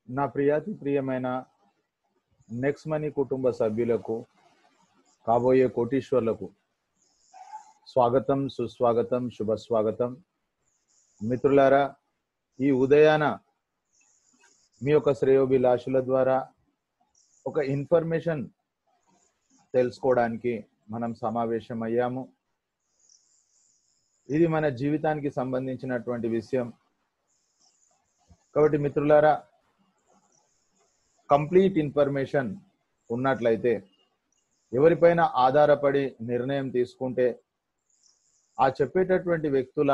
నా ప్రియాతి ప్రియమైన next money కుటుంబ సభ్యులకు కాబోయే కోటీశ్వర్లకు స్వాగతం సుస్వాగతం శుభ స్వాగతం మిత్రులారా ఈ ఉదయాన మీ యొక్క శ్రేయోభిలాషుల ద్వారా ఒక ఇన్ఫర్మేషన్ తెలుసుకోవడానికి మనం సమావేశం అయ్యాము ఇది మన జీవితానికి సంబంధించినటువంటి విషయం కాబట్టి మిత్రులారా కంప్లీట్ ఇన్ఫర్మేషన్ ఉన్నట్లయితే ఎవరిపైన ఆధారపడి నిర్ణయం తీసుకుంటే ఆ చెప్పేటటువంటి వ్యక్తుల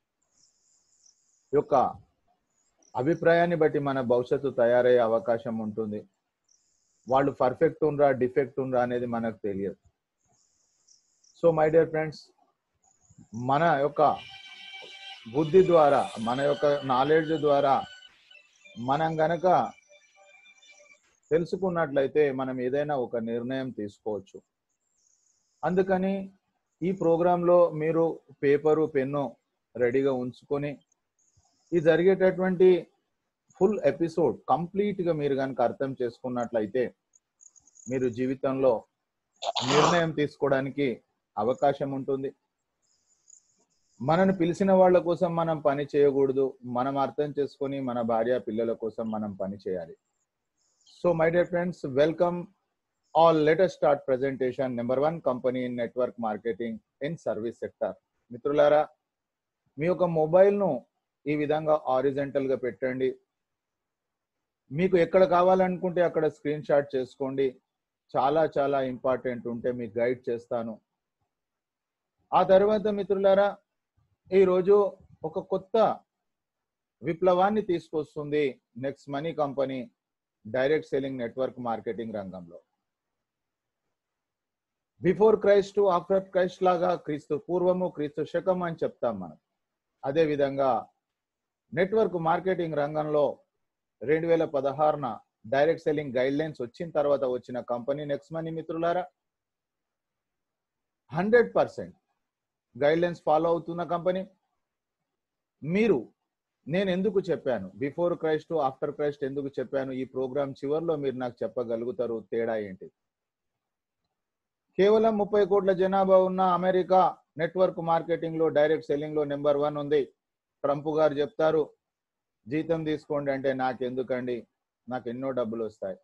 యొక్క అభిప్రాయాన్ని బట్టి మన భవిష్యత్తు తయారయ్యే అవకాశం ఉంటుంది వాళ్ళు పర్ఫెక్ట్ ఉండ్రా డిఫెక్ట్ ఉండ్రా అనేది మనకు తెలియదు సో మై డియర్ ఫ్రెండ్స్ మన యొక్క బుద్ధి ద్వారా మన యొక్క నాలెడ్జ్ ద్వారా మనం గనక తెలుసుకున్నట్లయితే మనం ఏదైనా ఒక నిర్ణయం తీసుకోవచ్చు అందుకని ఈ ప్రోగ్రాంలో మీరు పేపరు పెన్ను రెడీగా ఉంచుకొని ఈ జరిగేటటువంటి ఫుల్ ఎపిసోడ్ కంప్లీట్గా మీరు కనుక అర్థం చేసుకున్నట్లయితే మీరు జీవితంలో నిర్ణయం తీసుకోవడానికి అవకాశం ఉంటుంది మనను పిలిచిన వాళ్ళ కోసం మనం పని చేయకూడదు మనం అర్థం చేసుకొని మన భార్య పిల్లల కోసం మనం పని చేయాలి so my dear friends welcome all latest start presentation number one company in network marketing in service sector మిత్రులారా మీ యొక్క మొబైల్ను ఈ విధంగా ఆరిజెంటల్ గా పెట్టండి మీకు ఎక్కడ కావాలనుకుంటే అక్కడ స్క్రీన్ షాట్ చేసుకోండి చాలా చాలా ఇంపార్టెంట్ ఉంటే మీకు గైడ్ చేస్తాను ఆ తర్వాత మిత్రులారా ఈరోజు ఒక కొత్త విప్లవాన్ని తీసుకొస్తుంది next money company direct selling network marketing రంగంలో బిఫోర్ క్రైస్ట్ ఆఫ్టర్ క్రైస్ట్ లాగా క్రీస్తు పూర్వము క్రీస్తు శకం అని చెప్తాం మనం అదే విధంగా నెట్వర్క్ మార్కెటింగ్ రంగంలో రెండు వేల పదహారున డైరెక్ట్ సెల్లింగ్ గైడ్ లైన్స్ వచ్చిన తర్వాత వచ్చిన కంపెనీ నెక్స్ట్ మనీ మిత్రులారా hundred percent guidelines follow అవుతున్న కంపెనీ మీరు నేను ఎందుకు చెప్పాను బిఫోర్ క్రైస్ట్ ఆఫ్టర్ క్రైస్ట్ ఎందుకు చెప్పాను ఈ ప్రోగ్రామ్ చివరిలో మీరు నాకు చెప్పగలుగుతారు తేడా ఏంటి కేవలం ముప్పై కోట్ల జనాభా ఉన్న అమెరికా నెట్వర్క్ మార్కెటింగ్ లో డైరెక్ట్ సెల్లింగ్ లో నెంబర్ వన్ ఉంది ట్రంప్ గారు చెప్తారు జీతం తీసుకోండి అంటే నాకెందుకండి నాకు ఎన్నో డబ్బులు వస్తాయి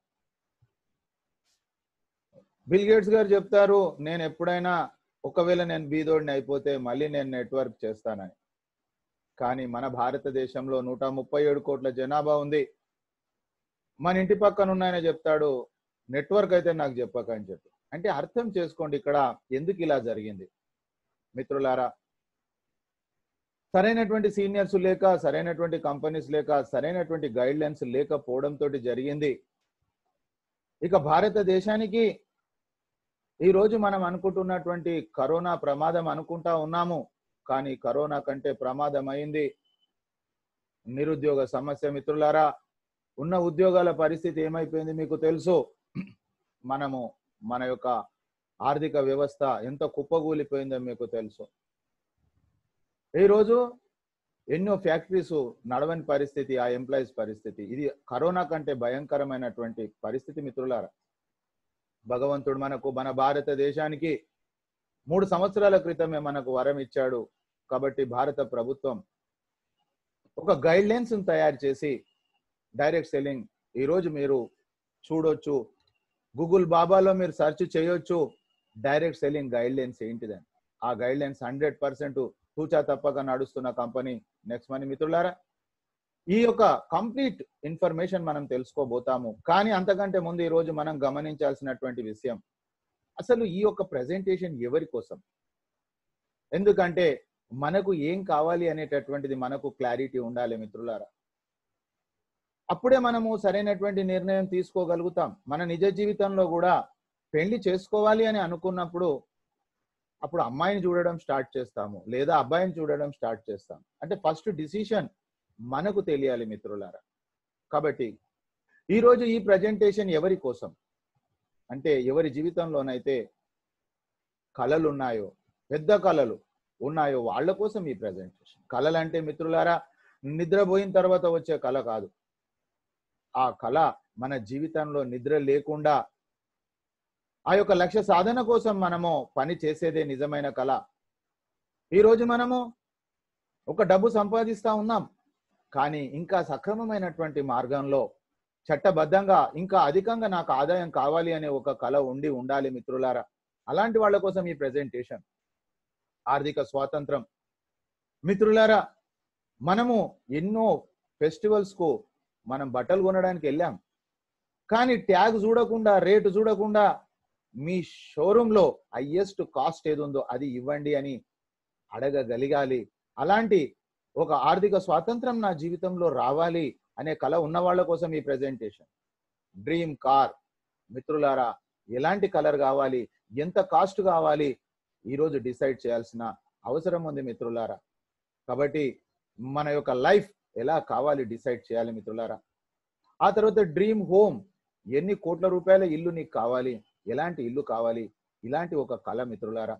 బిల్ గేట్స్ గారు చెప్తారు నేను ఎప్పుడైనా ఒకవేళ నేను బీదోడిని అయిపోతే మళ్ళీ నేను నెట్వర్క్ చేస్తానని కానీ మన భారతదేశంలో నూట ముప్పై ఏడు కోట్ల జనాభా ఉంది మన ఇంటి పక్కన ఉన్నాయని చెప్తాడు నెట్వర్క్ అయితే నాకు చెప్పకని చెప్పి అంటే అర్థం చేసుకోండి ఇక్కడ ఎందుకు ఇలా జరిగింది మిత్రులారా సరైనటువంటి సీనియర్స్ లేక సరైనటువంటి కంపెనీస్ లేక సరైనటువంటి గైడ్ లైన్స్ లేకపోవడంతో జరిగింది ఇక భారతదేశానికి ఈ రోజు మనం అనుకుంటున్నటువంటి కరోనా ప్రమాదం అనుకుంటా ఉన్నాము కానీ కరోనా కంటే ప్రమాదం అయింది నిరుద్యోగ సమస్య మిత్రులారా ఉన్న ఉద్యోగాల పరిస్థితి ఏమైపోయింది మీకు తెలుసు మనము మన యొక్క ఆర్థిక వ్యవస్థ ఎంత కుప్పగూలిపోయిందో మీకు తెలుసు ఈరోజు ఎన్నో ఫ్యాక్టరీస్ నడవని పరిస్థితి ఆ ఎంప్లాయీస్ పరిస్థితి ఇది కరోనా కంటే భయంకరమైనటువంటి పరిస్థితి మిత్రులారా భగవంతుడు మనకు మన భారతదేశానికి మూడు సంవత్సరాల క్రితమే మనకు వరం ఇచ్చాడు కాబట్టి భారత ప్రభుత్వం ఒక గైడ్ లైన్స్ తయారు చేసి డైరెక్ట్ సెల్లింగ్ ఈరోజు మీరు చూడొచ్చు గూగుల్ బాబాలో మీరు సెర్చ్ చేయొచ్చు డైరెక్ట్ సెల్లింగ్ గైడ్ లైన్స్ ఏంటిదని ఆ గైడ్ లైన్స్ హండ్రెడ్ పర్సెంట్ తూచా తప్పక నడుస్తున్న కంపెనీ నెక్స్ట్ మనీ మిత్రులారా ఈ యొక్క కంప్లీట్ ఇన్ఫర్మేషన్ మనం తెలుసుకోబోతాము కానీ అంతకంటే ముందు ఈ రోజు మనం గమనించాల్సినటువంటి విషయం అసలు ఈ యొక్క ప్రెజెంటేషన్ ఎవరి కోసం ఎందుకంటే మనకు ఏం కావాలి అనేటటువంటిది మనకు క్లారిటీ ఉండాలి మిత్రులారా అప్పుడే మనము సరైనటువంటి నిర్ణయం తీసుకోగలుగుతాం మన నిజ జీవితంలో కూడా పెళ్లి చేసుకోవాలి అని అనుకున్నప్పుడు అప్పుడు అమ్మాయిని చూడడం స్టార్ట్ చేస్తాము లేదా అబ్బాయిని చూడడం స్టార్ట్ చేస్తాం అంటే ఫస్ట్ డిసిషన్ మనకు తెలియాలి మిత్రులారా కాబట్టి ఈరోజు ఈ ప్రజెంటేషన్ ఎవరి కోసం అంటే ఎవరి జీవితంలోనైతే కళలు ఉన్నాయో పెద్ద కళలు ఉన్నాయో వాళ్ళ కోసం ఈ ప్రజెంటేషన్ కళలు అంటే మిత్రులారా నిద్రపోయిన తర్వాత వచ్చే కళ కాదు ఆ కళ మన జీవితంలో నిద్ర లేకుండా ఆ యొక్క లక్ష్య సాధన కోసం మనము పని చేసేదే నిజమైన కళ ఈరోజు మనము ఒక డబ్బు సంపాదిస్తా ఉన్నాం కానీ ఇంకా సక్రమమైనటువంటి మార్గంలో చట్టబద్ధంగా ఇంకా అధికంగా నాకు ఆదాయం కావాలి అనే ఒక కళ ఉండి ఉండాలి మిత్రులారా అలాంటి వాళ్ళ కోసం ఈ ప్రెజెంటేషన్ ఆర్థిక స్వాతంత్రం మిత్రులారా మనము ఎన్నో ఫెస్టివల్స్ కు మనం బట్టలు కొనడానికి వెళ్ళాం కానీ ట్యాగ్ చూడకుండా రేటు చూడకుండా మీ షోరూమ్ లో హైయెస్ట్ కాస్ట్ ఏది ఉందో అది ఇవ్వండి అని అడగగలిగాలి అలాంటి ఒక ఆర్థిక స్వాతంత్రం నా జీవితంలో రావాలి అనే కళ ఉన్న వాళ్ళ కోసం ఈ ప్రెజెంటేషన్ డ్రీమ్ కార్ మిత్రులారా ఎలాంటి కలర్ కావాలి ఎంత కాస్ట్ కావాలి ఈరోజు డిసైడ్ చేయాల్సిన అవసరం ఉంది మిత్రులారా కాబట్టి మన యొక్క లైఫ్ ఎలా కావాలి డిసైడ్ చేయాలి మిత్రులారా ఆ తర్వాత డ్రీమ్ హోమ్ ఎన్ని కోట్ల రూపాయల ఇల్లు నీకు కావాలి ఎలాంటి ఇల్లు కావాలి ఇలాంటి ఒక కళ మిత్రులారా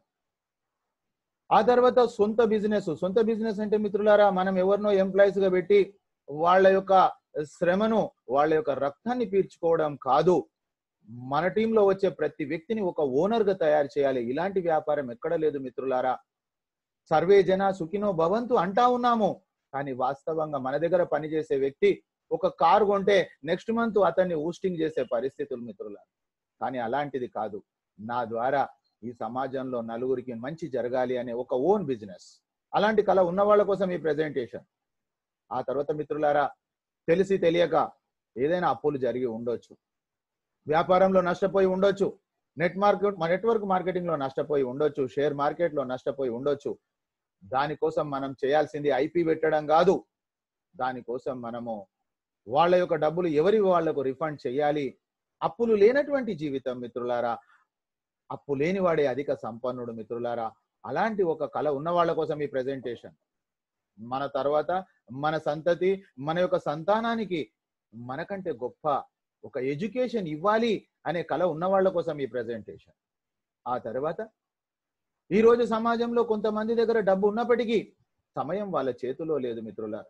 ఆ తర్వాత సొంత బిజినెస్ సొంత బిజినెస్ అంటే మిత్రులారా మనం ఎవరినో ఎంప్లాయీస్ గా పెట్టి వాళ్ళ యొక్క శ్రమను వాళ్ళ యొక్క రక్తాన్ని పీల్చుకోవడం కాదు మన టీంలో వచ్చే ప్రతి వ్యక్తిని ఒక ఓనర్ గా తయారు చేయాలి ఇలాంటి వ్యాపారం ఎక్కడ లేదు మిత్రులారా సర్వే జన సుఖినో భవంతు అంటా ఉన్నాము కానీ వాస్తవంగా మన దగ్గర పనిచేసే వ్యక్తి ఒక కార్ కొంటే నెక్స్ట్ మంత్ అతన్ని ఊస్టింగ్ చేసే పరిస్థితులు మిత్రులారా కానీ అలాంటిది కాదు నా ద్వారా ఈ సమాజంలో నలుగురికి మంచి జరగాలి అనే ఒక ఓన్ బిజినెస్ అలాంటి కళ ఉన్న వాళ్ళ కోసం ఈ ప్రెజెంటేషన్ ఆ తర్వాత మిత్రులారా తెలిసి తెలియక ఏదైనా అప్పులు జరిగి ఉండొచ్చు వ్యాపారంలో నష్టపోయి ఉండొచ్చు నెట్ మార్కెట్ నెట్వర్క్ మార్కెటింగ్ లో నష్టపోయి ఉండొచ్చు షేర్ మార్కెట్ లో నష్టపోయి ఉండొచ్చు దానికోసం మనం చేయాల్సింది ఐపీ పెట్టడం కాదు దానికోసం మనము వాళ్ళ యొక్క డబ్బులు ఎవరి వాళ్లకు రిఫండ్ చేయాలి అప్పులు లేనటువంటి జీవితం మిత్రులారా అప్పు లేనివాడే అధిక సంపన్నుడు మిత్రులారా అలాంటి ఒక కళ ఉన్న వాళ్ళ కోసం ఈ ప్రెజెంటేషన్ మన తర్వాత మన సంతతి మన యొక్క సంతానానికి మనకంటే గొప్ప ఒక ఎడ్యుకేషన్ ఇవ్వాలి అనే కళ ఉన్న వాళ్ళ కోసం ఈ ప్రెజెంటేషన్ ఆ తర్వాత ఈ రోజు సమాజంలో కొంతమంది దగ్గర డబ్బు ఉన్నప్పటికీ సమయం వాళ్ళ చేతిలో లేదు మిత్రులారా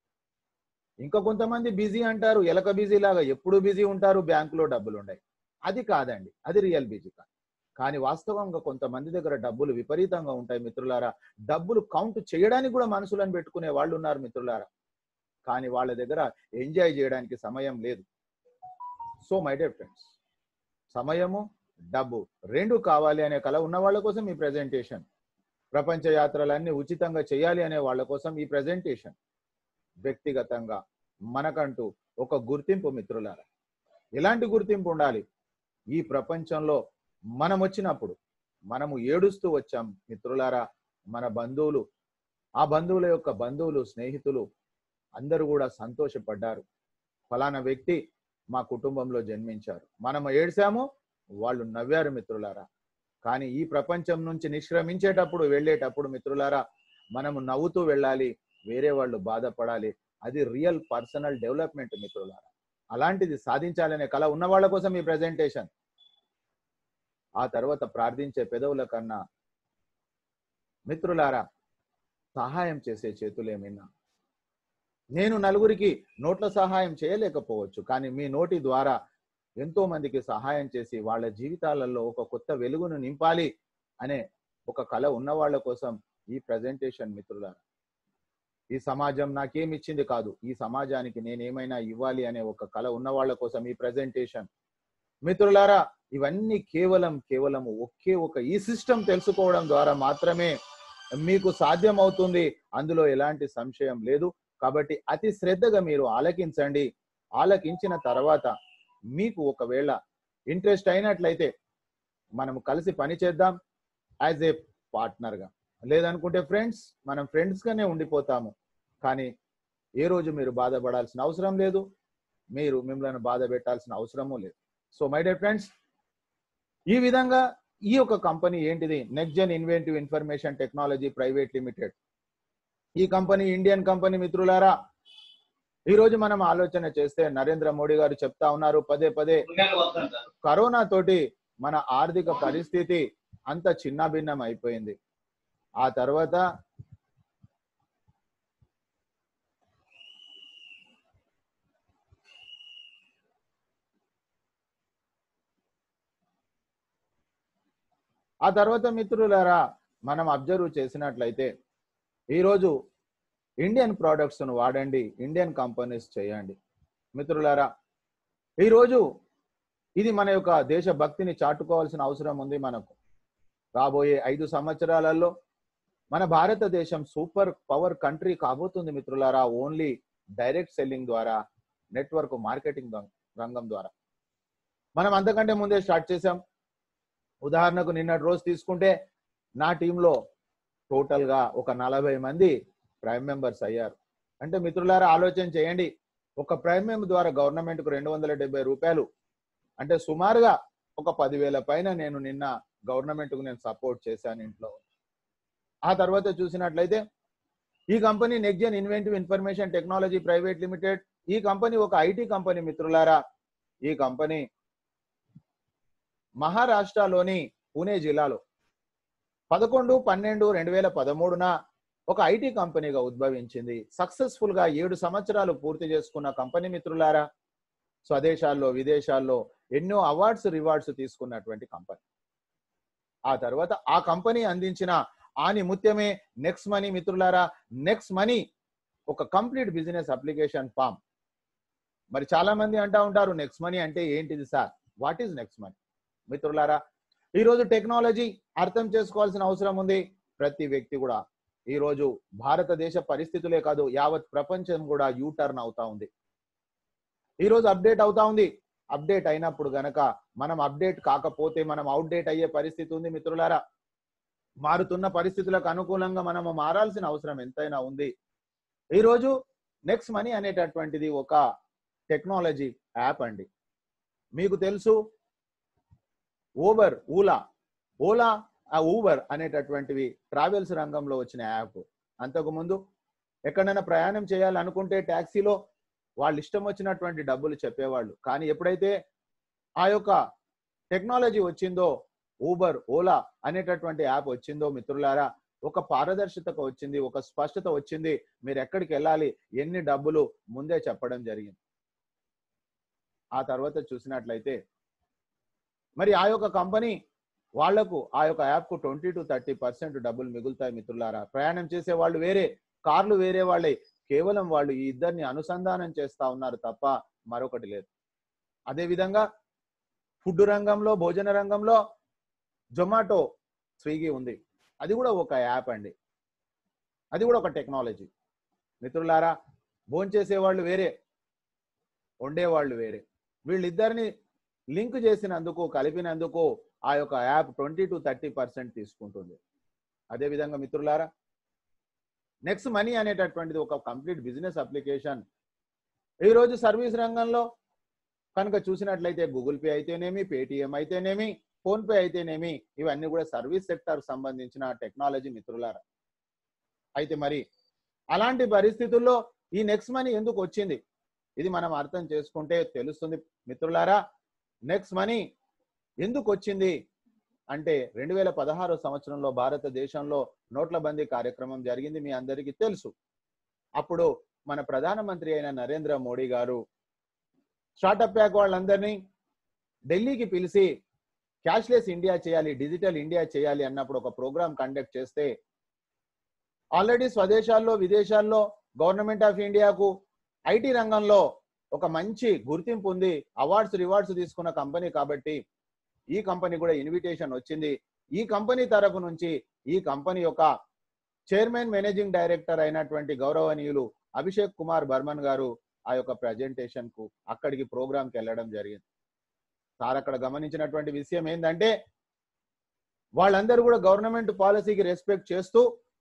ఇంకా కొంతమంది బిజీ అంటారు ఎలక బిజీ లాగా ఎప్పుడు బిజీ ఉంటారు బ్యాంకులో డబ్బులు ఉన్నాయి అది కాదండి అది రియల్ బిజీ కాదు కానీ వాస్తవంగా కొంతమంది దగ్గర డబ్బులు విపరీతంగా ఉంటాయి మిత్రులారా డబ్బులు కౌంట్ చేయడానికి కూడా మనసులను పెట్టుకునే వాళ్ళు ఉన్నారు మిత్రులారా కానీ వాళ్ళ దగ్గర ఎంజాయ్ చేయడానికి సమయం లేదు సో మై డియర్ ఫ్రెండ్స్ సమయము డబ్బు రెండు కావాలి అనే కళ ఉన్న వాళ్ళ కోసం ఈ ప్రెజెంటేషన్ ప్రపంచ యాత్రలన్నీ ఉచితంగా చేయాలి అనే వాళ్ళ కోసం ఈ ప్రెజెంటేషన్ వ్యక్తిగతంగా మనకంటూ ఒక గుర్తింపు మిత్రులారా ఎలాంటి గుర్తింపు ఉండాలి ఈ ప్రపంచంలో మనం వచ్చినప్పుడు మనము ఏడుస్తూ వచ్చాం మిత్రులారా మన బంధువులు ఆ బంధువుల యొక్క బంధువులు స్నేహితులు అందరూ కూడా సంతోషపడ్డారు ఫలానా వ్యక్తి మా కుటుంబంలో జన్మించారు మనం ఏడ్చాము వాళ్ళు నవ్వారు మిత్రులారా కానీ ఈ ప్రపంచం నుంచి నిష్క్రమించేటప్పుడు వెళ్ళేటప్పుడు మిత్రులారా మనము నవ్వుతూ వెళ్ళాలి వేరే వాళ్ళు బాధపడాలి అది రియల్ పర్సనల్ డెవలప్మెంట్ మిత్రులారా అలాంటిది సాధించాలనే కళ ఉన్న వాళ్ళ కోసం ఈ ప్రెజెంటేషన్ ఆ తర్వాత ప్రార్థించే పెదవుల కన్నా మిత్రులారా సహాయం చేసే చేతులేమైనా నేను నలుగురికి నోట్ల సహాయం చేయలేకపోవచ్చు కానీ మీ నోటి ద్వారా ఎంతో మందికి సహాయం చేసి వాళ్ళ జీవితాలలో ఒక కొత్త వెలుగును నింపాలి అనే ఒక కళ ఉన్న వాళ్ళ కోసం ఈ ప్రజెంటేషన్ మిత్రులారా ఈ సమాజం నాకేం ఇచ్చింది కాదు ఈ సమాజానికి నేనేమైనా ఇవ్వాలి అనే ఒక కళ ఉన్న వాళ్ళ కోసం ఈ ప్రజెంటేషన్ మిత్రులారా ఇవన్నీ కేవలం కేవలం ఒకే ఒక ఈ సిస్టమ్ తెలుసుకోవడం ద్వారా మాత్రమే మీకు సాధ్యం అవుతుంది అందులో ఎలాంటి సంశయం లేదు కాబట్టి అతి శ్రద్ధగా మీరు ఆలకించండి ఆలకించిన తర్వాత మీకు ఒకవేళ ఇంట్రెస్ట్ అయినట్లయితే మనము కలిసి పని చేద్దాం యాజ్ ఏ పార్ట్నర్గా లేదనుకుంటే ఫ్రెండ్స్ మనం ఫ్రెండ్స్ గానే ఉండిపోతాము కానీ ఏ రోజు మీరు బాధపడాల్సిన అవసరం లేదు మీరు మిమ్మల్ని బాధ పెట్టాల్సిన అవసరము లేదు సో మై డియర్ ఫ్రెండ్స్ ఈ విధంగా ఈ యొక్క కంపెనీ ఏంటిది next gen inventive information technology private limited ఈ కంపెనీ ఇండియన్ కంపెనీ మిత్రులారా ఈ రోజు మనం ఆలోచన చేస్తే నరేంద్ర మోడీ గారు చెప్తా ఉన్నారు పదే పదే కరోనా తోటి మన ఆర్థిక పరిస్థితి అంత చిన్నాభిన్నం అయిపోయింది ఆ తర్వాత ఆ తర్వాత మిత్రులారా మనం అబ్జర్వ్ చేసినట్లయితే ఈరోజు ఇండియన్ ప్రోడక్ట్స్ ను వాడండి ఇండియన్ కంపెనీస్ చేయండి మిత్రులారా ఈరోజు ఇది మన యొక్క దేశభక్తిని చాటుకోవాల్సిన అవసరం ఉంది మనకు రాబోయే ఐదు సంవత్సరాలలో మన భారతదేశం సూపర్ పవర్ కంట్రీ కాబోతుంది మిత్రులారా ఓన్లీ డైరెక్ట్ సెల్లింగ్ ద్వారా నెట్వర్క్ మార్కెటింగ్ రంగం ద్వారా మనం అంతకంటే ముందే స్టార్ట్ చేసాం ఉదాహరణకు నిన్నటి రోజు తీసుకుంటే నా టీంలో టోటల్ గా ఒక నలభై మంది ప్రైమ్ మెంబర్స్ అయ్యారు అంటే మిత్రులారా ఆలోచన చేయండి ఒక ప్రైమ్ మెంబర్ ద్వారా గవర్నమెంట్ కు రెండు వందల డెబ్బై రూపాయలు అంటే సుమారుగా ఒక పదివేల పైన నేను నిన్న గవర్నమెంట్ కు నేను సపోర్ట్ చేశాను ఇంట్లో ఆ తర్వాత చూసినట్లయితే ఈ company nexgen inventive information technology private limited ఈ కంపెనీ ఒక ఐటీ కంపెనీ మిత్రులారా ఈ కంపెనీ మహారాష్ట్రలోని పూణే జిల్లాలో పదకొండు పన్నెండు రెండు వేల పదమూడున ఒక ఐటీ కంపెనీగా ఉద్భవించింది సక్సెస్ఫుల్ గా ఏడు సంవత్సరాలు పూర్తి చేసుకున్న కంపెనీ మిత్రులారా స్వదేశాల్లో విదేశాల్లో ఎన్నో అవార్డ్స్ రివార్డ్స్ తీసుకున్నటువంటి కంపెనీ ఆ తర్వాత ఆ కంపెనీ అందించిన ఆని ముత్యమే నెక్స్ట్ మనీ మిత్రులారా నెక్స్ట్ మనీ ఒక కంప్లీట్ బిజినెస్ అప్లికేషన్ ఫామ్ మరి చాలా మంది అంటా ఉంటారు నెక్స్ట్ మనీ అంటే ఏంటిది sir what is next money మిత్రులారా ఈ రోజు టెక్నాలజీ అర్థం చేసుకోవాల్సిన అవసరం ఉంది ప్రతి వ్యక్తి కూడా ఈ రోజు భారతదేశ పరిస్థితులే కాదు యావత్ ప్రపంచం కూడా యూ టర్న్ అవుతా ఉంది ఈ రోజు అప్డేట్ అవుతా ఉంది అప్డేట్ అయినప్పుడు గనక మనం అప్డేట్ కాకపోతే మనం అవుట్డేట్ అయ్యే పరిస్థితి ఉంది మిత్రులారా మారుతున్న పరిస్థితులకు అనుకూలంగా మనము మారాల్సిన అవసరం ఎంతైనా ఉంది ఈ రోజు నెక్స్ట్ మనీ అనేటటువంటిది ఒక టెక్నాలజీ యాప్ అండి మీకు తెలుసు ఓబర్ ఊలా ఓలా ఆ ఊబర్ అనేటటువంటివి ట్రావెల్స్ రంగంలో వచ్చిన యాప్ అంతకు ముందు ఎక్కడైనా ప్రయాణం చేయాలనుకుంటే ట్యాక్సీలో వాళ్ళు ఇష్టం వచ్చినటువంటి డబ్బులు చెప్పేవాళ్ళు కానీ ఎప్పుడైతే ఆ యొక్క టెక్నాలజీ వచ్చిందో ఊబర్ ఓలా అనేటటువంటి యాప్ వచ్చిందో మిత్రులారా ఒక పారదర్శకత వచ్చింది ఒక స్పష్టత వచ్చింది మీరు ఎక్కడికి వెళ్ళాలి ఎన్ని డబ్బులు ముందే చెప్పడం జరిగింది ఆ తర్వాత చూసినట్లయితే మరి ఆ యొక్క కంపెనీ వాళ్లకు ఆ యొక్క యాప్ కు ట్వంటీ టు థర్టీ పర్సెంట్ డబ్బులు మిగులుతాయి మిత్రులారా ప్రయాణం చేసే వాళ్ళు వేరే కార్లు వేరే వాళ్ళే కేవలం వాళ్ళు ఈ ఇద్దరిని అనుసంధానం చేస్తా ఉన్నారు తప్ప మరొకటి లేదు అదే విధంగా ఫుడ్ రంగంలో భోజన రంగంలో జొమాటో స్విగ్గీ ఉంది అది కూడా ఒక యాప్ అండి అది కూడా ఒక టెక్నాలజీ మిత్రులారా భోంచేసే వాళ్ళు వేరే వండేవాళ్ళు వేరే వీళ్ళిద్దరిని లింక్ చేసినందుకు కలిపినందుకు ఆ యొక్క app twenty to thirty percent తీసుకుంటుంది అదే విధంగా మిత్రులారా నెక్స్ట్ మనీ అనేటటువంటిది ఒక కంప్లీట్ బిజినెస్ అప్లికేషన్ ఈ రోజు సర్వీస్ రంగంలో కనుక చూసినట్లయితే గూగుల్ పే అయితేనేమి పేటిఎం అయితేనేమి ఫోన్ పే అయితేనేమి ఇవన్నీ కూడా సర్వీస్ సెక్టర్ సంబంధించిన టెక్నాలజీ మిత్రులారా అయితే మరి అలాంటి పరిస్థితుల్లో ఈ నెక్స్ట్ మనీ ఎందుకు వచ్చింది ఇది మనం అర్థం చేసుకుంటే తెలుస్తుంది మిత్రులారా నెక్స్ట్ మనీ ఎందుకు వచ్చింది అంటే రెండు వేల పదహారు సంవత్సరంలో భారతదేశంలో నోట్ల బందీ కార్యక్రమం జరిగింది మీ అందరికీ తెలుసు అప్పుడు మన ప్రధానమంత్రి అయిన నరేంద్ర మోడీ గారు స్టార్టప్ ప్యాక్ వాళ్ళందరినీ ఢిల్లీకి పిలిచి క్యాష్లెస్ ఇండియా చేయాలి డిజిటల్ ఇండియా చేయాలి అన్నప్పుడు ఒక ప్రోగ్రామ్ కండక్ట్ చేస్తే ఆల్రెడీ స్వదేశాల్లో విదేశాల్లో గవర్నమెంట్ ఆఫ్ ఇండియాకు ఐటీ రంగంలో ఒక మంచి గుర్తింపు ఉంది అవార్డ్స్ రివార్డ్స్ తీసుకున్న కంపెనీ కాబట్టి ఈ కంపెనీ కూడా ఇన్విటేషన్ వచ్చింది ఈ కంపెనీ తరపు నుంచి ఈ కంపెనీ యొక్క చైర్మన్ మేనేజింగ్ డైరెక్టర్ అయినటువంటి గౌరవనీయులు అభిషేక్ కుమార్ బర్మన్ గారు ఆ యొక్క ప్రజెంటేషన్ కు అక్కడికి ప్రోగ్రామ్ కి వెళ్ళడం జరిగింది సార్ అక్కడ గమనించినటువంటి విషయం ఏంటంటే వాళ్ళందరూ కూడా గవర్నమెంట్ పాలసీకి రెస్పెక్ట్ చేస్తూ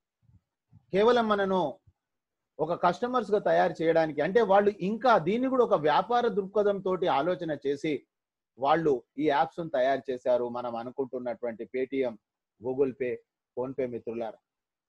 కేవలం మనను ఒక కస్టమర్స్ గా తయారు చేయడానికి అంటే వాళ్ళు ఇంకా దీన్ని కూడా ఒక వ్యాపార దృక్పథం తోటి ఆలోచన చేసి వాళ్ళు ఈ యాప్స్ తయారు చేశారు మనం అనుకుంటున్నటువంటి Paytm Google Pay PhonePe మిత్రులారా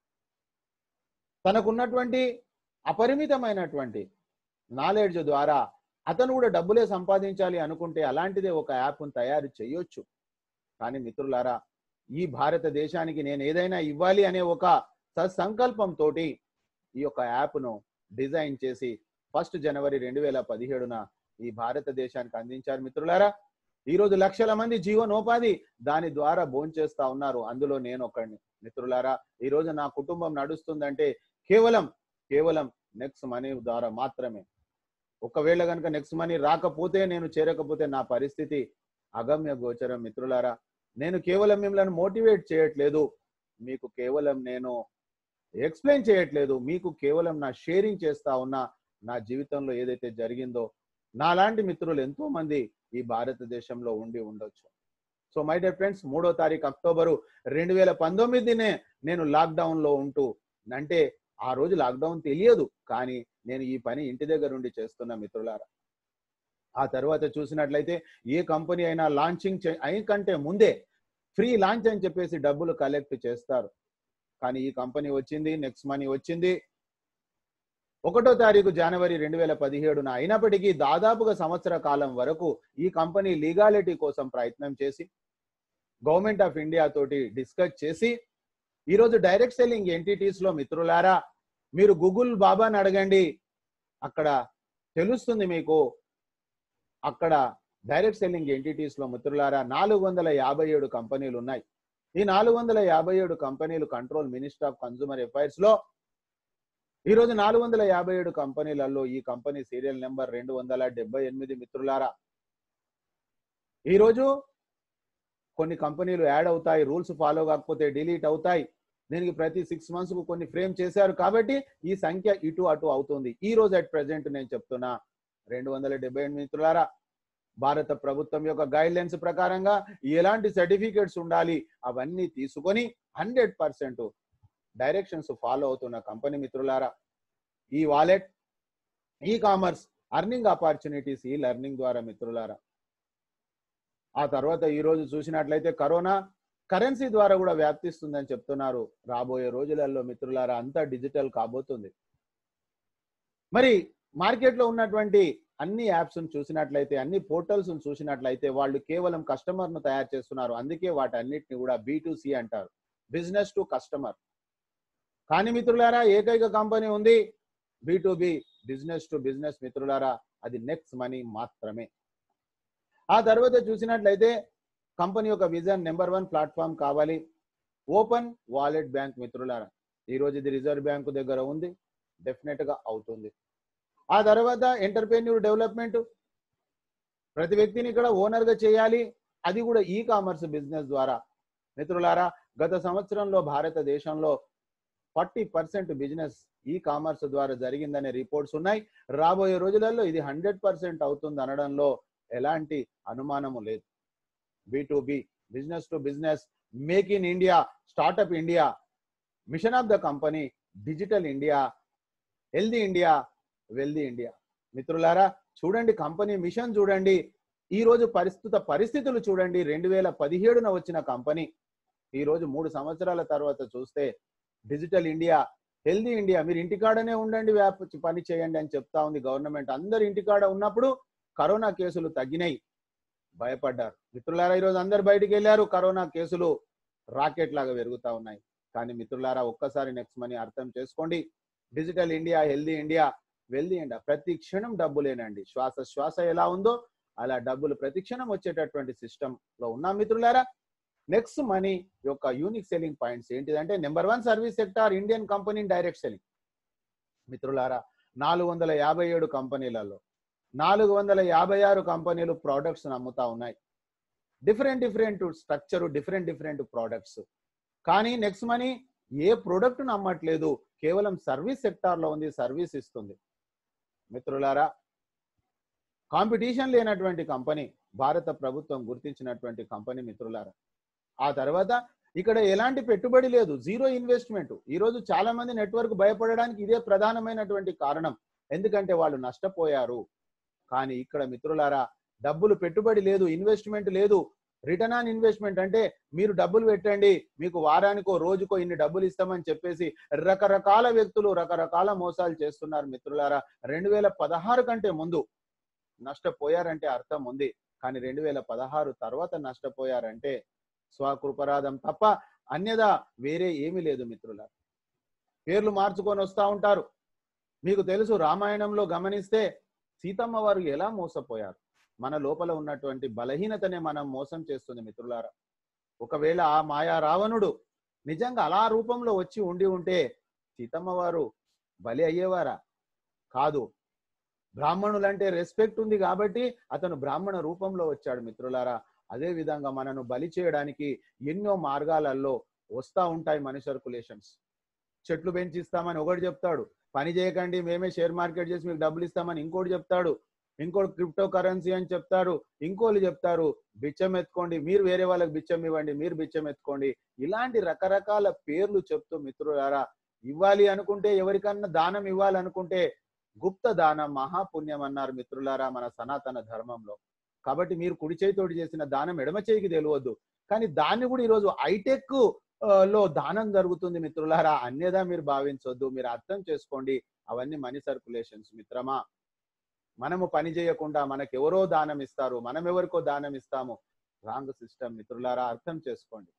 తనకున్నటువంటి అపరిమితమైనటువంటి నాలెడ్జ్ ద్వారా అతను కూడా డబ్బులే సంపాదించాలి అనుకుంటే అలాంటిదే ఒక యాప్ను తయారు చేయొచ్చు కానీ మిత్రులారా ఈ భారతదేశానికి నేను ఏదైనా ఇవ్వాలి అనే ఒక సత్సంకల్పం తోటి ఈ యొక్క యాప్ను డిజైన్ చేసి ఫస్ట్ జనవరి రెండు వేల పదిహేడున ఈ భారతదేశానికి అందించారు మిత్రులారా ఈ రోజు లక్షల మంది జీవనోపాధి దాని ద్వారా భోంచేస్తా ఉన్నారు అందులో నేను ఒకడిని మిత్రులారా ఈ రోజు నా కుటుంబం నడుస్తుందంటే కేవలం కేవలం నెక్స్ట్ మనీ ద్వారా మాత్రమే ఒకవేళ కనుక నెక్స్ట్ మనీ రాకపోతే నేను చేరకపోతే నా పరిస్థితి అగమ్య గోచరం మిత్రులారా నేను కేవలం మిమ్మల్ని మోటివేట్ చేయట్లేదు మీకు కేవలం నేను ఎక్స్ప్లెయిన్ చేయట్లేదు మీకు కేవలం నా షేరింగ్ చేస్తా ఉన్నా నా జీవితంలో ఏదైతే జరిగిందో నాలాంటి మిత్రులు ఎంతో మంది ఈ భారతదేశంలో ఉండి ఉండొచ్చు సో మై డియర్ ఫ్రెండ్స్ మూడో తారీఖు అక్టోబరు రెండు వేల పంతొమ్మిదినే నేను లాక్డౌన్ లో ఉంటూ అంటే ఆ రోజు లాక్డౌన్ తెలియదు కానీ నేను ఈ పని ఇంటి దగ్గర ఉండి చేస్తున్న మిత్రులారా ఆ తర్వాత చూసినట్లయితే ఏ కంపెనీ అయినా లాంచింగ్ అయి కంటే ముందే ఫ్రీ లాంచ్ అని చెప్పేసి డబ్బులు కలెక్ట్ చేస్తారు కానీ ఈ కంపెనీ వచ్చింది నెక్స్ట్ మనీ వచ్చింది ఒకటో తారీఖు జనవరి రెండు వేల పదిహేడున అయినప్పటికీ దాదాపుగా సంవత్సర కాలం వరకు ఈ కంపెనీ లీగాలిటీ కోసం ప్రయత్నం చేసి గవర్నమెంట్ ఆఫ్ ఇండియా తోటి డిస్కస్ చేసి ఈరోజు డైరెక్ట్ సెల్లింగ్ ఎంటిటీస్ లో మిత్రులారా మీరు గూగుల్ బాబాని అడగండి అక్కడ తెలుస్తుంది మీకు అక్కడ డైరెక్ట్ సెల్లింగ్ ఎంటిటీస్ లో మిత్రులారా నాలుగు వందల యాభై ఏడు కంపెనీలు ఉన్నాయి ఈ నాలుగు వందల యాభై ఏడు కంపెనీలు control minister of consumer affairs లో ఈ రోజు నాలుగు వందల యాభై ఏడు కంపెనీలలో ఈ కంపెనీ సీరియల్ నెంబర్ రెండు వందల డెబ్బై ఎనిమిది మిత్రులారా ఈ రోజు కొన్ని కంపెనీలు యాడ్ అవుతాయి రూల్స్ ఫాలో కాకపోతే డిలీట్ అవుతాయి దీనికి ప్రతి సిక్స్ మంత్స్ కు కొన్ని ఫ్రేమ్ చేశారు కాబట్టి ఈ సంఖ్య ఇటు అటు అవుతుంది ఈ రోజు అట్ ప్రెసెంట్ నేను చెప్తున్నా రెండు వందల డెబ్బై ఎనిమిది మిత్రులారా భారత ప్రభుత్వం యొక్క గైడ్ లైన్స్ ప్రకారంగా ఎలాంటి సర్టిఫికేట్స్ ఉండాలి అవన్నీ తీసుకొని హండ్రెడ్ పర్సెంట్ డైరెక్షన్స్ ఫాలో అవుతున్న కంపెనీ మిత్రులారా ఈ wallet e commerce earning opportunities e learning ద్వారా మిత్రులారా ఆ తర్వాత ఈ రోజు చూసినట్లయితే కరోనా కరెన్సీ ద్వారా కూడా వ్యాప్తిస్తుందని చెప్తున్నారు రాబోయే రోజులలో మిత్రులారా అంతా డిజిటల్ కాబోతుంది మరి మార్కెట్ లో ఉన్నటువంటి అన్ని యాప్స్ చూసినట్లయితే అన్ని పోర్టల్స్ చూసినట్లయితే వాళ్ళు కేవలం కస్టమర్ ను తయారు చేస్తున్నారు అందుకే వాటన్నిటిని కూడా బి సి అంటారు బిజినెస్ టు కస్టమర్ కానీ మిత్రులారా ఏకైక కంపెనీ ఉంది B to B business to business మిత్రులారా అది నెక్స్ట్ మనీ మాత్రమే ఆ తర్వాత చూసినట్లయితే కంపెనీ యొక్క విజన్ నెంబర్ వన్ ప్లాట్ఫామ్ కావాలి ఓపెన్ వాలెట్ బ్యాంక్ మిత్రులారా ఈ రోజు ఇది రిజర్వ్ బ్యాంకు దగ్గర ఉంది డెఫినెట్ గా అవుతుంది ఆ తర్వాత ఎంటర్ప్రెన్యూర్ డెవలప్మెంట్ ప్రతి వ్యక్తిని ఇక్కడ ఓనర్ గా చేయాలి అది కూడా ఈ కామర్స్ బిజినెస్ ద్వారా మిత్రులారా గత సంవత్సరంలో భారతదేశంలో forty percent business e commerce ద్వారా జరిగిందనే రిపోర్ట్స్ ఉన్నాయి రాబోయే రోజులలో ఇది హండ్రెడ్ పర్సెంట్ అవుతుంది అనడంలో ఎలాంటి అనుమానము లేదు B to B business to business make in India startup India mission of the company digital India healthy India wealthy India మిత్రులారా చూడండి కంపెనీ మిషన్ చూడండి ఈ రోజు పరిస్థిత పరిస్థితులు చూడండి రెండు వేల పదిహేడున వచ్చిన కంపెనీ ఈ రోజు మూడు సంవత్సరాల తర్వాత చూస్తే డిజిటల్ ఇండియా హెల్దీ ఇండియా మీరు ఇంటికాడనే ఉండండి వ్యాప పని చేయండి అని చెప్తా ఉంది గవర్నమెంట్ అందరు ఇంటికాడ ఉన్నప్పుడు కరోనా కేసులు తగ్గినాయి భయపడ్డారు మిత్రులారా ఈరోజు అందరు బయటికి వెళ్ళారు కరోనా కేసులు రాకెట్ లాగా పెరుగుతా ఉన్నాయి కానీ మిత్రులారా ఒక్కసారి నెక్స్ట్ మనీ అర్థం చేసుకోండి digital India healthy India wealthy India ప్రతి క్షణం డబ్బులేనండి శ్వాస శ్వాస ఎలా ఉందో అలా డబ్బులు ప్రతి క్షణం వచ్చేటటువంటి సిస్టమ్ లో ఉన్నాం మిత్రులారా నెక్స్ట్ మనీ యొక్క యూనిక్ సెల్లింగ్ పాయింట్స్ ఏంటిదంటే number one service sector Indian company direct selling మిత్రులారా నాలుగు వందల యాభై ఏడు కంపెనీలలో నాలుగు వందల యాభై ఆరు కంపెనీలు ప్రోడక్ట్స్ అమ్ముతా ఉన్నాయి different different structure different different products కానీ నెక్స్ట్ మనీ ఏ ప్రోడక్ట్ నమ్మట్లేదు కేవలం సర్వీస్ సెక్టార్ లో ఉంది సర్వీస్ ఇస్తుంది మిత్రులారా కాంపిటీషన్ లేనటువంటి కంపెనీ భారత ప్రభుత్వం గుర్తించినటువంటి కంపెనీ మిత్రులారా ఆ తర్వాత ఇక్కడ ఎలాంటి పెట్టుబడి లేదు జీరో ఇన్వెస్ట్మెంట్ ఈ రోజు చాలా మంది నెట్వర్క్ భయపడడానికి ఇదే ప్రధానమైనటువంటి కారణం ఎందుకంటే వాళ్ళు నష్టపోయారు కానీ ఇక్కడ మిత్రులారా డబ్బులు పెట్టుబడి లేదు ఇన్వెస్ట్మెంట్ లేదు రిటర్న్ ఆన్ ఇన్వెస్ట్మెంట్ అంటే మీరు డబ్బులు పెట్టండి మీకు వారానికో రోజుకో ఇన్ని డబ్బులు ఇస్తామని చెప్పేసి రకరకాల వ్యక్తులు రకరకాల మోసాలు చేస్తున్నారు మిత్రులారా రెండు వేల పదహారు కంటే ముందు నష్టపోయారంటే అర్థం ఉంది కానీ రెండు వేల పదహారు తర్వాత నష్టపోయారంటే స్వకృపరాధం తప్ప అన్యదా వేరే ఏమీ లేదు మిత్రులారా పేర్లు మార్చుకొని వస్తా ఉంటారు మీకు తెలుసు రామాయణంలో గమనిస్తే సీతమ్మ వారు ఎలా మోసపోయారు మన లోపల ఉన్నటువంటి బలహీనతనే మనం మోసం చేస్తుంది మిత్రులారా ఒకవేళ ఆ మాయా రావణుడు నిజంగా అలా రూపంలో వచ్చి ఉండి ఉంటే సీతమ్మ వారు బలి అయ్యేవారా కాదు బ్రాహ్మణులంటే రెస్పెక్ట్ ఉంది కాబట్టి అతను బ్రాహ్మణ రూపంలో వచ్చాడు మిత్రులారా అదే విధంగా మనను బలి చేయడానికి ఎన్నో మార్గాలలో వస్తా ఉంటాయి మనీ సర్కులేషన్స్ చెట్లు పెంచిస్తామని ఒకటి చెప్తాడు పని చేయకండి మేమే షేర్ మార్కెట్ చేసి మీకు డబ్బులు ఇస్తామని ఇంకోటి చెప్తాడు ఇంకోటి క్రిప్టో కరెన్సీ అని చెప్తారు ఇంకోళ్ళు చెప్తారు బిచ్చం ఎత్తుకోండి మీరు వేరే వాళ్ళకి బిచ్చం ఇవ్వండి మీరు బిచ్చం ఎత్తుకోండి ఇలాంటి రకరకాల పేర్లు చెప్తూ మిత్రులారా ఇవ్వాలి అనుకుంటే ఎవరికన్నా దానం ఇవ్వాలనుకుంటే గుప్త దానం మహాపుణ్యం అన్నారు మిత్రులారా మన సనాతన ధర్మంలో కాబట్టి మీరు కుడి చేతితోటి చేసిన దానం ఎడమ చేయికి తెలియవద్దు కానీ దాన్ని కూడా ఈరోజు హైటెక్ లో దానం జరుగుతుంది మిత్రులారా అన్యదా మీరు భావించొద్దు మీరు అర్థం చేసుకోండి అవన్నీ మనీ సర్కులేషన్స్ మిత్రమా మనము పని చేయకుండా మనకు ఎవరో దానం ఇస్తారు మనం ఎవరికో దానం ఇస్తాము రాంగ్ సిస్టమ్ మిత్రులారా అర్థం చేసుకోండి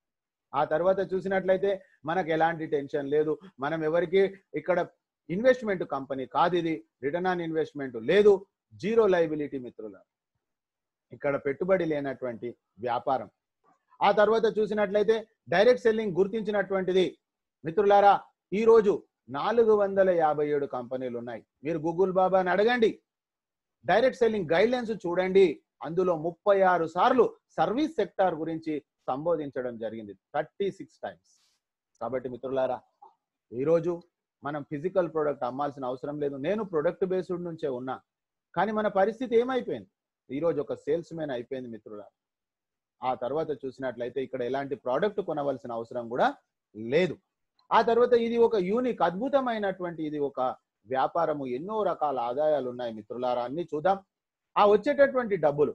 ఆ తర్వాత చూసినట్లయితే మనకు ఎలాంటి టెన్షన్ లేదు మనం ఎవరికి ఇక్కడ ఇన్వెస్ట్మెంట్ కంపెనీ కాదు ఇది రిటర్న్ ఆన్ ఇన్వెస్ట్మెంట్ లేదు జీరో లైబిలిటీ మిత్రులారా ఇక్కడ పెట్టుబడి లేనటువంటి వ్యాపారం ఆ తర్వాత చూసినట్లయితే డైరెక్ట్ సెల్లింగ్ గుర్తించినటువంటిది మిత్రులారా ఈ రోజు నాలుగు వందల యాభై ఏడు కంపెనీలు ఉన్నాయి మీరు గూగుల్ బాబాని అడగండి డైరెక్ట్ సెల్లింగ్ గైడ్ లైన్స్ చూడండి అందులో ముప్పై ఆరు సార్లు సర్వీస్ సెక్టార్ గురించి సంబోధించడం జరిగింది థర్టీ సిక్స్ టైమ్స్ కాబట్టి మిత్రులారా ఈరోజు మనం ఫిజికల్ ప్రోడక్ట్ అమ్మాల్సిన అవసరం లేదు నేను ప్రొడక్ట్ బేస్డ్ నుంచే ఉన్నా కానీ మన పరిస్థితి ఏమైపోయింది ఈరోజు ఒక సేల్స్ మ్యాన్ అయిపోయింది మిత్రులారా ఆ తర్వాత చూసినట్లయితే ఇక్కడ ఎలాంటి ప్రోడక్ట్ కొనవలసిన అవసరం కూడా లేదు ఆ తర్వాత ఇది ఒక యూనిక్ అద్భుతమైనటువంటి ఇది ఒక వ్యాపారము ఎన్నో రకాల ఆదాయాలు ఉన్నాయి మిత్రులారా అన్ని చూద్దాం ఆ వచ్చేటటువంటి డబ్బులు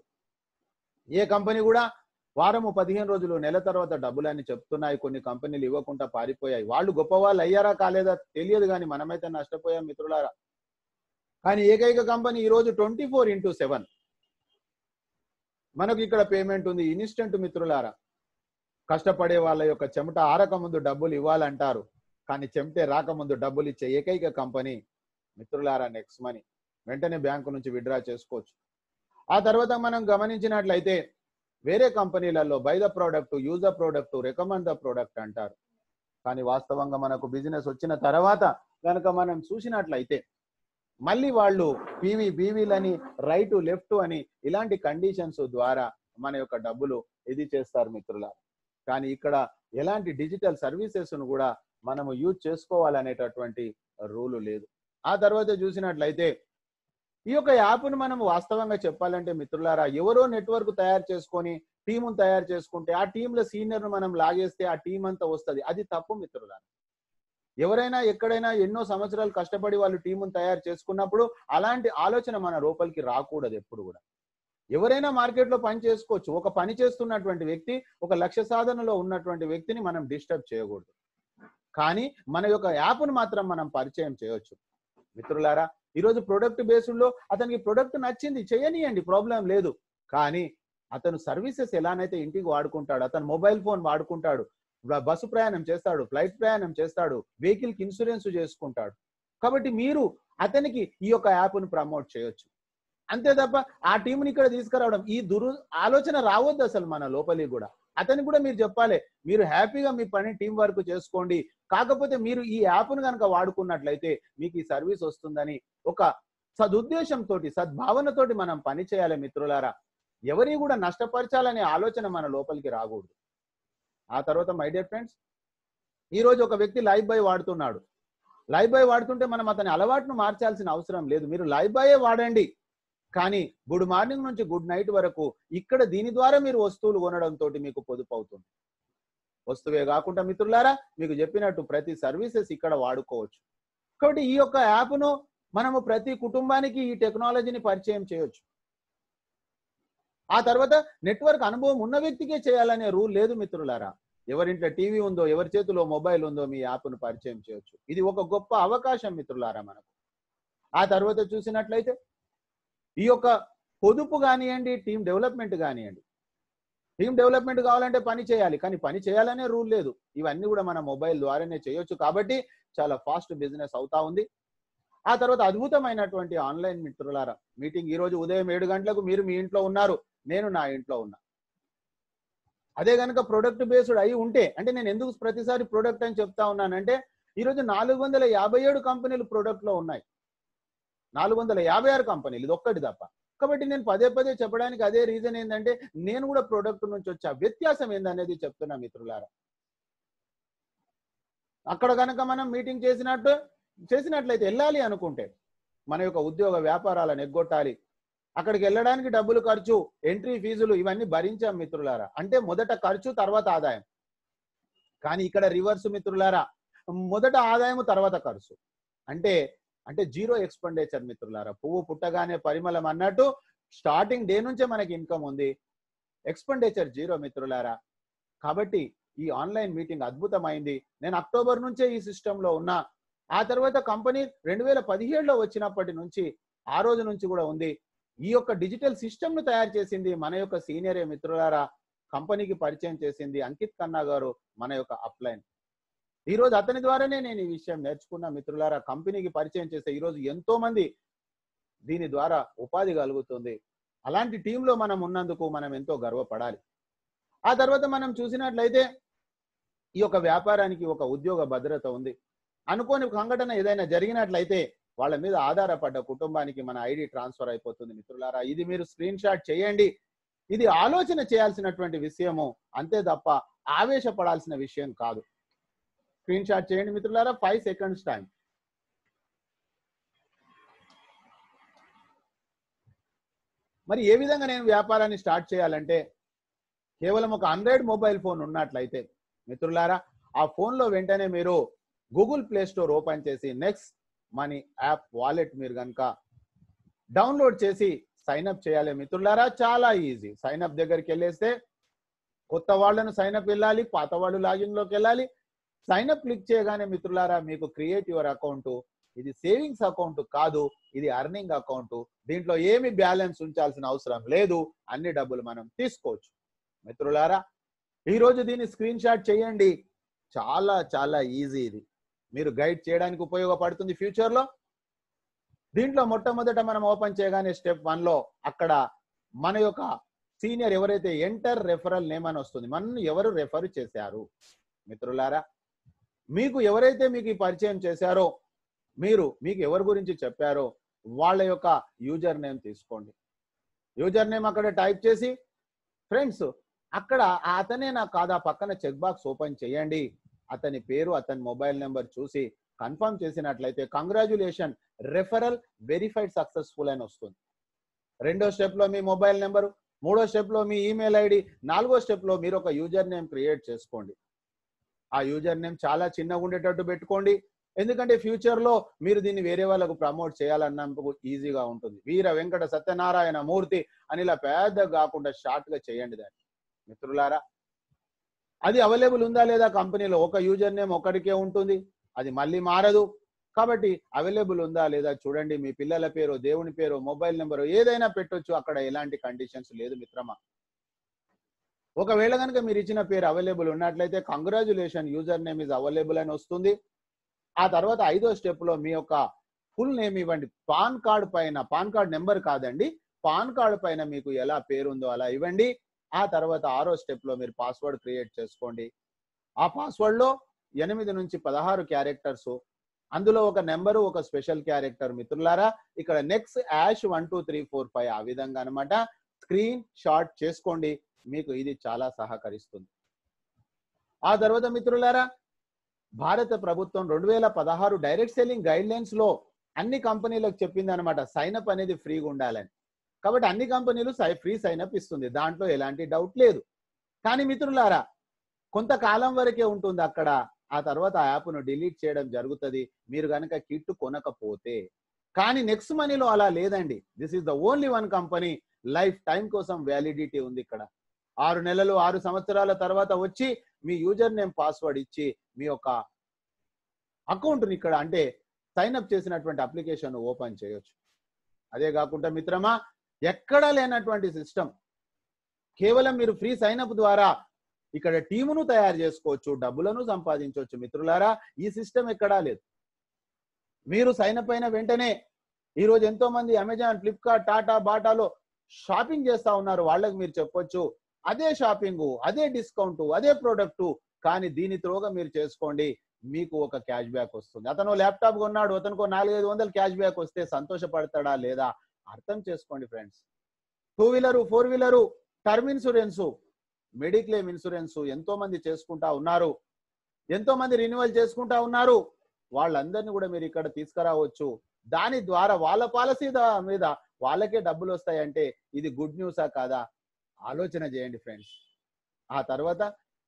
ఏ కంపెనీ కూడా వారము పదిహేను రోజులు నెల తర్వాత డబ్బులు అని చెప్తున్నాయి కొన్ని కంపెనీలు ఇవ్వకుండా పారిపోయాయి వాళ్ళు గొప్ప వాళ్ళు అయ్యారా కాలేదా తెలియదు కానీ మనమైతే నష్టపోయాం మిత్రులారా కానీ ఏకైక కంపెనీ ఈ రోజు ట్వంటీ ఫోర్ ఇంటూ సెవెన్ మనకు ఇక్కడ పేమెంట్ ఉంది ఇన్స్టెంట్ మిత్రులారా కష్టపడే వాళ్ళ యొక్క చెమట ఆరక ముందు డబ్బులు ఇవ్వాలంటారు కానీ చెమటే రాకముందు డబ్బులు ఇచ్చే ఏకైక కంపెనీ మిత్రులారా నెక్స్ట్ మనీ వెంటనే బ్యాంకు నుంచి విడ్రా చేసుకోవచ్చు ఆ తర్వాత మనం గమనించినట్లయితే వేరే కంపెనీలలో buy the product use the product recommend the product అంటారు కానీ వాస్తవంగా మనకు బిజినెస్ వచ్చిన తర్వాత కనుక మనం చూసినట్లయితే మళ్ళీ వాళ్ళు పీవీ బీవీలని రైట్ లెఫ్ట్ అని ఇలాంటి కండిషన్స్ ద్వారా మన యొక్క డబ్బులు ఇది చేస్తారు మిత్రుల కానీ ఇక్కడ ఎలాంటి డిజిటల్ సర్వీసెస్ ను కూడా మనము యూజ్ చేసుకోవాలనేటటువంటి రూలు లేదు ఆ తర్వాత చూసినట్లయితే ఈ యొక్క యాప్ను మనం వాస్తవంగా చెప్పాలంటే మిత్రులారా ఎవరో నెట్వర్క్ తయారు చేసుకొని టీమును తయారు చేసుకుంటే ఆ టీంలో సీనియర్ను మనం లాగేస్తే ఆ టీం అంతా వస్తుంది అది తప్పు మిత్రులారా ఎవరైనా ఎక్కడైనా ఎన్నో సంవత్సరాలు కష్టపడి వాళ్ళు టీమును తయారు చేసుకున్నప్పుడు అలాంటి ఆలోచన మన లోపలికి రాకూడదు ఎప్పుడు కూడా ఎవరైనా మార్కెట్లో పని చేసుకోవచ్చు ఒక పని చేస్తున్నటువంటి వ్యక్తి ఒక లక్ష్య సాధనలో ఉన్నటువంటి వ్యక్తిని మనం డిస్టర్బ్ చేయకూడదు కానీ మన యొక్క యాప్ను మాత్రం మనం పరిచయం చేయొచ్చు మిత్రులారా ఈరోజు ప్రొడక్ట్ బేస్డ్ లో అతనికి ప్రొడక్ట్ నచ్చింది చేయనియండి ప్రాబ్లం లేదు కానీ అతను సర్వీసెస్ ఎలానైతే ఇంటికి వాడుకుంటాడు అతను మొబైల్ ఫోన్ వాడుకుంటాడు బస్సు ప్రయాణం చేస్తాడు ఫ్లైట్ ప్రయాణం చేస్తాడు వెహికల్ కి ఇన్సూరెన్స్ చేసుకుంటాడు కాబట్టి మీరు అతనికి ఈ యొక్క యాప్ను ప్రమోట్ చేయొచ్చు అంతే తప్ప ఆ టీంని ఇక్కడ తీసుకురావడం ఈ దురు ఆలోచన రావద్దు అసలు మన లోపలికి కూడా అతనికి కూడా మీరు చెప్పాలి మీరు హ్యాపీగా మీ పని టీం వర్క్ చేసుకోండి కాకపోతే మీరు ఈ యాప్ను కనుక వాడుకున్నట్లయితే మీకు ఈ సర్వీస్ వస్తుందని ఒక సదుద్దేశంతో సద్భావనతోటి మనం పని చేయాలి మిత్రులారా ఎవరిని కూడా నష్టపరచాలనే ఆలోచన మన లోపలికి రాకూడదు ఆ తర్వాత మై డియర్ ఫ్రెండ్స్ ఈ రోజు ఒక వ్యక్తి లైఫ్ బాయ్ వాడుతున్నాడు లైఫ్ బాయ్ వాడుతుంటే మనం అతని అలవాటును మార్చాల్సిన అవసరం లేదు మీరు లైఫ్ బాయే వాడండి కానీ గుడ్ మార్నింగ్ నుంచి గుడ్ నైట్ వరకు ఇక్కడ దీని ద్వారా మీరు వస్తువులు కొనడంతో మీకు పొదుపు అవుతుంది వస్తువే కాకుండా మిత్రులారా మీకు చెప్పినట్టు ప్రతి సర్వీసెస్ ఇక్కడ వాడుకోవచ్చు కాబట్టి ఈ యొక్క యాప్ను మనము ప్రతి కుటుంబానికి ఈ టెక్నాలజీని పరిచయం చేయొచ్చు ఆ తర్వాత నెట్వర్క్ అనుభవం ఉన్న వ్యక్తికే చేయాలనే రూల్ లేదు మిత్రులారా ఎవరింట్లో టీవీ ఉందో ఎవరి చేతిలో మొబైల్ ఉందో మీ యాప్ను పరిచయం చేయొచ్చు ఇది ఒక గొప్ప అవకాశం మిత్రులారా మనకు ఆ తర్వాత చూసినట్లయితే ఈ యొక్క పొదుపు కానివ్వండి టీం డెవలప్మెంట్ కానివ్వండి టీం డెవలప్మెంట్ కావాలంటే పని చేయాలి కానీ పని చేయాలనే రూల్ లేదు ఇవన్నీ కూడా మన మొబైల్ ద్వారానే చేయొచ్చు కాబట్టి చాలా ఫాస్ట్ బిజినెస్ అవుతా ఉంది ఆ తర్వాత అద్భుతమైనటువంటి ఆన్లైన్ మిత్రులారా మీటింగ్ ఈ రోజు ఉదయం ఏడు గంటలకు మీరు మీ ఇంట్లో ఉన్నారు నేను నా ఇంట్లో ఉన్నా అదే కనుక ప్రొడక్ట్ బేస్డ్ అయి ఉంటే అంటే నేను ఎందుకు ప్రతిసారి ప్రొడక్ట్ అని చెప్తా ఉన్నానంటే ఈరోజు నాలుగు వందల యాభై ఏడు కంపెనీలు ప్రొడక్ట్ లో ఉన్నాయి నాలుగు వందల యాభై ఆరు కంపెనీలు ఇది ఒక్కటి తప్ప కాబట్టి నేను పదే పదే చెప్పడానికి అదే రీజన్ ఏంటంటే నేను కూడా ప్రొడక్ట్ నుంచి వచ్చా వ్యత్యాసం ఏందనేది చెప్తున్నా మిత్రులారా అక్కడ కనుక మనం మీటింగ్ చేసినట్టు చేసినట్లయితే వెళ్ళాలి అనుకుంటే మన యొక్క ఉద్యోగ వ్యాపారాలను ఎగ్గొట్టాలి అక్కడికి వెళ్ళడానికి డబ్బులు ఖర్చు ఎంట్రీ ఫీజులు ఇవన్నీ భరించాం మిత్రులారా అంటే మొదట ఖర్చు తర్వాత ఆదాయం కానీ ఇక్కడ రివర్స్ మిత్రులారా మొదట ఆదాయం తర్వాత ఖర్చు అంటే అంటే జీరో ఎక్స్పెండిచర్ మిత్రులారా పువ్వు పుట్టగానే పరిమళం అన్నట్టు స్టార్టింగ్ డే నుంచే మనకి ఇన్కమ్ ఉంది ఎక్స్పెండిచర్ జీరో మిత్రులారా కాబట్టి ఈ ఆన్లైన్ మీటింగ్ అద్భుతమైంది నేను అక్టోబర్ నుంచే ఈ సిస్టమ్ లో ఉన్నా ఆ తర్వాత కంపెనీ రెండు వేల పదిహేడులో వచ్చినప్పటి నుంచి ఆ రోజు నుంచి కూడా ఉంది ఈ యొక్క డిజిటల్ సిస్టమ్ ను తయారు చేసింది మన యొక్క సీనియర్ మిత్రులారా కంపెనీకి పరిచయం చేసింది అంకిత్ కన్నా గారు మన యొక్క అప్లైన్ ఈ రోజు అతని ద్వారానే నేను ఈ విషయం నేర్చుకున్న మిత్రులారా కంపెనీకి పరిచయం చేస్తే ఈ రోజు ఎంతో మంది దీని ద్వారా ఉపాధి కలుగుతుంది అలాంటి టీంలో మనం ఉన్నందుకు మనం ఎంతో గర్వపడాలి ఆ తర్వాత మనం చూసినట్లయితే ఈ యొక్క వ్యాపారానికి ఒక ఉద్యోగ భద్రత ఉంది అనుకోని సంఘటన ఏదైనా జరిగినట్లయితే వాళ్ళ మీద ఆధారపడ్డ కుటుంబానికి మన ఐడి ట్రాన్స్ఫర్ అయిపోతుంది మిత్రులారా ఇది మీరు స్క్రీన్ షాట్ చేయండి ఇది ఆలోచన చేయాల్సినటువంటి విషయము అంతే తప్ప ఆవేశపడాల్సిన విషయం కాదు స్క్రీన్ షాట్ చేయండి మిత్రులారా ఫైవ్ సెకండ్స్ టైం మరి ఏ విధంగా నేను వ్యాపారాన్ని స్టార్ట్ చేయాలంటే కేవలం ఒక ఆండ్రాయిడ్ మొబైల్ ఫోన్ ఉన్నట్లయితే మిత్రులారా ఆ ఫోన్ లో వెంటనే మీరు గూగుల్ ప్లే స్టోర్ ఓపెన్ చేసి నెక్స్ట్ మనీ యాప్ వాలెట్ మీరు కనుక డౌన్లోడ్ చేసి సైన్ అప్ చేయాలి మిత్రులారా చాలా ఈజీ సైన్ అప్ దగ్గరికి వెళ్ళేస్తే కొత్త వాళ్ళను సైన్ అప్ వెళ్ళాలి పాత వాళ్ళు లాగిన్ లోకి వెళ్ళాలి సైన్ అప్ క్లిక్ చేయగానే మిత్రులారా మీకు క్రియేట్ యువర్ అకౌంట్ ఇది సేవింగ్స్ అకౌంట్ కాదు ఇది అర్నింగ్ అకౌంట్ దీంట్లో ఏమి బ్యాలెన్స్ ఉంచాల్సిన అవసరం లేదు అన్ని డబ్బులు మనం తీసుకోవచ్చు మిత్రులారా ఈ రోజు దీన్ని స్క్రీన్ షాట్ చేయండి చాలా చాలా ఈజీ ఇది మీరు గైడ్ చేయడానికి ఉపయోగపడుతుంది ఫ్యూచర్ లో దీంట్లో మొట్టమొదట మనం ఓపెన్ చేయగానే స్టెప్ వన్ లో అక్కడ మన యొక్క సీనియర్ ఎవరైతే ఎంటర్ రెఫరల్ నేమ్ అని వస్తుంది మన ఎవరు రెఫర్ చేశారు మిత్రులారా మీకు ఎవరైతే మీకు ఈ పరిచయం చేశారో మీరు మీకు ఎవరి గురించి చెప్పారో వాళ్ళ యొక్క యూజర్ నేమ్ తీసుకోండి యూజర్ నేమ్ అక్కడ టైప్ చేసి ఫ్రెండ్స్ అక్కడ అతనే నాకు కాదా పక్కన చెక్ బాక్స్ ఓపెన్ చేయండి అతని పేరు అతని మొబైల్ నెంబర్ చూసి కన్ఫర్మ్ చేసినట్లయితే కంగ్రాచులేషన్ రెఫరల్ వెరిఫైడ్ సక్సెస్ఫుల్ అని వస్తుంది రెండో స్టెప్ లో మీ మొబైల్ నెంబర్ మూడో స్టెప్ లో మీ ఈమెయిల్ ఐడి నాలుగో స్టెప్ లో మీరు ఒక యూజర్ నేమ్ క్రియేట్ చేసుకోండి ఆ యూజర్ నేమ్ చాలా చిన్నగా ఉండేటట్టు పెట్టుకోండి ఎందుకంటే ఫ్యూచర్ లో మీరు దీన్ని వేరే వాళ్ళకు ప్రమోట్ చేయాలన్నందుకు ఈజీగా ఉంటుంది వీర వెంకట సత్యనారాయణ మూర్తి అని ఇలా పెద్ద కాకుండా షార్ట్ గా చేయండి దాన్ని మిత్రులారా అది అవైలబుల్ ఉందా లేదా కంపెనీలో ఒక యూజర్ నేమ్ ఒకటికే ఉంటుంది అది మళ్ళీ మారదు కాబట్టి అవైలబుల్ ఉందా లేదా చూడండి మీ పిల్లల పేరు దేవుని పేరు మొబైల్ నెంబర్ ఏదైనా పెట్టొచ్చు అక్కడ ఎలాంటి కండిషన్స్ లేదు మిత్రమా ఒకవేళ కనుక మీరు ఇచ్చిన పేరు అవైలబుల్ ఉన్నట్లయితే congratulation user name is available అని వస్తుంది ఆ తర్వాత ఐదో స్టెప్ లో మీ యొక్క ఫుల్ నేమ్ ఇవ్వండి పాన్ కార్డ్ పైన పాన్ కార్డ్ నెంబర్ కాదండి పాన్ కార్డ్ పైన మీకు ఎలా పేరు ఉందో అలా ఇవ్వండి ఆ తర్వాత ఆరో స్టెప్ లో మీరు పాస్వర్డ్ క్రియేట్ చేసుకోండి ఆ పాస్వర్డ్ లో ఎనిమిది నుంచి పదహారు క్యారెక్టర్స్ అందులో ఒక నెంబరు ఒక స్పెషల్ క్యారెక్టర్ మిత్రులారా ఇక్కడ next hash one two three four five ఆ విధంగా అనమాట స్క్రీన్ షాట్ చేసుకోండి మీకు ఇది చాలా సహకరిస్తుంది ఆ తర్వాత మిత్రులారా భారత ప్రభుత్వం రెండు వేల పదహారు డైరెక్ట్ సెల్లింగ్ గైడ్ లైన్స్ లో అన్ని కంపెనీలకు చెప్పింది అనమాట సైనప్ అనేది ఫ్రీగా ఉండాలని కాబట్టి అన్ని కంపెనీలు ఫ్రీ సైనప్ ఇస్తుంది దాంట్లో ఎలాంటి డౌట్ లేదు కానీ మిత్రులారా కొంతకాలం వరకే ఉంటుంది అక్కడ ఆ తర్వాత ఆ యాప్ను డిలీట్ చేయడం జరుగుతుంది మీరు కనుక కిట్ కొనకపోతే కానీ నెక్స్ట్ మనీలో అలా లేదండి this is the only one company life time కోసం వ్యాలిడిటీ ఉంది ఇక్కడ ఆరు నెలలు ఆరు సంవత్సరాల తర్వాత వచ్చి మీ యూజర్ నేమ్ పాస్వర్డ్ ఇచ్చి మీ యొక్క అకౌంట్ని ఇక్కడ అంటే సైన్ అప్ చేసినటువంటి అప్లికేషన్ ఓపెన్ చేయొచ్చు అదే కాకుండా మిత్రమా ఎక్కడా లేనటువంటి సిస్టమ్ కేవలం మీరు ఫ్రీ సైన్ అప్ ద్వారా ఇక్కడ టీమును తయారు చేసుకోవచ్చు డబ్బులను సంపాదించవచ్చు మిత్రులారా ఈ సిస్టమ్ ఎక్కడా లేదు మీరు సైన్ అప్ అయిన వెంటనే ఈ రోజు ఎంతో మంది అమెజాన్ ఫ్లిప్కార్ట్ టాటా బాటాలో షాపింగ్ చేస్తా ఉన్నారు వాళ్ళకి మీరు చెప్పొచ్చు అదే షాపింగ్ అదే డిస్కౌంట్ అదే ప్రోడక్ట్ కానీ దీని త్రోగా మీరు చేసుకోండి మీకు ఒక క్యాష్ బ్యాక్ వస్తుంది అతను ల్యాప్టాప్ కొన్నాడు అతనికి నాలుగైదు వందలు క్యాష్ బ్యాక్ వస్తే సంతోషపడతాడా లేదా అర్థం చేసుకోండి friends two wheeler four wheeler term insurance mediclaim insurance ఎంతో మంది చేసుకుంటా ఉన్నారు ఎంతో మంది రెన్యువల్ చేసుకుంటా ఉన్నారు వాళ్ళందరినీ కూడా మీరు ఇక్కడ తీసుకురావచ్చు దాని ద్వారా వాళ్ళ పాలసీ మీద వాళ్ళకే డబ్బులు వస్తాయంటే ఇది గుడ్ న్యూసా కాదా ఆలోచన చేయండి ఫ్రెండ్స్ ఆ తర్వాత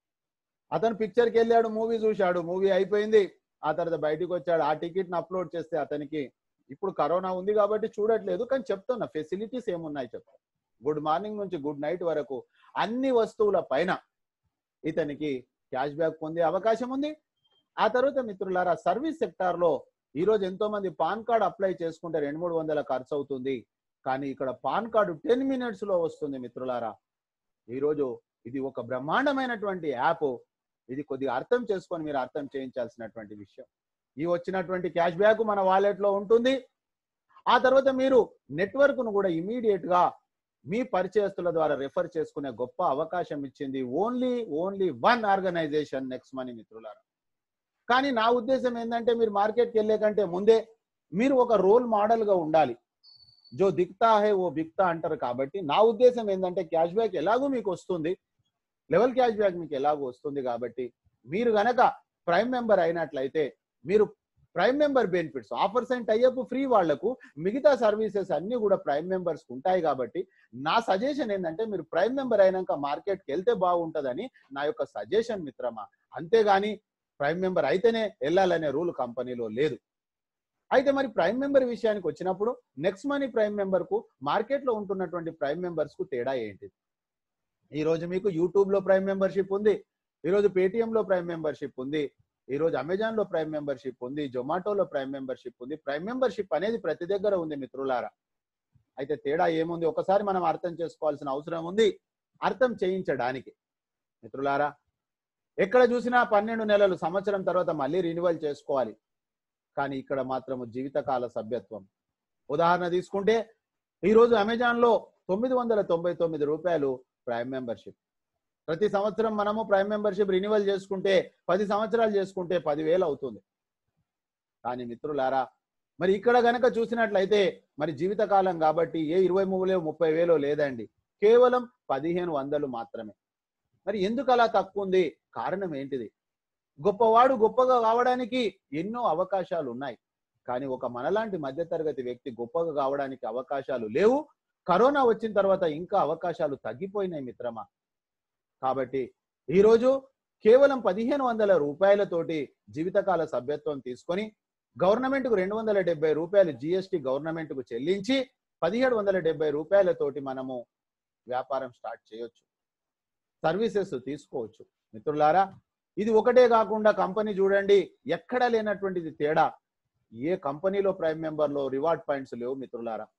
అతను పిక్చర్కి వెళ్ళాడు మూవీ చూశాడు మూవీ అయిపోయింది ఆ తర్వాత బయటికి వచ్చాడు ఆ టికెట్ ని అప్లోడ్ చేస్తే అతనికి ఇప్పుడు కరోనా ఉంది కాబట్టి చూడట్లేదు కానీ చెప్తున్నా ఫెసిలిటీస్ ఏమున్నాయి చెప్తా గుడ్ మార్నింగ్ నుంచి గుడ్ నైట్ వరకు అన్ని వస్తువుల పైన ఇతనికి క్యాష్ బ్యాక్ పొందే అవకాశం ఉంది ఆ తర్వాత మిత్రులారా సర్వీస్ సెక్టార్ లో ఈ రోజు ఎంతో మంది పాన్ కార్డ్ అప్లై చేసుకుంటే రెండు మూడు వందల ఖర్చు అవుతుంది కానీ ఇక్కడ పాన్ కార్డు టెన్ మినిట్స్ లో వస్తుంది మిత్రులారా ఈ రోజు ఇది ఒక బ్రహ్మాండమైనటువంటి యాప్ ఇది కొద్దిగా అర్థం చేసుకొని మీరు అర్థం చేయించాల్సినటువంటి విషయం ఈ వచ్చినటువంటి క్యాష్ బ్యాక్ మన వాలెట్ లో ఉంటుంది ఆ తర్వాత మీరు నెట్వర్క్ ను కూడా ఇమీడియట్ గా మీ పరిచయస్తుల ద్వారా రెఫర్ చేసుకునే గొప్ప అవకాశం ఇచ్చింది only only one organisation next money మిత్రులారా కానీ నా ఉద్దేశం ఏంటంటే మీరు మార్కెట్కి వెళ్ళే కంటే ముందే మీరు ఒక రోల్ మోడల్ గా ఉండాలి జో దిక్తా హే ఓ బిక్తా అంటారు కాబట్టి నా ఉద్దేశం ఏంటంటే క్యాష్ బ్యాక్ ఎలాగో మీకు వస్తుంది లెవెల్ క్యాష్ బ్యాక్ మీకు ఎలాగో వస్తుంది కాబట్టి మీరు గనక ప్రైమ్ మెంబర్ అయినట్లయితే మీరు prime member benefits offers and tie up free వాళ్లకు మిగతా సర్వీసెస్ అన్ని కూడా ప్రైమ్ మెంబర్స్ ఉంటాయి కాబట్టి నా సజెషన్ ఏంటంటే మీరు ప్రైమ్ మెంబర్ అయినాక మార్కెట్కి వెళ్తే బాగుంటుందని నా యొక్క సజెషన్ మిత్రమా అంతేగాని ప్రైమ్ మెంబర్ అయితేనే వెళ్ళాలనే రూల్ కంపెనీలో లేదు అయితే మరి ప్రైమ్ మెంబర్ విషయానికి వచ్చినప్పుడు నెక్స్ట్ మనీ ప్రైమ్ మెంబర్ కు మార్కెట్ లో ఉంటున్నటువంటి ప్రైమ్ మెంబర్స్ కు తేడా ఏంటి ఈ రోజు మీకు యూట్యూబ్ లో ప్రైమ్ మెంబర్షిప్ ఉంది ఈ రోజు పేటిఎం లో ప్రైమ్ మెంబర్షిప్ ఉంది ఈ రోజు అమెజాన్ లో ప్రైమ్ మెంబర్షిప్ ఉంది జొమాటోలో ప్రైమ్ మెంబర్షిప్ ఉంది ప్రైమ్ మెంబర్షిప్ అనేది ప్రతి దగ్గర ఉంది మిత్రులారా అయితే తేడా ఏముంది ఒకసారి మనం అర్థం చేసుకోవాల్సిన అవసరం ఉంది అర్థం చేయించడానికి మిత్రులారా ఎక్కడ చూసినా పన్నెండు నెలలు సంవత్సరం తర్వాత మళ్ళీ రెన్యువల్ చేసుకోవాలి కానీ ఇక్కడ మాత్రము జీవితకాల సభ్యత్వం ఉదాహరణ తీసుకుంటే ఈ రోజు అమెజాన్ లో తొమ్మిది వందల తొంభై తొమ్మిది రూపాయలు ప్రైమ్ మెంబర్షిప్ ప్రతి సంవత్సరం మనము ప్రైమ్ మెంబర్షిప్ రెన్యువల్ చేసుకుంటే పది సంవత్సరాలు చేసుకుంటే పదివేలు అవుతుంది కానీ మిత్రులారా మరి ఇక్కడ గనక చూసినట్లయితే మరి జీవితకాలం కాబట్టి ఏ ఇరవై మూడు ముప్పై వేలో లేదండి కేవలం పదిహేను వందలు మాత్రమే మరి ఎందుకు అలా తక్కువ ఉంది కారణం ఏంటిది గొప్పవాడు గొప్పగా కావడానికి ఎన్నో అవకాశాలు ఉన్నాయి కానీ ఒక మనలాంటి మధ్యతరగతి వ్యక్తి గొప్పగా కావడానికి అవకాశాలు లేవు కరోనా వచ్చిన తర్వాత ఇంకా అవకాశాలు తగ్గిపోయినాయి మిత్రమా కాబట్టి ఈరోజు కేవలం పదిహేను వందల రూపాయలతోటి జీవితకాల సభ్యత్వం తీసుకొని గవర్నమెంట్ కు రెండు వందల డెబ్బై రూపాయలు జిఎస్టి గవర్నమెంట్ కు చెల్లించి పదిహేడు వందల డెబ్బై రూపాయలతోటి మనము వ్యాపారం స్టార్ట్ చేయొచ్చు సర్వీసెస్ తీసుకోవచ్చు మిత్రులారా ఇది ఒకటే కాకుండా కంపెనీ చూడండి ఎక్కడ లేనటువంటిది తేడా ఏ కంపెనీలో ప్రైమ్ మెంబర్ లో రివార్డ్ పాయింట్స్ లేవు మిత్రులారా